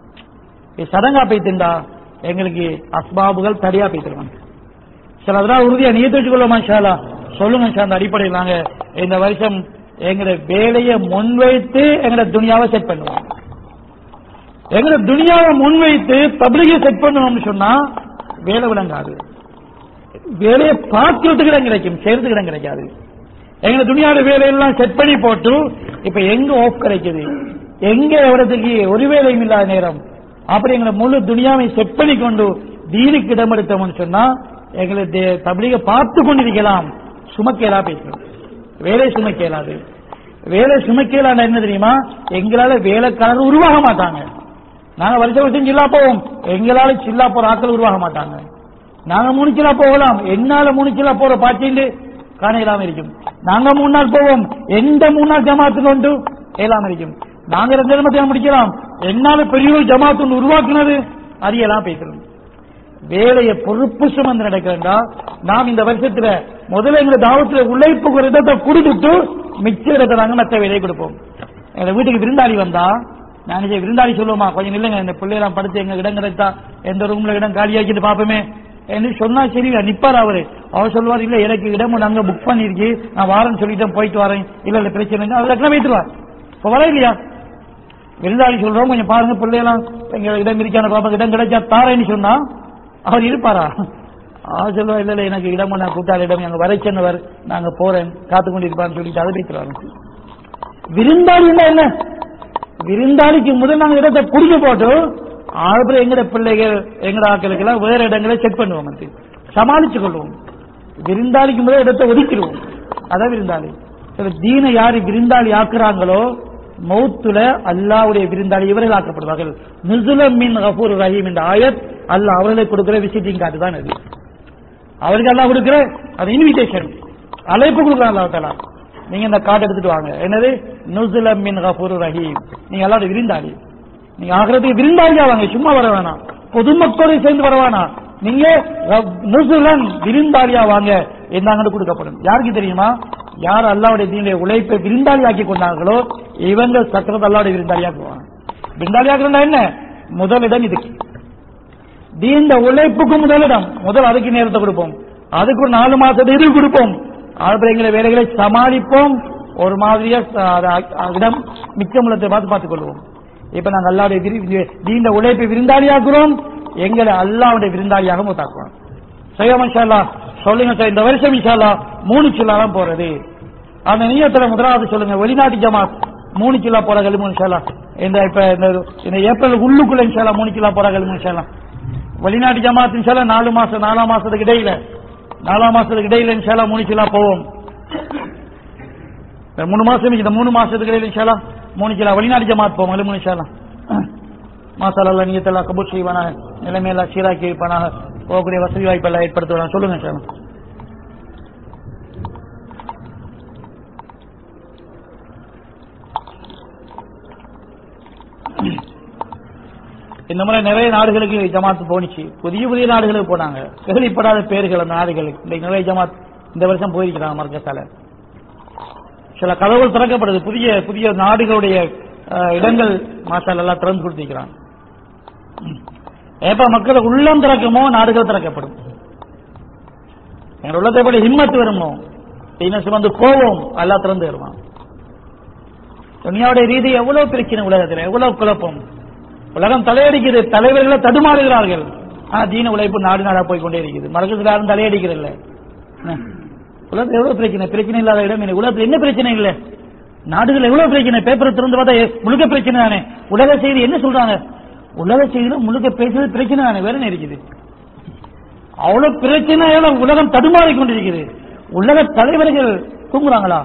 இது சடங்கா போய்த்துண்டா எங்களுக்கு அஸ்பாபுகள் தடையா போய் தருவாங்க சில அதெல்லாம் உறுதியா நீத்து வச்சுக்கொள்ளுமா ஷாலா சொல்லுங்க ஷா அந்த அடிப்படையில் நாங்க இந்த வருஷம் எங்களுடைய வேலையை முன்வைத்து எங்களோட துனியாவை செட் பண்ணுவோம் எங்களோட துனியாவை முன்வைத்து பப்ளிகை செட் பண்ணுவோம்னு சொன்னா வேலை விளங்காது வேலையை பார்க்கறதுக்கு இடம் கிடைக்கும் செய்யறதுக்கு இடம் கிடைக்காது எங்க துணியாட வேலையெல்லாம் செட் பண்ணி போட்டு இப்ப எங்க ஆஃப் கிடைக்குது எங்க எவ்வளவுக்கு ஒரு வேலையும் இல்லாத நேரம் அப்படி எங்களை முழு துணியாவை செட் பண்ணி கொண்டு தீனுக்கு இடம் எடுத்தோம்னு சொன்னா எங்களை தபிலிக பார்த்து கொண்டிருக்கலாம் சுமக்கேலா பேசணும் வேலை சுமக்கேலாது வேலை சுமக்கேலான என்ன தெரியுமா எங்களால வேலைக்காரர் உருவாக மாட்டாங்க நாங்க வருஷம் வருஷம் சில்லா போவோம் எங்களால சில்லா போற ஆட்கள் உருவாக மாட்டாங்க நாங்க மூணு சில்லா போகலாம் என்னால மூணு சில்லா போற பாட்டிண்டு காண இல்லாம இருக்கும் நாங்க மூணு நாள் போவோம் எந்த மூணு நாள் ஜமாத்து கொண்டு இயலாம இருக்கும் நாங்க ரெண்டு நிமிஷம் முடிக்கலாம் என்னால பெரிய ஒரு ஜமாத்து ஒன்று உருவாக்குனது அறியலாம் பேசணும் வேலையை பொறுப்பு சுமந்து நடக்கிறா நாம் இந்த வருஷத்துல முதல்ல எங்க தாவத்துல உழைப்புக்கு ஒரு இடத்தை கொடுத்துட்டு மிச்ச இடத்தை நாங்க மற்ற வேலையை கொடுப்போம் எங்க வீட்டுக்கு விருந்தாளி வந்தா நாங்க சரி விருந்தாளி சொல்லுவோமா கொஞ்சம் இல்லைங்க இந்த பிள்ளையெல்லாம் படுத்து எங்க இடம் கிடைத்தா எந்த ரூம்ல இடம் காலியாக்கிட்டு பாப்போமே என்று சொன்னா சரி நிப்பார் அவரு அவர் சொல்லுவார் இல்ல எனக்கு இடம் ஒண்ணு அங்க புக் பண்ணிருக்கு நான் வாரேன்னு சொல்லிட்டேன் போயிட்டு வரேன் இல்ல இல்ல பிரச்சனை இல்லை அதுக்கெல்லாம் வைத்துருவார் இப்ப வர இல்லையா விருந்தாளி சொல்றோம் கொஞ்சம் பாருங்க பிள்ளையெல்லாம் எங்க இடம் இருக்கான பாப்பா இடம் கிடைச்சா தாரேன்னு சொன்னா அவர் இருப்பாரா அவர் சொல்லுவா இல்ல இல்ல எனக்கு இடம் நான் கூட்டாளி இடம் அங்க வரை சென்னவர் நாங்க போறேன் காத்து கொண்டிருப்பான்னு சொல்லிட்டு அதை வைத்துருவாங்க விருந்தாளி என்ன விருந்தாளிக்கு முதல் நாங்க இடத்தை குடிக்க போட்டு அப்புறம் எங்கட பிள்ளைகள் எங்கட ஆட்களுக்கு எல்லாம் வேற இடங்களை செக் பண்ணுவோம் வந்து சமாளிச்சு கொள்வோம் விருந்தாளிக்கு முதல் இடத்தை ஒதுக்கிடுவோம் அதான் விருந்தாளி சில தீனை யாரு விருந்தாளி ஆக்குறாங்களோ மௌத்துல அல்லாவுடைய விருந்தாளி இவர்கள் ஆக்கப்படுவார்கள் நுசுலம் மின் கபூர் ரஹீம் என்ற ஆயத் அல்லாஹ் அவர்களை கொடுக்கிற விசிட்டிங் கார்டு தான் அது அவருக்கு எல்லாம் கொடுக்கிற அது இன்விடேஷன் அழைப்பு கொடுக்குறான் அல்லாஹ் தஆலா நீங்க இந்த கார்டு எடுத்துட்டு வாங்க என்னது நுசுலம் மின் கஃபூர் ரஹீம் நீங்க எல்லாரும் விருந்தாளி நீங்க ஆகிறதுக்கு விருந்தாளியா வாங்க சும்மா வர வேணாம் பொதுமக்களோட சேர்ந்து வர வேணாம் நீங்க ரப்- நுசுலன் விருந்தாளியா வாங்க என்னங்கன்னு கொடுக்கப்படும் யாருக்கு தெரியுமா யார் அல்லாவுடைய தீனுடைய உழைப்பை விருந்தாளி ஆக்கி கொண்டாங்களோ இவங்க சக்கரத்தை அல்லாவுடைய விருந்தாளியாக்குவாங்க விருந்தாளியாக்குறா என்ன முதலிடம் இதுக்கு தீண்ட உழைப்புக்கு முதலிடம் முதல் அதுக்கு நேரத்தை கொடுப்போம் அதுக்கு ஒரு நாலு மாசத்து இது கொடுப்போம் அப்புறம் எங்களை வேலைகளை சமாளிப்போம் ஒரு மாதிரியா ச- அது அ- இடம் மிச்சமுள்ளத்தை பார்த்து பார்த்துக் கொள்வோம் இப்ப நாங்க அல்லாவுடைய விரு- தீண்ட உழைப்பை விருந்தாளியாக்குறோம் எங்களை அல்லாவுடைய விருந்தாளியாக மூத்தாக்குவோம் செய்யோம் இன்ஷால்லா சொல்லுங்க சார் இந்த வருஷம் இன்ஷால்லா மூணு சில்லாலாம் போறது அந்த நீயத்துல முதலாவது சொல்லுங்க வெளிநாட்டு ஜமாத் மூணு கிலோ போற கழிவு இன்ஷால்லா இந்த இப்ப இந்த இந்த ஏப்ரல் உள்ளுக்குள்ள இன்ஷால்லா மூணு கிலோ போற கழிவு இன்ஷால்லா வெளிநாட்டு ஜமாத் இன்ஷால்லா நாலு மாசம் நாலாம் மாசத்துக்கு இடையில நாலாம் மாசத்துக்கு இடையில இன்ஷால்லா மூணு கிலோ போவோம் இந்த மூணு மாசம் இந்த மூணு மாசத்துக்கு இடையில இன்ஷால்லா மூணு கிலோ வெளிநாட்டு ஜமாத் போவோம் கழிவு இன்ஷால்லா மாசாலா நீயத்தெல்லாம் கபூர் செய்வானாக நிலைமையெல்லாம் சீராக்கி வைப்பானாக போகக்கூடிய வசதி வாய்ப்பெல்லாம் ஏற்படுத்துவாங்க சொல்லுங்க சார் இந்த மாதிரி நிறைய நாடுகளுக்கு ஜமாத் போனிச்சு புதிய புதிய நாடுகளுக்கு போனாங்க கேள்விப்படாத பேர்கள் அந்த நாடுகளுக்கு இந்த நிறைய ஜமாத் இந்த வருஷம் போயிருக்கிறாங்க மர்க்கத்தால சில கதவுகள் திறக்கப்படுது புதிய புதிய நாடுகளுடைய அஹ், இடங்கள் மாசால் எல்லாம் திறந்து கொடுத்திருக்கிறாங்க எப்ப மக்கள் உள்ளம் திறக்குமோ நாடுகள் திறக்கப்படும் எங்க உள்ளத்தை படி ஹிம்மத் வருமோ தீன சுமந்து போவோம் எல்லாம் திறந்து வருவான் துனியாவுடைய ரீதி எவ்வளவு பிரச்சனை உலகத்தில் எவ்வளவு குழப்பம் உலகம் தலையடிக்குது தலைவர்களை தடுமாறுகிறார்கள் ஆனா தீன உழைப்பு நாடு நாடா போய் கொண்டே இருக்குது மறக்கிறதுக்கு யாரும் தலையடிக்கிறதில்ல என்ன? உலகத்தில் எவ்வளவு பிரச்சனை பிரச்சனை இல்லாத இடம் இல்லை உலகத்தில் என்ன பிரச்சனை இல்ல நாடுகள் எவ்வளவு பிரச்சனை பேப்பர் திறந்து பார்த்தா எ- முழுக்க பிரச்சனை தானே உலக செய்தி என்ன சொல்றாங்க உலக செய்தியில முழுக்க பேசுறது பிரச்சனை தானே வேற என்ன இருக்குது அவ்வளவு பிரச்சனையால உலகம் தடுமாறி கொண்டிருக்கிறது உலக தலைவர்கள் தூங்குறாங்களா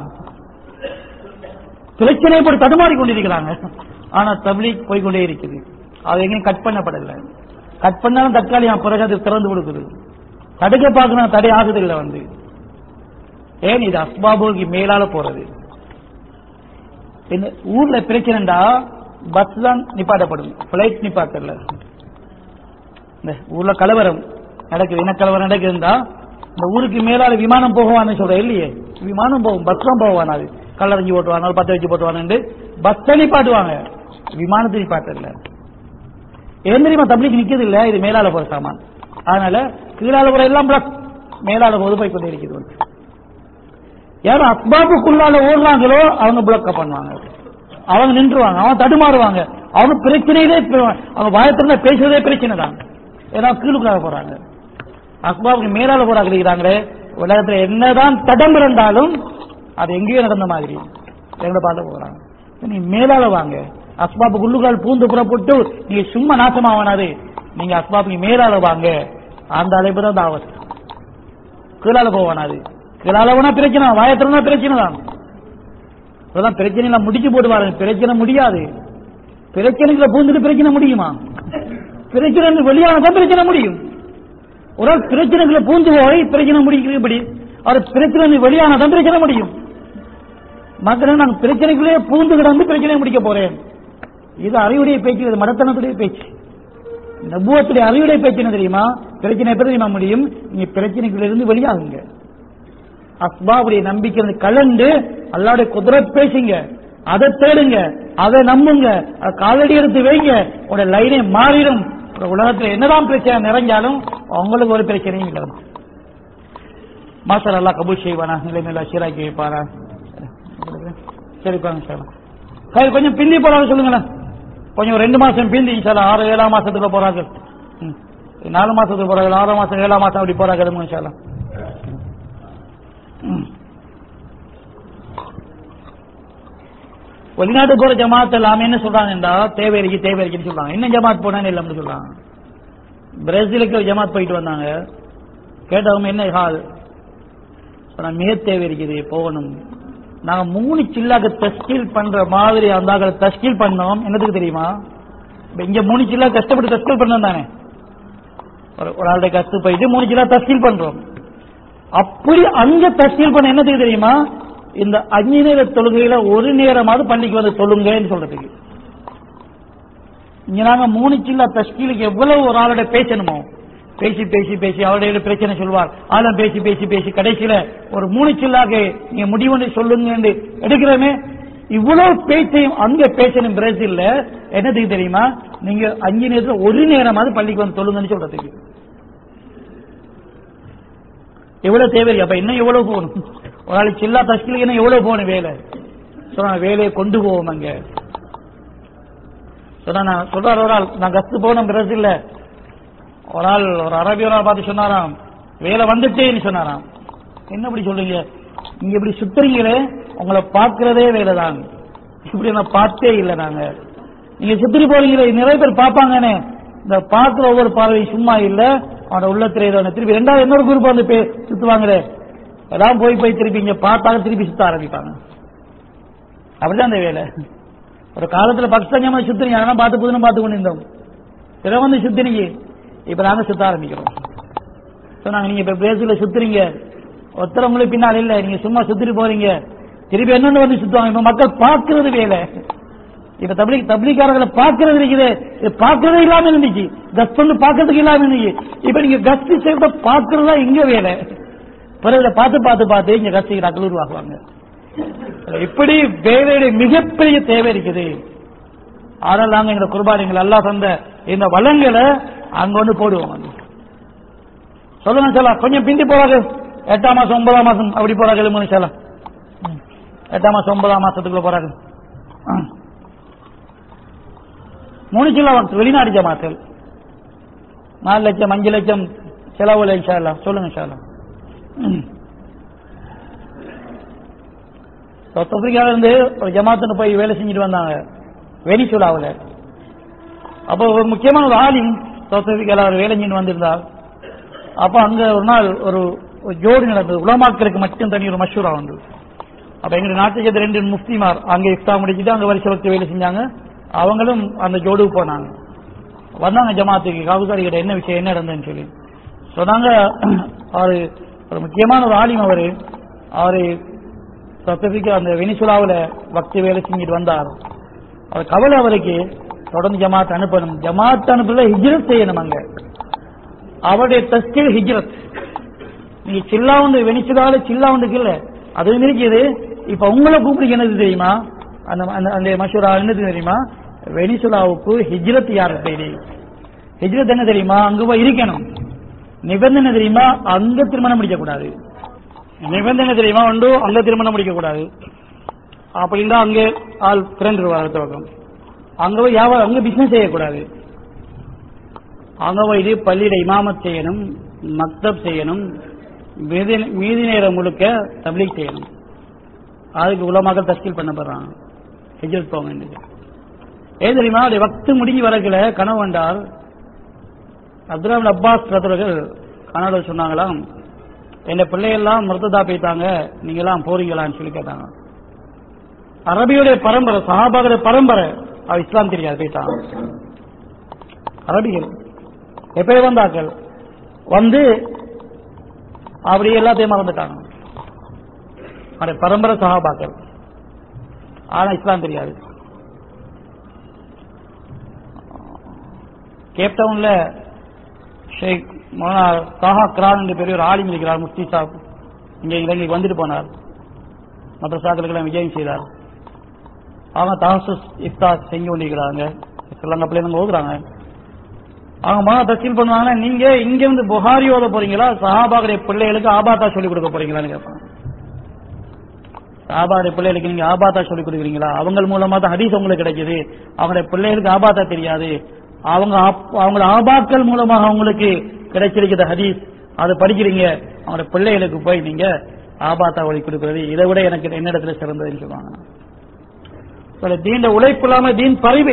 பிரச்சனை போட்டு தடுமாறி கொண்டிருக்கிறாங்க ஆனா தப்லீக் போய்கொண்டே இருக்குது அது எங்கேயும் கட் பண்ணப்படல கட் பண்ணாலும் தற்காலிகம் பிறகு அது திறந்து கொடுக்குது தடுக்க பார்க்கணும் தடை ஆகுது இல்ல வந்து ஏன் இது அஸ்பாபுக்கு மேலால போறது இந்த ஊர்ல பிரச்சனைடா பஸ் தான் நிப்பாட்டப்படும் பிளைட் நிப்பாட்டல இந்த ஊர்ல கலவரம் நடக்குது என்ன கலவரம் நடக்குதுண்டா இந்த ஊருக்கு மேலால விமானம் போகுவான்னு சொல்ற இல்லையே விமானம் போகும் பஸ் தான் போவான் அது கல்லறைஞ்சி போட்டுவாங்க பத்த வச்சு போட்டுவாங்க பஸ் தான் நிப்பாட்டுவாங்க விமானத்தை நிப்பாட்டல ஏன் தெரியுமா தப்ளிக்கு நிக்கிறது இல்ல இது மேலால போற சாமான் அதனால கீழால போற எல்லாம் பிளஸ் மேலால போது போய் கொண்டே இருக்குது யார் அஸ்பாபுக்குள்ளால ஓடுறாங்களோ அவங்க பிளக்க பண்ணுவாங்க அவங்க நின்றுவாங்க அவங்க தடுமாறுவாங்க அவங்க பிரச்சனையிலே பே- அவங்க வாயத்திறந்த பேசுறதே பிரச்சனை தான் ஏன்னா கீழுக்குள்ளாக போறாங்க அஸ்பாபுக்கு மேலால போறாங்க இருக்கிறாங்களே உலகத்துல என்னதான் தடம் இருந்தாலும் அது எங்கேயோ நடந்த மாதிரி எங்களை பார்த்து போறாங்க நீ மேலால வாங்க அஸ்பாபுக்கு உள்ளுகால் பூந்து புறப்பட்டு நீங்க சும்மா நாசமாவானாது நீங்க அஸ்பாபுக்கு மேலால வாங்க அந்த அழைப்பு தான் தாவத் கீழால போவானாது கீழால போனா பிரச்சனை வாயத்திறனா பிரச்சனை தான் இப்பதான் பிரச்சனைல முடிச்சு போடுவாரு பிரச்சனை முடியாது பிரச்சனைகளை பூந்துட்டு பிரச்சனை முடியுமா பிரச்சனை வெளியானதான் பிரச்சனை முடியும் ஒரு ஆள் பிரச்சனைகளை பூந்து போய் பிரச்சனை முடிக்கிறது எப்படி அவர் பிரச்சனை வெளியானதான் பிரச்சனை முடியும் மக்கள் நான் பிரச்சனைக்குள்ளே பூந்து கிடந்து பிரச்சனை முடிக்க போறேன் இது அறிவுடைய பேச்சு இது மடத்தனத்துடைய பேச்சு நபுவத்துடைய அறிவுடைய பேச்சு என்ன தெரியுமா பிரச்சனை எப்படி தெரியுமா முடியும் நீங்க பிரச்சனைக்குள்ள இருந்து வெளியாகுங்க அஸ்பாவுடைய நம்பிக்கை இருந்து கலந்து அல்லாவுடைய குதிரத் பேசுங்க அதை தேடுங்க அதை நம்புங்க அதை காலடி எடுத்து வைங்க உங்களோட லைனே மாறிடும் உங்க உலகத்துல என்னதான் பிரச்சனை நிறைஞ்சாலும் உங்களுக்கு ஒரு பிரச்சனையும் இல்லை மாஸ்டர் எல்லாம் கபூல் செய்வானா நிலைமையில சீராக்கி வைப்பாரா சரிப்பாங்க சார் சரி கொஞ்சம் பிந்தி போறாங்க சொல்லுங்களேன் கொஞ்சம் ஒரு ரெண்டு மாசம் பிந்தி சார் ஆறு ஏழாம் மாசத்துக்குள்ள போறாங்க ம். நாலு மாசத்துக்கு போறாங்க ஆறாம் மாசம் ஏழாம் மாசம் அப்படி போறாங்க இன்ஷால்லா ம். வெளிநாட்டு போற ஜமாத் எல்லாமே என்ன சொல்றாங்கடா தேவை இருக்கு தேவை இருக்குன்னு சொல்றாங்க இன்னும் ஜமாத் போனான்னு இல்லைன்னு சொல்றாங்க பிரேசிலுக்கு ஒரு ஜமாத் போயிட்டு வந்தாங்க கேட்டவங்க என்ன ஹால் சொன்னா மிக தேவை இருக்குது போகணும் நாங்க மூணு சில்லாக்கு தஸ்கீல் பண்ற மாதிரி அந்த தஸ்கீல் பண்ணோம் என்னதுக்கு தெரியுமா இப்ப இங்க மூணு சில்லா கஷ்டப்பட்டு தஸ்கீல் பண்ணோம் தானே ஒரு ஒரு ஆளுடைய கஷ்டம் போயிட்டு மூணு சில்லா தஸ்கீல் பண்றோம் அப்படி அங்க தஸ்கீல் பண்ண என்னதுக்கு தெரியுமா இந்த அஞ்சு நேர தொழுகையில ஒரு நேரமாவது பள்ளிக்கு வந்து தொழுங்கன்னு சொல்றதுக்கு இங்க நாங்க மூணு சில்லா தஸ்கீலுக்கு எவ்வளவு ஒரு ஆளோட பேசணுமோ பேசி பேசி பேசி அவருடைய பிரச்சனை சொல்வார் ஆளும் பேசி பேசி பேசி கடைசியில ஒரு மூணு சில்லாக நீங்க முடிவு சொல்லுங்க எடுக்கிறோமே இவ்வளவு பேச்சையும் அங்க பேசணும் பிரேசில்ல என்னதுக்கு தெரியுமா நீங்க அஞ்சு நேரத்துல ஒரு நேரமாவது பள்ளிக்கு வந்து தொழுங்கன்னு சொல்றதுக்கு எவ்வளவு தேவை அப்ப இன்னும் எவ்வளவு போகணும் ஒரு நாளைக்கு சில்லா தஸ்கிலுக்கு இன்னும் எவ்வளவு போகணும் வேலை சொன்ன வேலையை கொண்டு போவோம் அங்க சொன்னா நான் சொல்றாரு ஒரு ஆள் நான் கஸ்து போனேன் பிரேசில்ல ஒரு ஆள் ஒரு அரபியரா பார்த்து சொன்னாராம் வேலை வந்துட்டேன்னு சொன்னாராம் என்ன இப்படி சொல்றீங்க நீங்க இப்படி சுத்துறீங்களே உங்களை பார்க்கிறதே வேலை தான் இப்படி நான் பார்த்தே இல்லை நாங்க நீங்க சுத்திரி போறீங்களே நிறைய பேர் பார்ப்பாங்கன்னு இந்த பார்க்கிற ஒவ்வொரு பார்வை சும்மா இல்ல அவனோட உள்ளத்துல ஏதோ ஒண்ணு. திருப்பி ரெண்டாவது இன்னொரு குரூப் வந்து பே- சுத்துவாங்களே எல்லாம் போய் போய் திருப்பி இங்க பார்த்தாங்க திருப்பி சுத்த ஆரம்பிப்பாங்க அப்படிதான் அந்த வேலை ஒரு காலத்துல பக்தஞ்சமா சுத்துறீங்க அதெல்லாம் பார்த்து புதுனும் பார்த்து கொண்டு இருந்தோம் பிற வந்து சுத்தினீங்க இப்ப நாங்க சுத்த ஆரம்பிக்கிறோம் சொன்னாங்க நீங்க இப்ப பிரேசில சுத்துறீங்க ஒருத்தர் உங்களுக்கு பின்னால் இல்ல நீங்க சும்மா சுத்திட்டு போறீங்க திருப்பி என்னன்னு வந்து சுத்துவாங்க இப்ப மக்கள் பார்க்கிறது வேலை இப்ப தபிலிக் தபிலிக்காரர்களை பார்க்கிறது இருக்குது இது பார்க்கறதே இல்லாம இருந்துச்சு கஸ்ட் வந்து பார்க்கறதுக்கு இல்லாம இருந்துச்சு இப்ப நீங்க கஸ்ட் சேர்த்த பார்க்கறதா இங்க வேலை பிறகு பார்த்து பார்த்து பார்த்து இங்க கஸ்ட் நாட்கள் உருவாக்குவாங்க இப்படி வேலையுடைய மிகப்பெரிய தேவை இருக்குது ஆனால் நாங்க எங்க குர்பானிகள் எல்லாம் தந்த இந்த வளங்களை அங்க வந்து போடுவோம் வந்து. சொல்லுங்க சார் கொஞ்சம் பிந்தி போறாங்க எட்டாம் மாசம் ஒன்பதாம் மாசம் அப்படி போறாங்க எழுமணி சார் எட்டாம் மாசம் ஒன்பதாம் மாசத்துக்குள்ள போறாங்க ஆ. மூணு சில வக்து வெளிநாடு ஜமாத்தல் நாலு லட்சம் அஞ்சு லட்சம் செலவுல இன்ஷா அல்லாஹ். சொல்லுங்க இன்ஷா அல்லாஹ். ம். சவுத் ஆப்பிரிக்கால இருந்து ஒரு ஜமாத்துன்னு போய் வேலை செஞ்சுட்டு வந்தாங்க வெனிசுலாவில் அப்போ ஒரு முக்கியமான ஒரு ஆலிம் சவுத் ஆப்பிரிக்கால அவர் வேலை செஞ்சுட்டு வந்திருந்தார் அப்ப அங்க ஒரு நாள் ஒரு ஒரு ஜோடி நடந்தது உலமாக்களுக்கு மட்டும் தனி ஒரு மஷூரா உண்டு அப்ப எங்க நாட்டை சேர்ந்த ரெண்டு முஸ்லிமார் அங்க இஃப்தா முடிச்சுட்டு அங்க வருஷ வச்சு வேலை செஞ்சாங்க அவங்களும் அந்த ஜோடுக்கு போனாங்க வந்தாங்க ஜமாத்துக்கு காவுசாரி கிட்ட என்ன விஷயம் என்ன நடந்ததுன்னு சொல்லி சொன்னாங்க அவரு ஒரு முக்கியமான ஒரு ஆலிம் அவரு அவரு சவுத் ஆப்பிரிக்கா அந்த வெனிசுலாவுல பக்தி வேலை செஞ்சுட்டு வந்தார் அவர் கவலை அவருக்கு தொடர்ந்து ஜமாத் அனுப்பணும் ஜமாத் அனுப்பல ஹிஜ்ரத் செய்யணும் அங்க அவருடைய தஸ்கில் ஹிஜ்ரத் நீங்க சில்லா உண்டு வெனிசுலால சில்லா உண்டுக்கு இல்ல அது இருக்குது இப்ப உங்களை கூப்பிடுங்க என்னது தெரியுமா அந்த அந்த- அந்த மஷூரா என்னது தெரியுமா வெனிசுலாவுக்கு ஹிஜ்ரத் யார் செய்தி ஹிஜ்ரத் என்ன தெரியுமா அங்க போய் இருக்கணும் நிபந்தனை தெரியுமா அங்க திருமணம் முடிக்க கூடாது நிபந்தனை தெரியுமா உண்டு அங்க திருமணம் முடிக்க கூடாது அப்படி இருந்தா அங்கே ஆள் ஃப்ரெண்ட் அடுத்த பக்கம் அங்க போய் வியாபாரம் அங்க பிசினஸ் செய்யக்கூடாது அங்க போய் பள்ளியில இமாமத் செய்யணும் மக்தப் செய்யணும் மீதி மீதி நேரம் முழுக்க தப்லீக் செய்யணும் அதுக்கு உலமாக்கள் தஸ்கீல் பண்ணப்படுறாங்க ஹிஜ்ரத் போக வேண்டியது ஏன் தெரியுமா அவருடைய வக்து முடிஞ்சு வரக்கல கனவு வந்தால் அப்துல்லாபின் அப்பாஸ் பிரதர்கள் கனவுல சொன்னாங்களாம் என் பிள்ளையெல்லாம் மருத்துவதா போயிட்டாங்க நீங்க எல்லாம் போறீங்களான்னு சொல்லி கேட்டாங்க அரபியுடைய பரம்பரை சஹாபாவுடைய பரம்பரை அவ இஸ்லாம் தெரியாது போயிட்டாங்க அரபிகள் எப்பயே வந்தாக்கள் வந்து அப்படி எல்லாத்தையும் மறந்துட்டாங்க அவருடைய பரம்பரை சஹாபாக்கள் ஆனா இஸ்லாம் தெரியாது கேப்டவுன்ல ஷேக் மௌனா தாஹா கிரான் என்ற பெரிய ஒரு ஆலிம் இருக்கிறார் முஃப்தி சாப் இங்க இலங்கைக்கு வந்துட்டு போனார் மதரசாக்களுக்கெல்லாம் விஜயம் செய்தார் அவங்க தாசஸ் இஃப்தா செஞ்சு கொண்டிருக்கிறாங்க ஸ்ரீலங்கா பிள்ளைங்க ஓதுறாங்க அவங்க மன தஸ்கீல் பண்ணுவாங்கன்னா நீங்க இங்க இருந்து புகாரி ஓத போறீங்களா சஹாபாவுடைய பிள்ளைகளுக்கு ஆபாத்தா சொல்லிக் கொடுக்க போறீங்களான்னு கேட்பாங்க சஹாபாவுடைய பிள்ளைகளுக்கு நீங்க ஆபாத்தா சொல்லிக் கொடுக்குறீங்களா அவங்க மூலமா தான் ஹதீஸ் உங்களுக்கு கிடைக்குது அவங்களுடைய பிள்ளைகளுக்கு ஆபாத்தா தெரியாது அவங்க ஆப்- அவங்களோட ஆபாக்கள் மூலமாக அவங்களுக்கு கிடைச்சிருக்கிற ஹதீஸ் அதை படிக்கிறீங்க அவங்களுடைய பிள்ளைகளுக்கு போய் நீங்க ஆபாத்தா ஒளி கொடுக்கிறது இதை விட எனக்கு என்னிடத்துல சிறந்ததுன்னு சொல்லுவாங்க சொல்ல, தீண்ட உழைப்பு இல்லாம தீன் பறிவை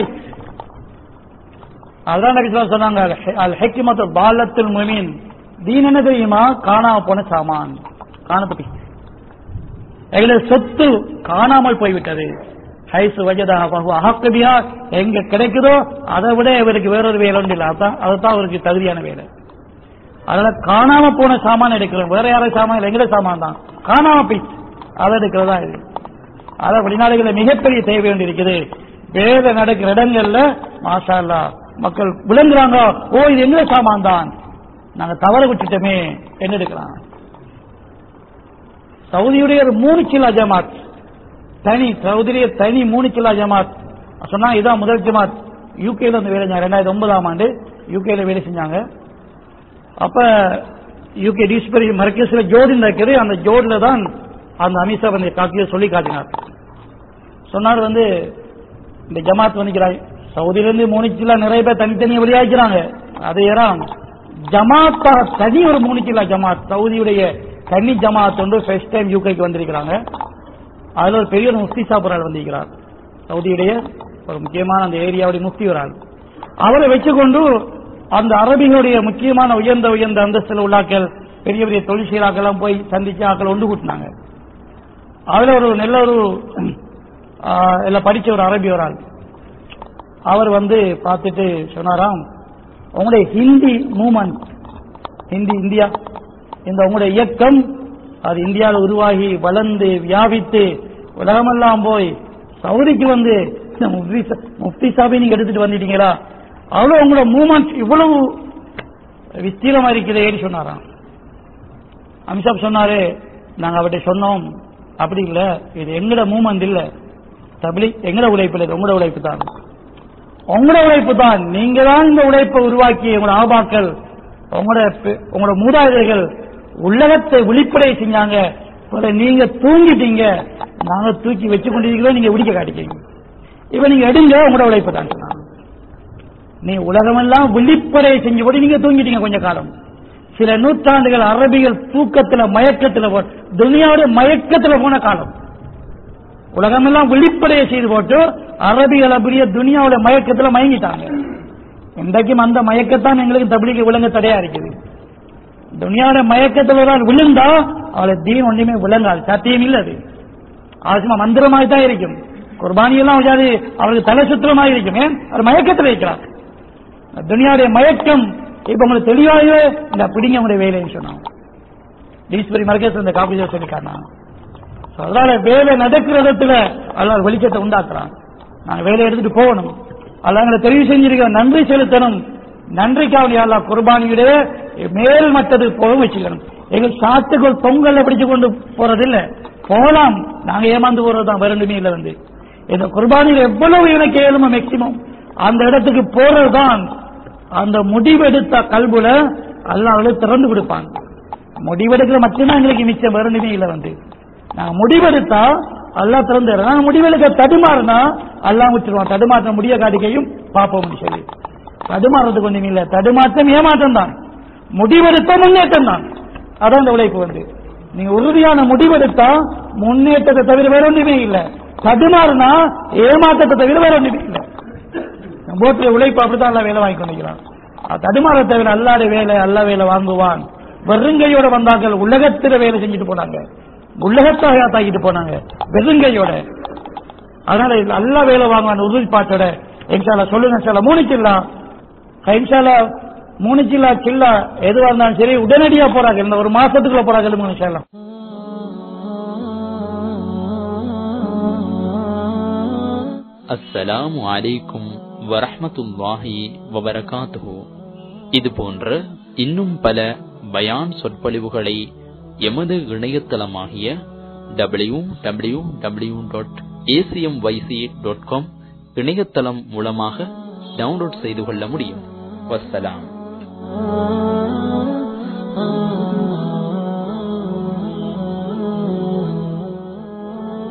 அதான் நபி ஸல்லல்லாஹு அலைஹி வஸல்லம் சொன்னாங்க அல்- அல் ஹிக்மத்து பாலத்துல் முமீன் தீன் என்ன தெரியுமா காணாம போன சாமான் காணப்பட்டி எங்களுடைய சொத்து காணாமல் போய்விட்டது ஹைசு வஜதா அஹக்கபியா எங்க கிடைக்குதோ அதை விட இவருக்கு வேறொரு வேலை ஒன்று இல்லை அதான் அதுதான் அவருக்கு தகுதியான வேலை அதனால காணாம போன சாமான் எடுக்கிறோம் வேற யாரும் சாமான் இல்லை எங்கட சாமான் தான் காணாம போயிடுச்சு அதை எடுக்கிறதா இது அத வெளிநாடுகளில் மிகப்பெரிய தேவை வேண்டி இருக்குது வேத நடக்கிற இடங்கள்ல மாஷா அல்லா மக்கள் விளங்குறாங்க ஓ இது எங்க சாமான் தான் நாங்க தவற விட்டுட்டோமே என்ன எடுக்கலாம் சவுதியுடைய ஒரு மூணு கிலோ ஜமாத் தனி சவுதியுடைய தனி மூணு கிலோ ஜமாத் சொன்னா இதான் முதல் ஜமாத் யூகேல வந்து வேலை செஞ்சாங்க ரெண்டாயிரத்தி ஒன்பதாம் ஆண்டு யூகேல வேலை செஞ்சாங்க அப்ப யூகே டீஸ்பரி மர்க்கஸ்ல ஜோடி இருக்குது அந்த ஜோடில தான் அந்த அமித்ஷா வந்து காட்டிய சொல்லி காட்டினார் சொன்னார் வந்து இந்த ஜமாத் வந்துக்கிறாய் சவுதியில இருந்து மூணு கிலோ நிறைய பேர் தனித்தனியா வெளியாகிறாங்க அது ஏறாம் ஜமாத்தா தனி ஒரு மூணு கிலோ ஜமாத் சவுதியுடைய தனி ஜமாத் வந்து ஃபர்ஸ்ட் டைம் யூகேக்கு வந்திருக்கிறாங்க அதுல ஒரு பெரிய ஒரு முஃப்தி சாப் ஒரு ஆள் வந்திருக்கிறார் சவுதியுடைய ஒரு முக்கியமான அந்த ஏரியாவுடைய முஃப்தி ஒரு ஆள் அவரை வச்சுக்கொண்டு அந்த அரபிகளுடைய முக்கியமான உயர்ந்த உயர்ந்த அந்தஸ்தில் உள்ளாக்கள் பெரிய பெரிய தொழிற்சீலாக்கள் எல்லாம் போய் சந்திச்சு ஆக்கள் ஒன்று கூட்டினாங்க அதுல ஒரு நல்ல ஒரு ஆஹ், எல்லாம் படிச்ச ஒரு அரபி ஒரு ஆள் அவர் வந்து பார்த்துட்டு சொன்னாராம் உங்களுடைய ஹிந்தி மூமெண்ட் ஹிந்தி இந்தியா இந்த உங்களுடைய இயக்கம் அது இந்தியாவில் உருவாகி வளர்ந்து வியாபித்து உலகமெல்லாம் போய் சவுதிக்கு வந்து இந்த முஃப்தி சா- முஃப்தி சாபி நீங்க எடுத்துட்டு வந்துட்டீங்களா அவ்வளவு உங்களோட மூமெண்ட் இவ்வளவு விஸ்தீரமா இருக்குதேன்னு சொன்னாராம் அமித்ஷா சொன்னாரு நாங்க அவர்கிட்ட சொன்னோம் அப்படி இல்ல இது எங்கட மூமெண்ட் இல்ல தபிலி எங்கட உழைப்பு இல்லை இது உங்களோட உழைப்பு தான் உங்களோட உழைப்பு தான் நீங்க தான் இந்த உழைப்பை உருவாக்கி உங்களோட ஆபாக்கள் உங்களோட பெ- உங்களோட மூதாதையர்கள் உலகத்தை விழிப்படைய செஞ்சாங்க பிறகு நீங்க தூங்கிட்டீங்க நாங்க தூக்கி வச்சு கொண்டிருக்கிறோம் நீங்க விடிக்க காட்டிக்கிறீங்க இப்ப நீங்க எடுங்க உங்களோட உழைப்பு தான் சொன்னாங்க நீ உலகமெல்லாம் விழிப்படைய செஞ்சு கூட நீங்க தூங்கிட்டீங்க கொஞ்ச காலம் சில நூற்றாண்டுகள் அரபிகள் தூக்கத்துல மயக்கத்துல போ துனியாவுடைய மயக்கத்துல போன காலம் உலகமெல்லாம் விழிப்படைய செய்து போட்டு அரபிகள் அப்படியே துனியாவுடைய மயக்கத்துல மயங்கிட்டாங்க இன்றைக்கும் அந்த மயக்கத்தான் எங்களுக்கு தபிலிக்கு விளங்க தடையா இருக்குது துனியாவுடைய மயக்கத்துல ஒரு ஆள் விழுந்தா அவளை தீன் ஒன்றுமே விளங்காது சத்தியம் இல்ல அது அவசியமா மந்திரமாய் தான் இருக்கும் குர்பானி எல்லாம் வச்சாது அவருக்கு தலை சுத்திரமாக இருக்கும் ஏன் அவர் மயக்கத்தில் இருக்கிறார் துனியாவுடைய மயக்கம் இப்ப உங்களுக்கு தெளிவாகவே இந்த பிடிங்க உங்களுடைய வேலைன்னு சொன்னாங்க டீஸ்வரி மரகேசன் இந்த காப்பி சொல்லி காட்டினாங்க So, அதனால வேலை நடக்கிற இடத்துல அல்லாஹ் வெளிச்சத்தை உண்டாக்குறான் நாங்க வேலையை எடுத்துட்டு போகணும் அல்லாஹ் எங்களை தெரிவு செஞ்சிருக்க நன்றி செலுத்தணும் நன்றிக்காக அல்லாஹ் குர்பானியுடைய மேல் மட்டத்துக்கு போக வச்சுக்கணும் எங்க சாத்துக்குள் பொங்கல்ல பிடிச்சு கொண்டு போறதில்ல போகலாம் நாங்க ஏமாந்து போறதுதான் வேற ஒன்றுமே இல்லை வந்து இந்த குர்பானியில் எவ்வளவு எனக்கு ஏழுமோ மேக்சிமம் அந்த இடத்துக்கு போறதுதான் அந்த முடிவெடுத்த கல்புல அல்லாஹ் அவளை திறந்து கொடுப்பாங்க முடிவெடுக்கிற மட்டும்தான் எங்களுக்கு மிச்சம் வேற ஒன்றுமே இல்லை வந்து நாங்க முடிவெடுத்தா அல்லாஹ் திறந்து நாங்க முடிவெடுக்க தடுமாறினா அல்லாஹ் விட்டுருவான் தடுமாற்ற முடிய காட்டிக்கையும் பார்ப்போம் சொல்லி தடுமாறதுக்கு ஒண்ணுமே இல்லை தடுமாற்றம் ஏமாற்றம் தான் முடிவெடுத்த முன்னேற்றம் தான் அதான் இந்த உழைப்பு வந்து நீங்க உறுதியான முடிவெடுத்தா முன்னேற்றத்தை தவிர வேற ஒன்றுமே இல்லை தடுமாறுனா ஏமாற்றத்தை தவிர வேற ஒன்றுமே இல்லை போட்டுல உழைப்பு அப்படித்தான் எல்லாம் வேலை வாங்கி கொண்டிருக்கிறான் அது தடுமாற தவிர அல்லாத வேலை அல்ல வேலை வாங்குவான் வெறுங்கையோட வந்தார்கள் உலகத்தில வேலை செஞ்சுட்டு போனாங்க உலகத்தாக தாக்கிட்டு போனாங்க வெறுங்கையோட அதனால இது அல்ல வேலை வாங்குவான் உறுதிப்பாட்டோட எங்கால சொல்லுங்க சால மூணு சில்லா கைசால மூணு சில்லா சில்லா எதுவா இருந்தாலும் சரி உடனடியா போறாங்க இந்த ஒரு மாசத்துக்குள்ள போறாங்க மூணு சில்லா அஸ்ஸலாமு அலைக்கும் வரஹ்மத்துல்லாஹி வபரகாத்துஹு இது போன்ற இன்னும் பல பயான் சொற்பொழிவுகளை எமது இணையதளமாகிய W W W dot ACM YC dot com இணையதளம் மூலமாக டவுன்லோட் செய்து கொள்ள முடியும் வஸ்ஸலாம்